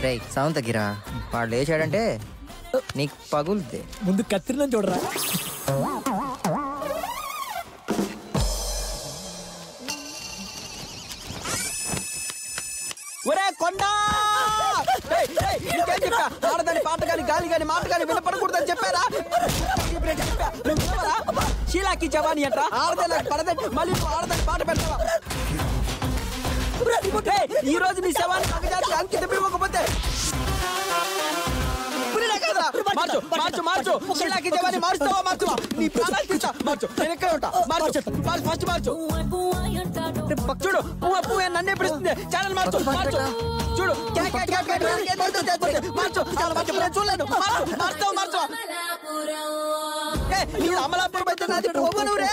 రే సౌండ్ తగ్గిరా వాడు లేచాడంటే నీకు పగులుద్ది ముందు కత్తిరిన చూడరా ఒరే కొండా ఏయ్, ఏయ్, నీకేం చెప్పా ఆడదాని పాట కానీ గాలి కానీ మాట కానీ వినపడకూడదని చెప్పారా ఇప్పుడే చెప్పా. నువ్వు వినవరా? షీలాకి జవాని అంట ఆడదే నాకు పడదే మళ్ళీ నువ్వు ఆడదాని పాట పెడతావా ఏయ్, ఈ రోజు నీ శవాన్ని మగజాతికి అంకితం ఇవ్వకపోతే ఇప్పుడే కాదురా. మార్చు మార్చు మార్చు షీలాకి జవాని మార్చుతావా మార్చువా నీ ప్రాణాలు తీసా మార్చు నేను ఎక్కడ ఉంటా మార్చు మార్చు ఫస్ట్ మార్చు చూడు పువ్వు పువ్వు నన్నే పిలుస్తుంది ఛానల్ మార్చు మార్చు చూడు క్యా క్యా క్యా క్యా క్యా క్యా మార్చు, మార్చు, మార్చు చాలా మార్చు నేను చూడలేదు మార్చు మార్చుతావు మార్చు ఏ నీ అమలాపురం అయితే నాది ఒవ్వనురే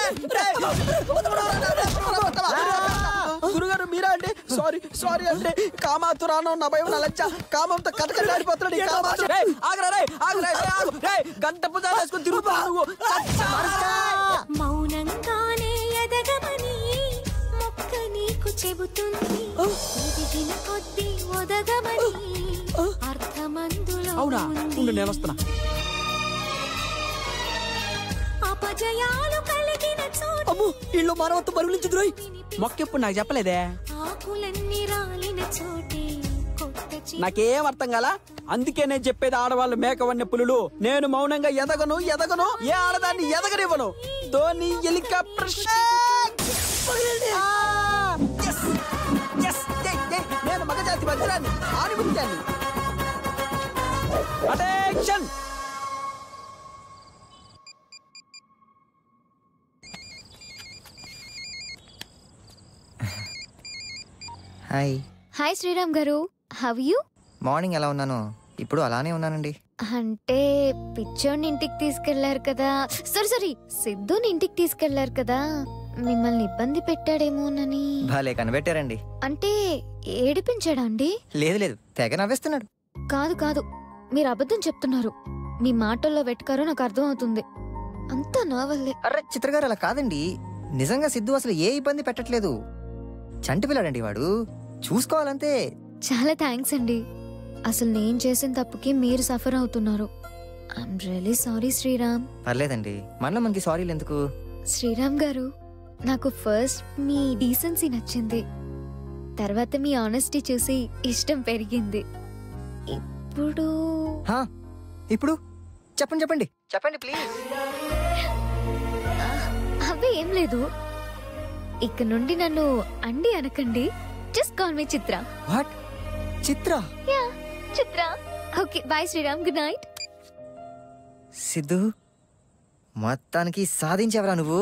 గురుగారు మీరా అండి సారీ సారీ అండి కామాతురాను నా భయం నా లచ్చ కామంతో కటకటాడిపోతున్నాడు ఈ కామాతు రేయ్, ఆగురా రేయ్ ఆగురా రేయ్, ఆగు రేయ్ గంట పూజ వేసుకుని తిరుగుతా నువ్వు మౌనంగానే ఎదగమని మొక్క నీకు చెబుతుంది ఎదిగిన కొద్దీ ఒదగమని అర్థమందులో అవునా ఉంది. ఉండు నేను వస్తున్నా అపజయాలు కలిగిన చోట అమ్ము ఇల్లు మానవత్వం బరువులించుదురోయ్ మొక్క ఎప్పుడు నాకు చెప్పలేదే ఆకులన్నీ రాలిన చోటే కొత్త చి- నాకేం అర్థం కాల అందుకే నేను చెప్పేది ఆడవాళ్ళు మేకవన్న పులులు నేను మౌనంగా ఎదగను ఎదగను ఏ ఆడదాన్ని ఎదగనివ్వను ధోని హెలికాప్టర్ షేక్! ఆ! Yes! Yes! ఏయ్, ఏయ్, నేను మగజాతి వజ్రాన్ని ఆనిముత్యాన్ని అటెన్షన్ హాయ్ హాయ్ శ్రీరామ్ గారు హవ్ యూ మార్నింగ్ ఎలా ఉన్నాను ఇప్పుడు అలానే ఉన్నానండి అంటే పిచ్చోని ఇంటికి తీసుకెళ్లారు కదా సారీ సారీ సిద్ధుని ఇంటికి తీసుకెళ్లారు కదా మిమ్మల్ని ఇబ్బంది పెట్టాడేమోనని భలే కనిపెట్టారండి అంటే ఏడిపించాడా అండి లేదు లేదు తెగ నవ్వేస్తున్నాడు కాదు కాదు మీరు అబద్ధం చెప్తున్నారు మీ మాటల్లో వెట్కారో నాకు అర్థమవుతుంది అంతా నా వల్లే అర్రే చిత్రగారు అలా కాదండి నిజంగా సిద్ధు అసలు ఏ ఇబ్బంది పెట్టట్లేదు చంటి పిల్లాడండి వాడు చూసుకోవాలంతే చాలా థ్యాంక్స్ అండి అసలు నేను చేసిన తప్పుకి మీరు సఫర్ అవుతున్నారు ఐఎమ్ రియలీ సారీ శ్రీరామ్ పర్లేదండి మనలో మనకి సారీలు ఎందుకు శ్రీరామ్ గారు నాకు ఫస్ట్ మీ డీసెన్సీ నచ్చింది తర్వాత మీ ఆనెస్టీ చూసి ఇష్టం పెరిగింది ఇప్పుడు హా, ఇప్పుడు చెప్పండి చెప్పండి చెప్పండి ప్లీజ్ అవే ఏం లేదు ఇక నుండి నన్ను అండి అనకండి just call me Chitra what Chitra ya Chitra okay bye Sriram good night Siddhu మొత్తానికి సాధించావరా నువ్వు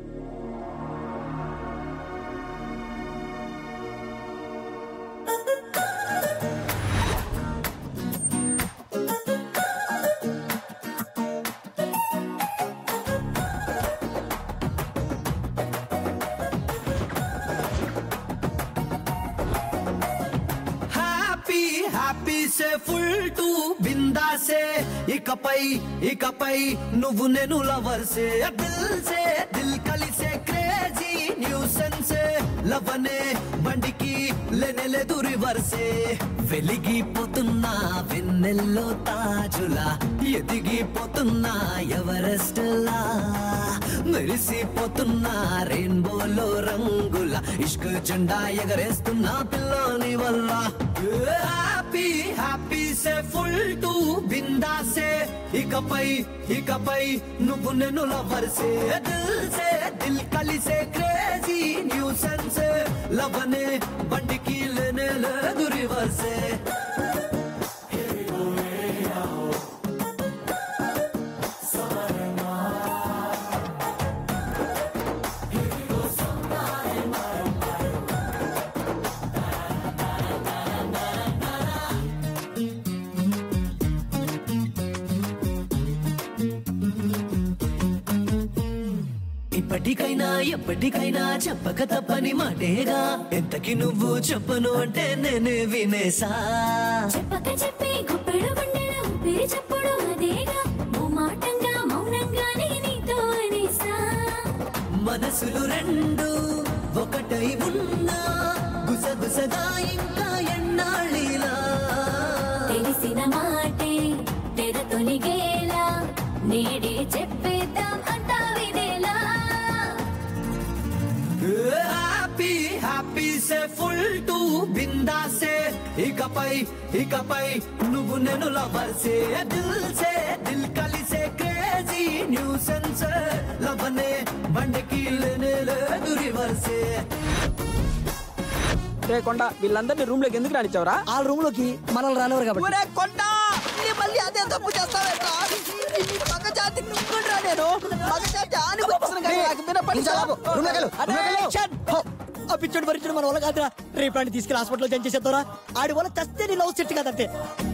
హ్యాపీ హ్యాపీ సే ఫుల్ టు బిందాసే ఇకపై ఇకపై నువ్వు నేను లవర్సే దిల్ సే దిల్ కలిసే క్రేజీ న్యూసెన్సే లవనే బండికి లేనే లేదు రివర్సే వెలిగిపోతున్నా వెన్నెల్లో తాజులా ఎదిగిపోతున్నా ఎవరెస్ట్ లా మెరిసిపోతున్నా రెయిన్బోలో రంగుల ఇష్క జెండా ఎగరేస్తున్నా పిల్లని వల్ల హ్యాపీ హ్యాపీ సే ఫుల్ టు బిందాసే ఇకపై ఇకపై నువ్వు నేను లవర్సే దిల్ సే దిల్ కలిసే క్రేజీ న్యూసెన్స్ లవనే బండికి లేనే లేదు రివర్సే ఇప్పటికైనా ఎప్పటికైనా చెప్పక తప్పని మాటేగా ఎంతకి నువ్వు చెప్పను అంటే నేనే వినేసా చెప్పక చెప్పి గుప్పెడు గుండెల ఊపిరి చప్పుడు అదేగా ఓ మాటంగా మౌనంగానే నీతో అనేసా మనసులు రెండు ఒకటై ఉన్నా గుసగుసగా ఇంకా ఎన్నాళ్ళిలా బిందాసే ఇకపై ఇకపై నువ్వు నేను లవర్సే దిల్ సే దిల్ కలిసే క్రేజీ న్యూ సెన్స్ లవనే బండికి లేనే లేదు రివర్సే రే కొండ వీళ్ళందరినీ రూమ్ లోకి ఎందుకు రానిచ్చావరా ఆ రూమ్ లోకి మనల్ని రానివ్వరు కాబట్టి ఒరే కొండ నీ మళ్ళీ అదే తప్పు చేస్తావేట్రా నీ మగ జాతి నువ్వురా నేను మగ జాతి ఆనుకొచ్చిన కానీ నాకు వినపడి ఇంకా ఆపు. రూమ్ లోకి వెళ్ళు. అరే, రూమ్ లోకి వెళ్ళు. యాక్షన్! హో! ఆ పిచ్చోడు పరిచయం మన వల్ల కాదురా రేపు ఆడిని తీసుకెళ్లి హాస్పిటల్లో జాయిన్ చేసేద్దారా ఆడి వల్ల చస్తే నీ లవ్ సెట్ కాదంతే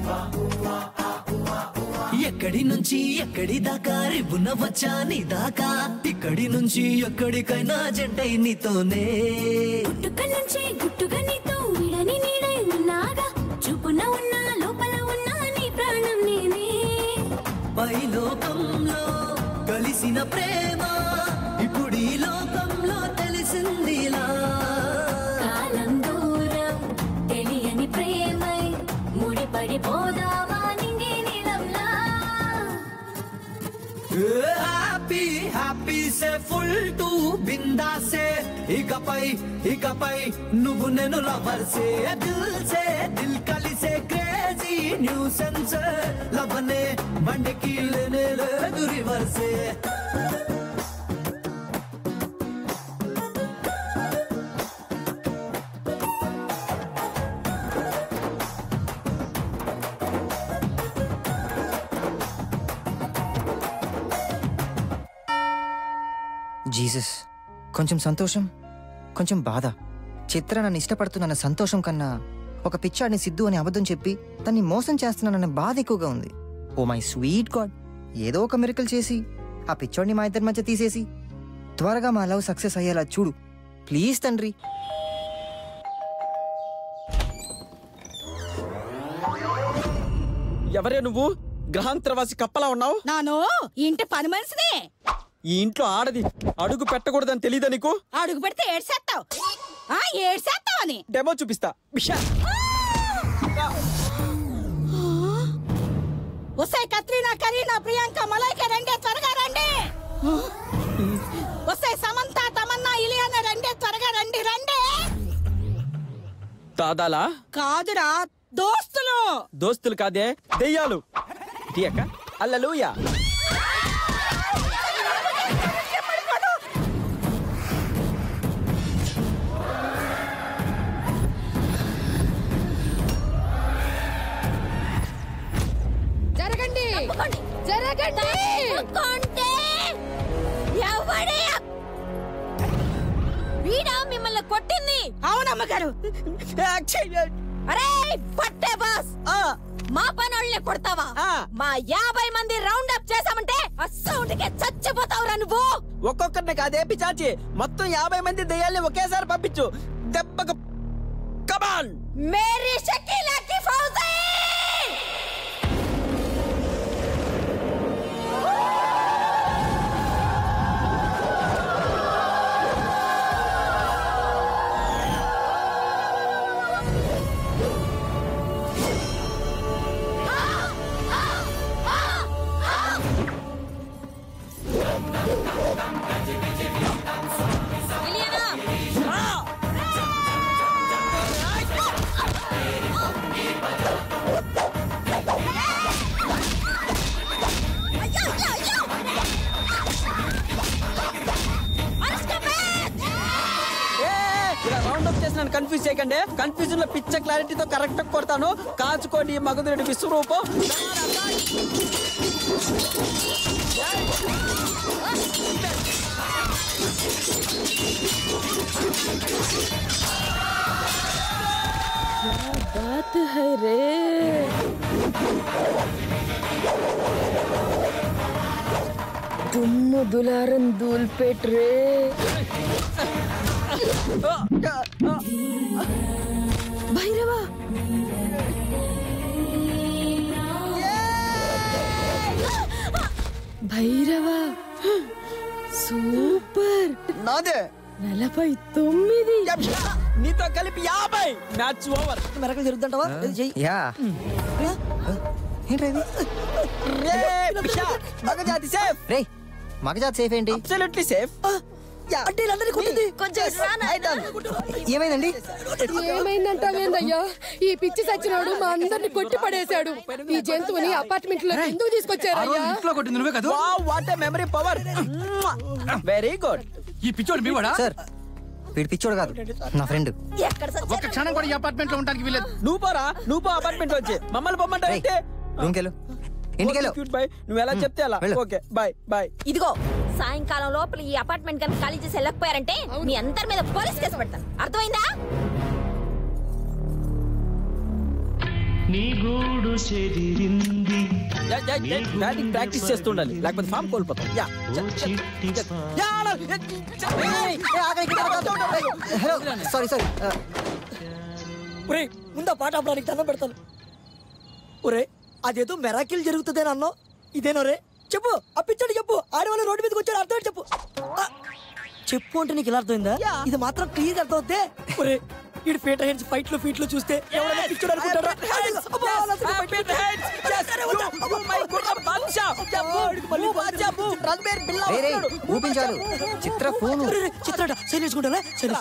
ఎక్కడి నుంచి ఎక్కడి దాకా రిబున వచ్చా నీ దాకా ఇక్కడి నుంచి ఎక్కడికైనా జంటై నీతోనే పుట్టుక నుంచి గుట్టుగా నీతో విడని నీడై ఉన్నాగా చూపున ఉన్నా లోపల ఉన్నా నీ ప్రాణం నేనే పై లోకంలో కలిసిన ప్రేమ ఇప్పుడు ఈ లోకంలో తెలిసిందిలా కాలం దూరం తెలియని ప్రేమై ముడిపడి పోదామా నింగి నీలంలా హ్యాపీ హ్యాపీ సే ఫుల్ టు బిందాసే ఇకపై ఇకపై నువ్వు నేను లవర్సే దిల్ సే దిల్ కలిసే క్రేజీ న్యూ సెన్స్ లవనే బండికి లేనే లేదు రివర్సే జీసస్ కొంచెం సంతోషం కొంచెం బాధ చిత్ర నన్ను ఇష్టపడుతున్న సంతోషం కన్నా ఒక పిచ్చాడిని సిద్ధు అని అబద్ధం చెప్పి తన్ని మోసం చేస్తున్నానన్న బాధ ఎక్కువగా ఉంది ఓ మై స్వీట్ గాడ్ ఏదో ఒక మిరకల్ చేసి ఆ పిచ్చోడిని మా ఇద్దరి మధ్య తీసేసి త్వరగా మా లవ్ సక్సెస్ అయ్యేలా చూడు ప్లీజ్ తండ్రి ఎవరే నువ్వు గ్రహాంతరవాసి కప్పలా ఉన్నావు నాను ఇంటి పని మనిషిని ఈ ఇంట్లో ఆడది అడుగు పెట్టకూడదని తెలియదా నీకు అడుగు పెడితే ఏడ్సేస్తావు ఆ ఏడ్సేస్తావు అని డెమో చూపిస్తా బిషా. వస్తాయి కత్రీనా కరీనా ప్రియాంక మలైక రండి త్వరగా రండి వస్తాయి సమంత తమన్నా ఇలియానా రండి త్వరగా రండి రండి దాదాలా కాదురా దోస్తులు దోస్తులు కాదే దెయ్యాలు తీయక్క అల్లలుయా జరగండి జరగండి ఎవడే వీడా మిమ్మల్ని కొట్టింది అవునమ్మగారు అరే పట్టే బాస్ మా పనోళ్ళని కొడతావా మా యాభై మంది రౌండ్ అప్ చేసామంటే అస్సౌండ్కే చచ్చిపోతావురా నువ్వు ఒక్కొక్కరిని కాదే పిచాచి మొత్తం యాభై మంది దెయ్యాల్ని ఒకేసారి పంపించు దెబ్బకు కమాన్ మేరీ షకీలా కి ఫౌజీ ఇలా రౌండ్ అప్ చేసి నన్ను కన్ఫ్యూజ్ చేయకండి కన్ఫ్యూజన్ లో పిచ్చ క్లారిటీతో కరెక్ట్ కొడతాను కాచుకోండి మగధుడి విశ్వరూపం बात है रे దుమ్ము దులారం దూల్పేట్ రే భైరవా భైరవా సూపర్ నాదే నలభై తొమ్మిది నీతో కలిపి యాభై మ్యాచ్ ఓవర్ మెరకలు జరుగుతుంటావా యా ఏంట్రా ఇది మగజాతి సేఫ్ రే మగజాత్ సేఫ్ ఏంటి అబ్సల్యూట్లీ సేఫ్ అంటే వీళ్ళందరినీ కొట్టింది కొంచెం ఏమైందండి ఏమైందంటావేందయ్యా ఈ పిచ్చి సచ్చినోడు మా అందరిని కొట్టి పడేశాడు ఈ జంతువుని అపార్ట్మెంట్ లో ఎందుకు తీసుకొచ్చారయ్యా ఇంట్లో కొట్టింది నువ్వే కదా what memory power very good ఈ పిచ్చోడు మీ వాడా సార్ వీడు పిచ్చోడు కాదు నా ఫ్రెండ్ ఒక్క క్షణం కూడా ఈ అపార్ట్మెంట్ లో ఉండడానికి వీలేదు నువ్వు పోరా నువ్వు పో అపార్ట్మెంట్ వచ్చి మమ్మల్ని పొమ్మంటే రూమ్కెళ్ళు ఇంటికెళ్ళు బాయ్ నువ్వు ఎలా చెప్తే అలా వెళ్ళు. ఓకే బాయ్ బాయ్ ఇదిగో సాయంకాలం లోపల ఈ అపార్ట్మెంట్ కనుక ఖాళీ చేసి వెళ్ళకపోయారంటే మీ అందరి మీద పోలీస్ కేసు పెడతాను అర్థమైందా నీ గూడు చెదిరింది బ్యాటింగ్ ప్రాక్టీస్ చేస్తుండాలి లేకపోతే ఫామ్ కోల్పోతాం యా హలో సారీ సారీ ఒరే ముందా పాట ఆపడానికి దండం పెడతాను ఒరే అదేదో మెరాకిల్ జరుగుతుందని అన్నావు ఇదేనో రే చెప్పు అప్పించండి చెప్పు ఆడవాళ్ళు రోడ్డు మీదకి వచ్చాడు అర్థం చెప్పు ఆ, చెప్పు అంటే నీకు ఇలా అర్థమైందా ఇది మాత్రం క్లియర్ అర్థమవుతే ఒరే ఇటు ఫీటర్ హెడ్స్ ఫైట్ లో ఫీట్ లో చూస్తే ఎవరైనా పిచ్చోడు అనుకుంటారా అబ్బా, నా సిగ్గు fight లో అరే, వద్దా, అబ్బా. రే రే ఊపించాలు చిత్ర ఫోను రే, రే, చిత్రట సైన్ వేసుకుంటారా సరే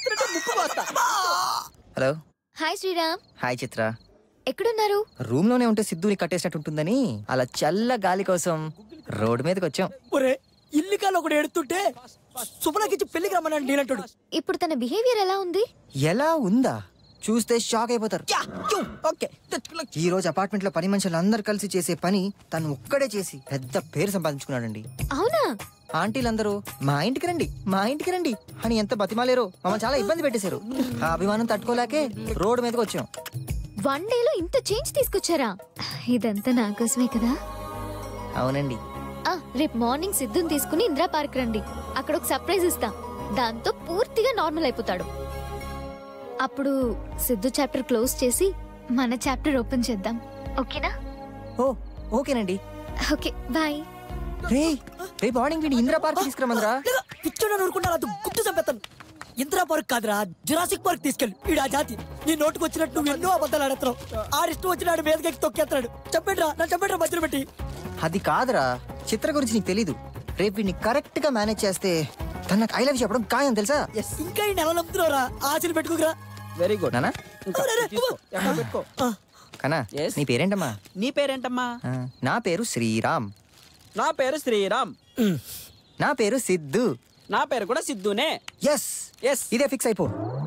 hello hi Sriram hi Chitra ఎక్కడున్నారు రూమ్ లోనే ఉంటే సిద్ధుని కట్టేసినట్టు ఉంటుందని అలా చల్ల గాలి కోసం రోడ్డు మీదకి వచ్చాం ఒరే ఇల్లు కాలు ఒకటి ఎడుతుంటే సుమనకిచ్చి పెళ్లికి రమ్మన్నాడు నేనంటాడు ఇప్పుడు తన బిహేవియర్ ఎలా ఉంది ఎలా ఉందా చూస్తే షాక్ అయిపోతారు ఓకే ఈ రోజు అపార్ట్మెంట్ లో పని మనుషులు అందరు కలిసి చేసే పని తను ఒక్కడే చేసి పెద్ద పేరు సంపాదించుకున్నాడండి అవునా ఆంటీలందరూ మా ఇంటికి రండి మా ఇంటికి రండి అని ఎంత బతిమాలేరో మమ్మల్ని చాలా ఇబ్బంది పెట్టేశారు ఆ అభిమానం తట్టుకోలేకే రోడ్డు మీదకి వచ్చాం వన్ డేలో ఇంత చేంజ్ తీసుకొచ్చారా ఇదంతా నా కోసమే కదా అవునండి ఆ రేపు మార్నింగ్ సిద్ధుని తీసుకుని ఇందిరా పార్క్ రండి అక్కడ ఒక సర్ప్రైజ్ ఇస్తా దాంతో పూర్తిగా నార్మల్ అయిపోతాడు అప్పుడు సిద్ధు చాప్టర్ క్లోజ్ చేసి మన చాప్టర్ ఓపెన్ చేద్దాం ఓకేనా ఓ ఓకేనండి ఓకే బాయ్ రే రేపు మార్నింగ్ వీడి ఇందిరా పార్క్ తీసుకురమందరా పిచ్చోడు ఊరుకుంటా అది గుర్తు చంపేస్తాను ఇందిరా పార్క్ కాదురా జురాసిక్ పార్క్ తీసుకెళ్ళి వీడు ఆ జాతి నీ నోటుకు వచ్చినట్టు నువ్వు ఎన్నో అబద్ధాలు ఆడతావు ఆడిష్టం వచ్చినాడు మీదకి తొక్కేస్తాడు చెప్పండి రా నా చెప్పండి రా మధ్యలో పెట్టి అది కాదురా చిత్ర గురించి నీకు తెలీదు రేపు వీడిని కరెక్ట్ గా మేనేజ్ చేస్తే తన నాకు ఐ లవ్ చెప్పడం ఖాయం తెలుసా ఇంకా ఈ నెల నమ్ముతున్నావురా ఆశలు పెట్టుకోకరా వెరీ గుడ్ నానా పెట్టుకో కనా నీ పేరేంటమ్మా నీ పేరేంటమ్మా ఆ, నా పేరు శ్రీరామ్ నా పేరు శ్రీరామ్ నా పేరు సిద్ధు నా పేరు కూడా సిద్ధునే ఎస్ ఎస్ ఇదే ఫిక్స్ అయిపో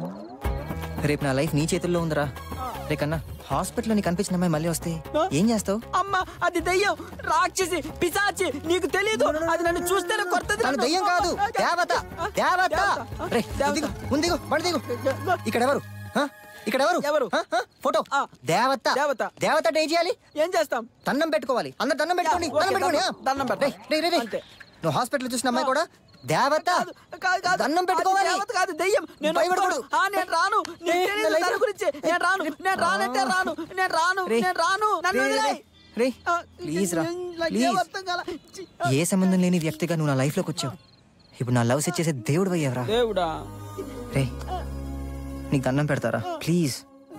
రేపు నా లైఫ్ నీ చేతుల్లో ఉందిరా రే కన్నా హాస్పిటల్లో నీకు కనిపించిన అమ్మాయి మళ్ళీ వస్తే ఏం చేస్తావు అమ్మా అది దయ్యం రాక్షసి పిశాచి నీకు తెలీదు అది నన్ను చూస్తేనే కొత్తది తను దయ్యం కాదు దేవత దేవత రే దిగు ముందు దిగు బండి దిగు ఇక్కడ ఎవరు ఆ? ఇక్కడ ఎవరు ఎవరు ఫోటో దేవత దేవత దేవత అంటే ఏం చేయాలి ఏం చేస్తాం దండం పెట్టుకోవాలి అందరు దండం పెట్టుకోండి ఓకే, దండం పెట్టుకోండి ఆ? దండం పెట్ట రేయ్, రేయ్, రేయ్, రేయ్. నువ్వు హాస్పిటల్ చూసిన అమ్మాయి కూడా దేవత దండం పెట్టుకోవాలి దేవత కాదు దయ్యం నేను భయపడకూడదు. ఒప్పుకోను. ఆ, నేను రాను నీకు రేయ్, తెలీదు నా లైఫ్ దాని గురించి నేను రాను నేను రానంటే రాను నేను రాను రేయ్, నేను రాను నన్ను రేయ్, వదిలేయ్. రే ప్లీజ్ రా నాకు ఏం ప్లీజ్ అర్థం కాల. చి, ఏ సంబంధం లేని వ్యక్తిగా నువ్వు నా లైఫ్ లోకి వచ్చావు ఇప్పుడు నా లవ్ సెట్ చేసే దేవుడు అయ్యావరా దేవుడా రే నీకు దండం పెడతారా ప్లీజ్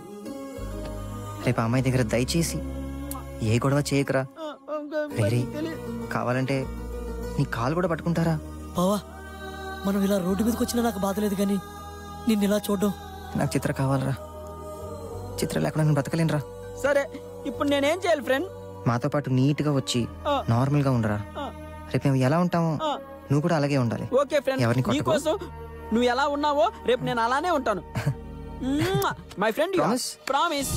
రేపు ఆ అమ్మాయి దగ్గర దయచేసి ఏ గొడవ చేయకురా రే రే కావాలంటే నీ కాలు కూడా పట్టుకుంటారా బావా మనం ఇలా రోడ్డు మీదకి వచ్చినా నాకు బాధ లేదు కానీ నిన్ను ఇలా చూడడం నాకు చిత్ర కావాలరా చిత్ర లేకుండా నేను బతకలేనురా సరే ఇప్పుడు నేనేం చేయాలి ఫ్రెండ్ మాతో పాటు నీట్ గా వచ్చి ఆ. నార్మల్ గా ఉండరా ఆ. రేపు మేము ఎలా ఉంటామో ఆ. నువ్వు కూడా అలాగే ఉండాలి ఓకే ఫ్రెండ్ ఎవరిని కొట్టకు. నీకోసం నువ్వు ఎలా ఉన్నావో రేపు నేను అలానే ఉంటాను my friend Promise? Promise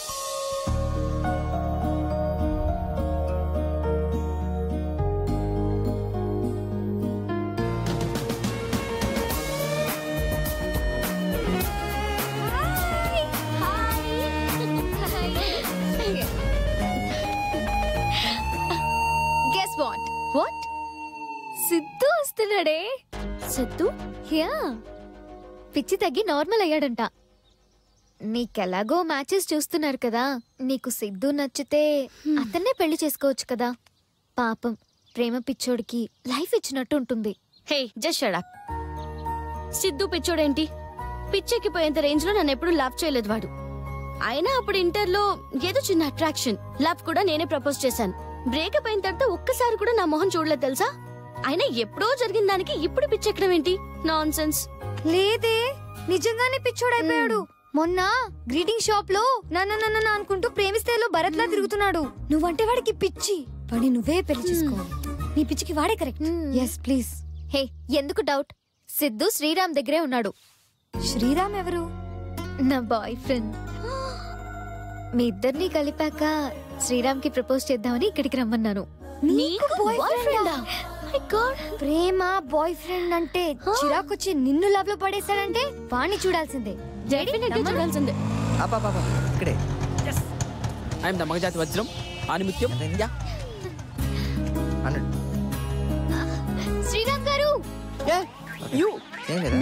guess what what Siddhu వస్తున్నాడే సిద్ధు యా పిచ్చి తగ్గి నార్మల్ అయ్యాడంట నీకెలాగో మ్యాచెస్ చూస్తున్నారు కదా నీకు సిద్ధు నచ్చితే అతన్నే పెళ్లి చేసుకోవచ్చు కదా పాపం ప్రేమ పిచ్చోడికి లైఫ్ ఇచ్చినట్టు ఉంటుంది హే జస్ట్ షడప్ సిద్ధు పిచ్చోడేంటి పిచ్చెక్కిపోయేంత రేంజ్ లో నన్ను ఎప్పుడు లవ్ చేయలేదు వాడు అయినా అప్పుడు ఇంటర్లో ఏదో చిన్న అట్రాక్షన్ లవ్ కూడా నేనే ప్రపోజ్ చేశాను బ్రేకప్ అయిన తర్వాత ఒక్కసారి కూడా నా మొహం చూడలేదు తెలుసా అయినా ఎప్పుడో జరిగిన దానికి ఇప్పుడు పిచ్చెక్కడం ఏంటి నాన్ సెన్స్ లేదే నిజంగానే పిచ్చోడైపోయాడు మొన్న గ్రీటింగ్ షాప్ లో నన్ను నన్ను అనుకుంటూ ప్రేమిస్తేలో భరత్ లా తిరుగుతున్నాడు నువ్వంటే వాడికి పిచ్చి వాడి నువ్వే పెళ్లి చేసుకోవాలి నీ పిచ్చికి వాడే కరెక్ట్ ఎస్ ప్లీజ్ హే ఎందుకు డౌట్ సిద్ధు శ్రీరామ్ దగ్గరే ఉన్నాడు శ్రీరామ్ ఎవరు నా బాయ్ ఫ్రెండ్ మీ ఇద్దరిని కలిపాక శ్రీరామ్ కి ప్రపోజ్ చేద్దామని ఇక్కడికి రమ్మన్నాను నీకు బాయ్ ఫ్రెండా మై గాడ్ ప్రేమ బాయ్ ఫ్రెండ్ అంటే చిరాకొచ్చి నిన్ను లవ్ లో పడేశాడంటే వాణ్ణి చూడాల్సిందే Definitely చూడాల్సిందే అబ్బా బాబా ఇక్కడే ఐఎమ్ ద మగజాతి వజ్రం ఆనిముత్యం యా శ్రీరామ్ గారు యు ఏం లేదా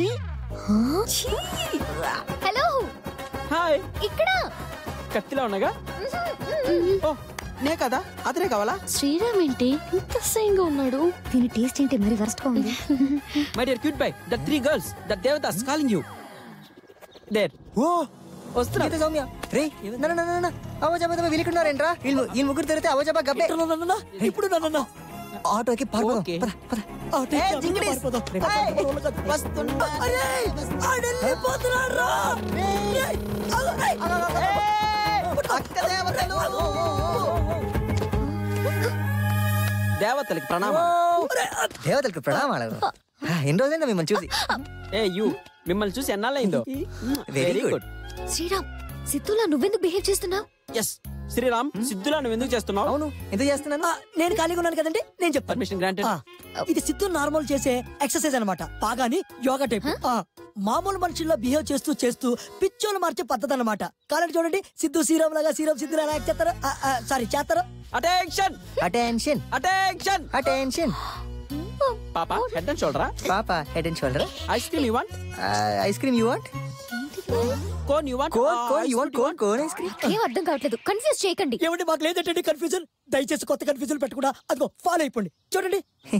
హలో హాయ్ ఇక్కడ కత్తిలో ఉన్నాగా ఓ నే కదా అతనే కావాలా శ్రీరామ్ ఏంటి ఇంత అసహ్యంగా ఉన్నాడు దీని టేస్ట్ ఏంటి మరి వరస్ట్ గా ఉంది my dear cute by the three girls the Devdas calling you there ఓ వస్తున్నా గీత సౌమ్య రే నన్న నన్న నన్న అవజాబా దబా వీలికున్నారేంట్రా వీళ్ళు ఈ ముగ్గురు తిరిగితే అవజాబా గబ్బే ఇప్పుడు నన్న ఆటోకి పారిపోదాం ఓకే. పద పద ఏ, జింగిడీస్. ఏయ్, వస్తున్నా. అక్క దేవతలు దేవతలకి ప్రణామం దేవతలకు ప్రణామాలు ఆ, ఎన్ని రోజులైందా మిమ్మల్ని చూసి ఏ యు మిమ్మల్ని చూసి ఎన్నాళ్ళైందో వెరీ గుడ్ శ్రీరామ్ సిద్ధులా నువ్వెందుకు బిహేవ్ చేస్తున్నావు ఎస్ శ్రీరామ్ సిద్ధులా నువ్వు ఎందుకు చేస్తున్నావు అవును ఎందుకు చేస్తున్నాను నేను ఖాళీగా ఉన్నాను కదండి నేను చెప్తాను పర్మిషన్ గ్రాంటెడ్ ఆ, ఇది సిద్ధు నార్మల్ చేసే ఎక్సర్సైజ్ అనమాట బాగాని యోగా టైప్ ఆ, మామూలు మనుషుల్లో బిహేవ్ చేస్తూ చేస్తూ పిచ్చోలు మార్చే పద్ధతి అనమాట కాలండి చూడండి సిద్ధు శ్రీరామ్ లాగా శ్రీరామ్ సిద్ధు ఎలా యాక్ట్ చేస్తారు సారీ చేస్తారు అటెన్షన్ అటెన్షన్ అటెన్షన్ అటెన్షన్ పాప హెడ్ అండ్ షోల్డరా పాప head and shoulder ice cream you want ice cream you want cone you want cone cone you want cone cone ice cream ఏం అర్థం కావట్లేదు కన్ఫ్యూజ్ చేయకండి ఏమంటే మాకు లేదంటే కన్ఫ్యూజన్ దయచేసి కొత్త కన్ఫ్యూజన్ పెట్టకుండా అదిగో ఫాలో అయిపోండి చూడండి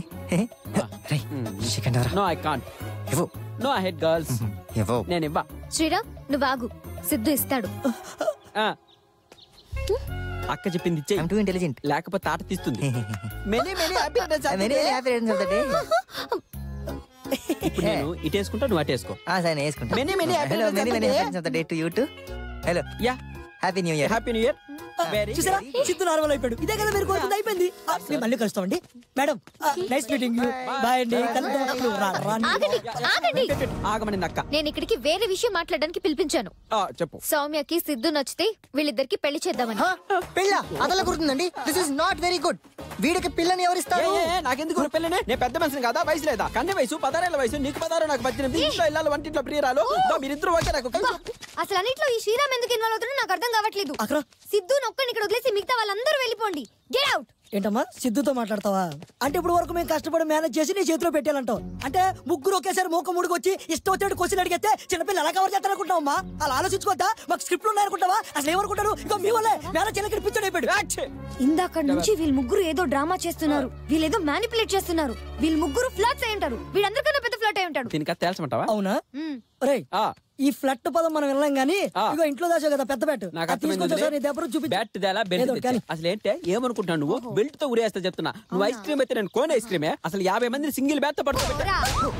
చికెన్ నో ఐ కాంట్ ఇవ్వు నో ఐ హెడ్ గర్ల్స్ ఇవ్వు నేను ఇవ్వ శ్రీరామ్ నువ్వు ఆగు సిద్ధు ఇస్తాడు ఆ. అక్క చెప్పింది ఇచ్చే టూ ఇంటెలిజెంట్ లేకపోతే ఆట తీస్తుంది many many happy very very happy returns of the day ఇప్పుడు నేను ఇటు వేసుకుంటా నువ్వు అటు వేసుకో ఆ సరే నేను వేసుకుంటా Many, many happy hello returns many of the many day. Happy of the day to you to hello ya happy new year happy new year very చూసారా సిద్ధు నార్మల్ అయిపోయాడు ఇదే కదా మీరు కోరుకుంది అయిపోయింది ఆ, మేము మళ్ళీ కలుస్తామండి madam nice meeting you bye అండి కలుద్దాం అప్పుడు రా రాండి. ఆగండి ఆగండి ఆగమని నక్క నేను ఇక్కడికి వేరే విషయం మాట్లాడడానికి పిలిపించాను ఆ, చెప్పు సౌమ్యకి సిద్ధు నచ్చితే వీళ్ళిద్దరికి పెళ్లి చేద్దామని పిల్ల అదలా గుర్తుందండి this is not very good వీడికి పిల్లని ఎవరిస్తారు ఏ, ఏ, నాకెందుకు ఊరు పెళ్ళనే నేను పెద్ద మనిషిని కదా వయసు లేదా కన్య వయసు పదారేళ్ళ వయసు నీకు పదారు నాకు పద్దెనిమిది ఇంట్లో ఇల్లాలు వంటింట్లో ప్రియురాలు దో మీరిద్దరు ఓకే నాకు కలిసి అసలు అన్నిట్లో ఈ శ్రీరామ్ ఎందుకు ఇన్వాల్వ్ అవుతాడో నాకు అర్థం కావట్లేదు సిద్ధు నొక్కని ఇక్కడ వదిలేసి మిగతా వాళ్ళందరూ వెళ్ళిపోండి గెట్ అవుట్ ఏంటమ్మా సిద్ధుతో మాట్లాడతావా అంటే ఇప్పుడు వరకు మేము కష్టపడి మేనేజ్ చేసి నీ చేతిలో పెట్టాలంటావు అంటే ముగ్గురు ఒకేసారి మూక ముడికి వచ్చి ఇష్టం వచ్చినట్టు క్వశ్చన్ అడిగితే చిన్నపిల్లలు ఎలా కవర్ చేస్తారనుకుంటావమ్మా అలా ఆలోచించుకోద్దా మాకు స్క్రిప్ట్లు ఉన్నాయనుకుంటావా అసలు ఏమనుకుంటారు ఇంకో మీ వల్లే మేనేజ్ చేయలేక పిచ్చోడు అయిపోయాడు ఇందాక నుంచి వీళ్ళు ముగ్గురు ఏదో డ్రామా చేస్తున్నారు వీళ్ళు ఏదో మ్యానిపులేట్ చేస్తున్నారు వీళ్ళు ముగ్గురు ఫ్లాట్స్ అయి ఉంటారు వీళ్ళందరికన్నా పెద్ద ఫ్లాట్ అయి ఉంటాడు దీనికి తేల్చమంటావా అవునా మ్మ్. రే ఈ ఫ్లట్ పదం మనం వినలేం గానీ ఆ. ఇగో ఇంట్లో దాచావు కదా పెద్ద బ్యాట్ నాకు అది తీసుకొచ్చావు సార్ నీ దెబ్బ చూపి బ్యాట్ దేలా బెల్ట్ ఏదో తెచ్చా. కానీ. అసలు ఏంటే ఏమనుకుంటున్నావు నువ్వు బెల్ట్ తో ఉరేస్తా చెప్తున్నా నువ్వు ఐస్ క్రీమ్ అయితే నేను కోన్ ఐస్ క్రీమే అసలు యాభై మంది సింగిల్ బ్యాట్ తో పట్టుకోబెట్టా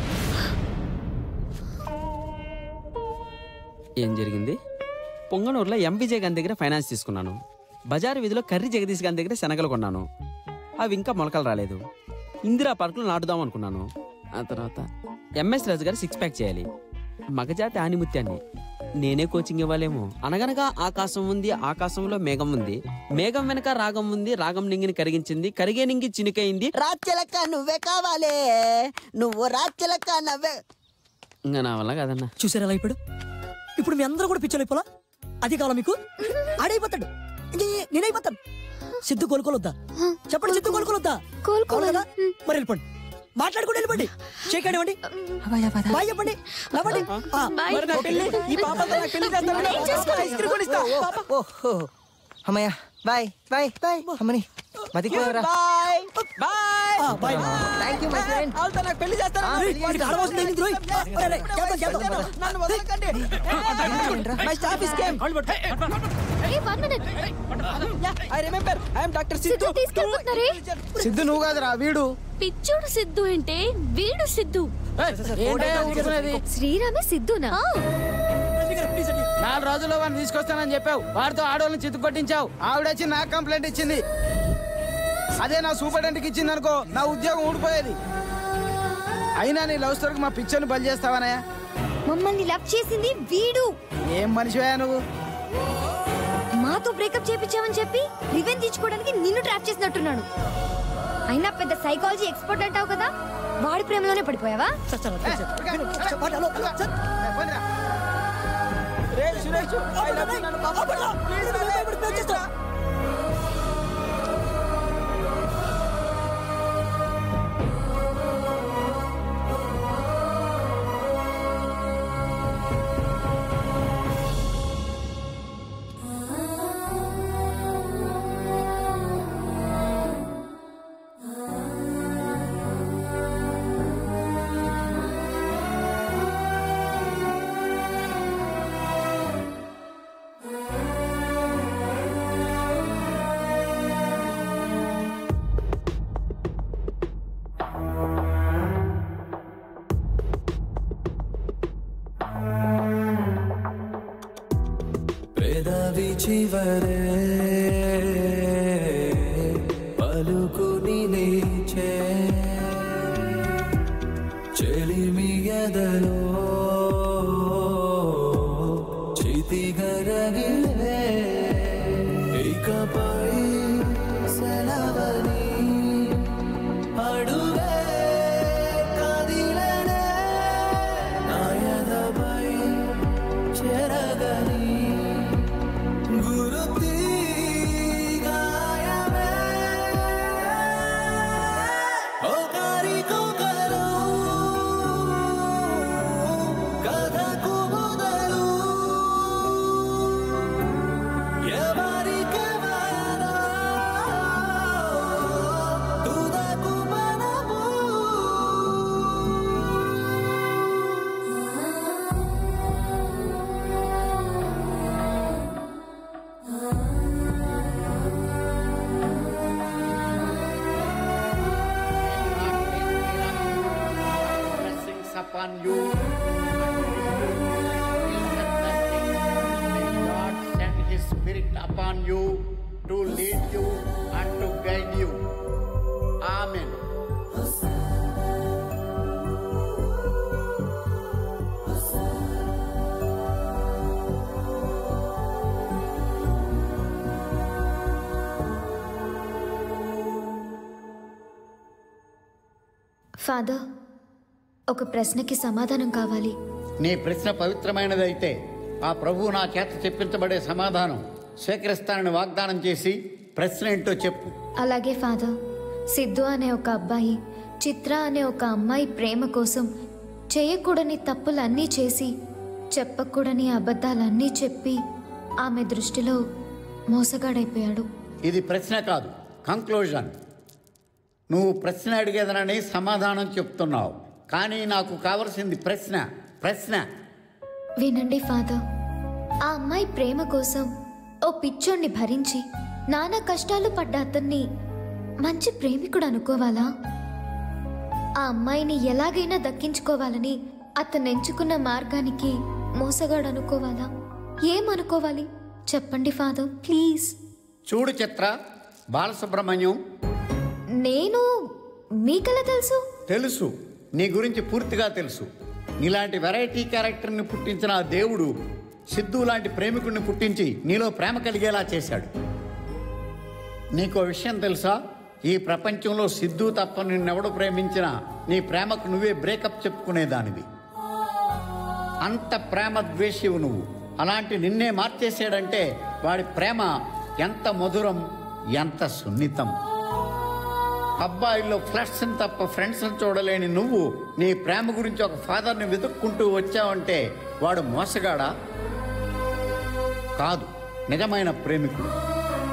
ఏం జరిగింది పొంగనూరులో ఎం విజయ్ గారి దగ్గర ఫైనాన్స్ తీసుకున్నాను బజారు వీధిలో కర్రీ జగదీష్ గారి దగ్గర శనగలు కొన్నాను అవి ఇంకా మొలకలు రాలేదు ఇందిరా పార్కులో నాటుదాం అనుకున్నాను ఆ తర్వాత ఎంఎస్ రాజు గారు సిక్స్ ప్యాక్ చేయాలి మగజాతి ఆనిముత్యాన్ని నేనే కోచింగ్ ఇవ్వాలేమో అనగనగా ఆకాశం ఉంది ఆకాశంలో మేఘం ఉంది మేఘం వెనక రాగం ఉంది రాగం నింగిని కరిగించింది కరిగే నింగి చినుకైంది రాచ్చలక్క నువ్వే కావాలే నువ్వు రాచ్చలక్క నవ్వే ఇంకా నా వల్ల కదన్నా చూసారా ఎలా ఇప్పుడు ఇప్పుడు మీ అందరూ కూడా పిచ్చోలైపోలా అది కావాలా మీకు ఆడైపోతాడు ఇంకే నేనైపోతాను సిద్ధు కోలుకోలొద్దా చెప్పండి సిద్ధు కోలుకోలొద్దా అవును కదా? మరి వెళ్ళిపోండి మాట్లాడుకుంటూ వెళ్ళిపోండి షేక్ ఇవ్వండి బాయ్ చెప్పండి నవ్వండి ఆ, మరి నా పెళ్లి ఈ పాపతో నాకు పెళ్లి చేస్తారా? ఏం చేస్తావు? ఐస్ క్రీమ్ కొనిస్తా. ఓహో అమ్మయ్య బాయ్ బాయ్ బాయ్ అమ్మని మతికిపోయారా bye bye bye thank you my friend వాళ్ళతో నాకు పెళ్లి చేస్తారా వాడికి ఆడవలసింది ఏంటి, ద్రోహి? అరే, అరే, చేద్దాం, చేద్దాం. నన్ను వదలకండి my staff is came I remember I am doctor Siddhu తీసుకెళ్ళిపోతున్నారే సిద్ధు నువ్వు కాదురా వీడు పిచ్చోడు సిద్ధు అంటే వీడు సిద్ధు ఏంటయ్యా ఊరుకునేది శ్రీరామే సిద్ధునా నాలుగు రోజుల్లో వాడిని తీసుకొస్తానని చెప్పావు వాడితో ఆడవాళ్ళని చిత్తు కొట్టించావు ఆవిడొచ్చి నాకు కంప్లైంట్ ఇచ్చింది అదే నా సూపరింటెండెంట్కి ఇచ్చింది అనుకో నా ఉద్యోగం ఊడిపోయేది అయినా నీ లవ్ స్టోరీకి మా పిక్చర్ని బలి చేస్తావనయ్య మమ్మల్ని లవ్ చేసింది వీడు ఏం మనిషివయ్యా నువ్వు మాతో బ్రేకప్ చేపించామని చెప్పి రివెంజ్ తీర్చుకోవడానికి నిన్ను ట్రాప్ చేసినట్టున్నాడు అయినా పెద్ద సైకాలజీ ఎక్స్పర్ట్ అంటావు కదా వాడి ప్రేమలోనే పడిపోయావా రే సురేష్ I love you, నన్ను పంపకురా. Please రా, please రా. పెదవి చివరే పలుకుని లేచే చెలిమి ఎదలో చితిగరగిలే ఇకపై సెలవని అడుగే కదిలనే నాయదపై చెరగని గురుతి గాయమే ఒకరికొకరు కథకు మొదలు ఎవరికెవరో తుదకు మనము blessings upon you. May God send His Spirit upon you to lead you and to guide you. Amen. Father ఒక ప్రశ్నకి సమాధానం కావాలి నీ ప్రశ్న పవిత్రమైనదైతే ఆ ప్రభువు నా చేత చెప్పించబడే సమాధానం స్వీకరిస్తానని వాగ్దానం చేసి ప్రశ్న ఏంటో చెప్పు అలాగే ఫాదర్ సిద్ధు అనే ఒక అబ్బాయి చిత్ర అనే ఒక అమ్మాయి ప్రేమ కోసం చేయకూడని తప్పులన్నీ చేసి చెప్పకూడని అబద్ధాలన్నీ చెప్పి ఆమె దృష్టిలో మోసగాడైపోయాడు ఇది ప్రశ్న కాదు కంక్లూజన్ నువ్వు ప్రశ్న అడిగేదనని సమాధానం చెప్తున్నావు కానీ నాకు కావలసింది ప్రశ్న ప్రశ్న వినండి ఫాదర్ ఆ అమ్మాయి ప్రేమ కోసం ఓ పిచ్చోణ్ణి భరించి నానా కష్టాలు పడ్డ అతన్ని మంచి ప్రేమికుడు అనుకోవాలా ఆ అమ్మాయిని ఎలాగైనా దక్కించుకోవాలని అతను ఎంచుకున్న మార్గానికి మోసగాడు అనుకోవాలా ఏమనుకోవాలి చెప్పండి ఫాదర్ ప్లీజ్ చూడు చిత్ర బాలసుబ్రహ్మణ్యం నేను మీకెలా తెలుసు తెలుసు నీ గురించి పూర్తిగా తెలుసు నీలాంటి వెరైటీ క్యారెక్టర్ని పుట్టించిన ఆ దేవుడు సిద్ధు లాంటి ప్రేమికుడిని పుట్టించి నీలో ప్రేమ కలిగేలా చేశాడు నీకో విషయం తెలుసా ఈ ప్రపంచంలో సిద్ధు తప్ప నిన్నెవడు ప్రేమించినా నీ ప్రేమకు నువ్వే బ్రేకప్ చెప్పుకునేదానివి అంత ప్రేమ ద్వేషివు నువ్వు అలాంటి నిన్నే మార్చేసాడంటే వాడి ప్రేమ ఎంత మధురం ఎంత సున్నితం అబ్బాయిల్లో ఫ్లడ్స్ని తప్ప ఫ్రెండ్స్ని చూడలేని నువ్వు నీ ప్రేమ గురించి ఒక ఫాదర్ని వెతుక్కుంటూ వచ్చావంటే వాడు మోసగాడా కాదు నిజమైన ప్రేమికుడు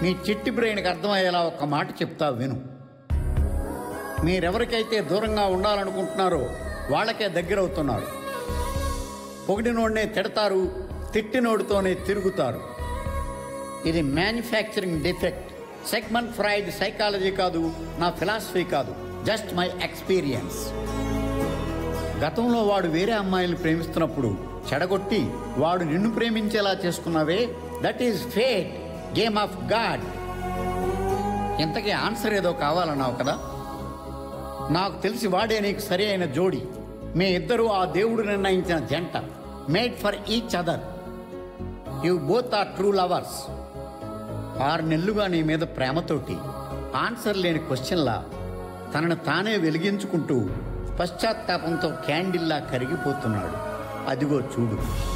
మీ చిట్టి బ్రెయిన్కి అర్థమయ్యేలా ఒక మాట చెప్తా విను మీరెవరికైతే దూరంగా ఉండాలనుకుంటున్నారో వాళ్ళకే దగ్గరవుతున్నారు పొగిడినోడినే తిడతారు తిట్టినోడితోనే తిరుగుతారు ఇది manufacturing defect segment fried psychology కాదు నా ఫిలాసఫీ కాదు జస్ట్ మై ఎక్స్పీరియన్స్ గతంలో వాడు వేరే అమ్మాయిని ప్రేమిస్తున్నప్పుడు చెడగొట్టి వాడు నిన్ను ప్రేమించేలా చేసుకున్నావే that is fate game of god ఇంతకీ ఆన్సర్ ఏదో కావాలన్నావు కదా నాకు తెలిసి వాడే నీకు సరి అయిన జోడి మీ ఇద్దరు ఆ దేవుడు నిర్ణయించిన జంట made for each other you both are true lovers ఆరు నెలలుగా నీ మీద ప్రేమతోటి ఆన్సర్ లేని క్వశ్చన్లా తనను తానే వెలిగించుకుంటూ పశ్చాత్తాపంతో క్యాండిల్లా కరిగిపోతున్నాడు అదిగో చూడు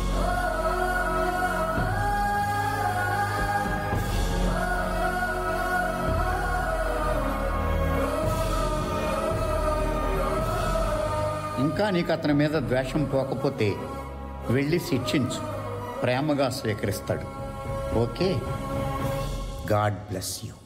ఇంకా నీకు అతని మీద ద్వేషం పోకపోతే వెళ్ళి శిక్షించు ప్రేమగా స్వీకరిస్తాడు ఓకే గాడ్ బ్లెస్ యూ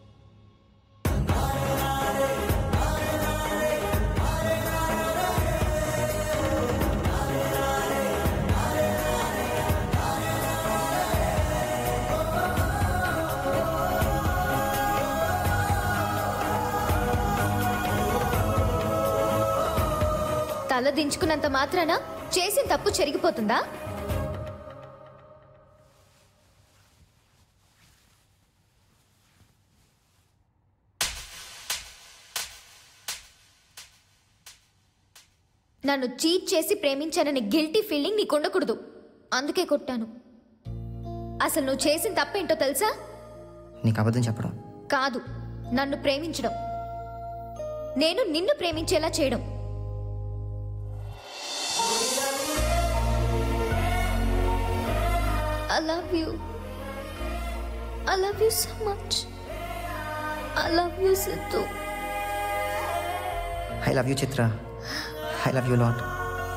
తల దించుకున్నంత మాత్రాన చేసిన తప్పు చెరిగిపోతుందా నన్ను చీట్ చేసి ప్రేమించానని గిల్టీ ఫీలింగ్ నీకు ఉండకూడదు అందుకే కొట్టాను అసలు నువ్వు చేసిన తప్పేంటో తెలుసా నీకు అబద్ధం చెప్పడం కాదు నన్ను ప్రేమించడం నేను నిన్ను ప్రేమించేలా చేయడం I love you I love you so much I love you Siddhu I love you Chitra I love you lot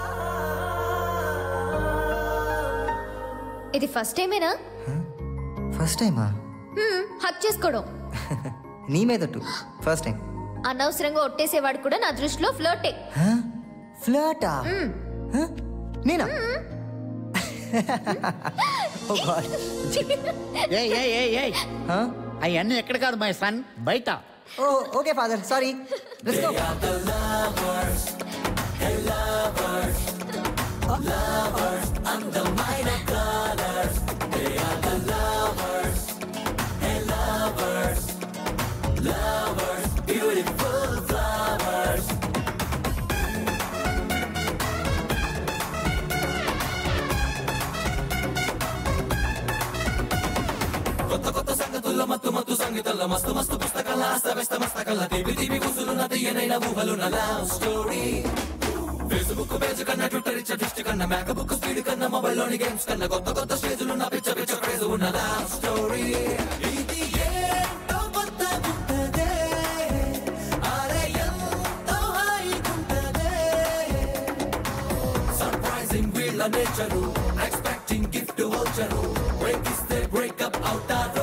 ఇది ఫస్ట్ టైమేనా ఫస్ట్ టైమా హ్మ్, హక్ చేసుకోవడం నీ మీదట్టు ఫస్ట్ టైం అనవసరంగా ఒట్టేసేవాడు కూడా నా దృష్టిలో ఫ్లోటే ఫ్లాటా నేనా ఓ గాడ్ ఏ ఏ ఏ ఏ అవన్నీ ఎక్కడ కాదు మై సన్ బయట oh okay father sorry let's go అందమైన colours they are the lovers hey lovers lovers beautiful flowers కొత్త కొత్త సంగతుల్లో మత్తు మత్తు సంగీతంలో మస్తు మస్తు పుస్తకాల అస్తవ్యస్త మస్తకాల తీపి తీపి కుసులున్న తీయనైన ఊహలున్న లవ్ స్టోరీ ఫేస్బుక్ పేజ్ కన్నా ట్విట్టర్ ఇచ్చే దృష్టి కన్నా మేక బుక్ స్పీడ్ కన్నా మొబైల్ లోని గేమ్స్ కన్నా కొత్త కొత్త స్టేజ్లు ఉన్న పిచ్చ పిచ్చ క్రేజ్ ఉన్న లవ్ స్టోరీ ఇది ఏంటో కొత్తగుంటదే. అరే ఎంతో హాయిగుంటదే. సర్ప్రైజింగ్ వీళ్ళ నేచరు ఎక్స్పెక్టింగ్ గిఫ్ట్ వచ్చరు బ్రేక్ ఇస్తే బ్రేకప్ అవుతారు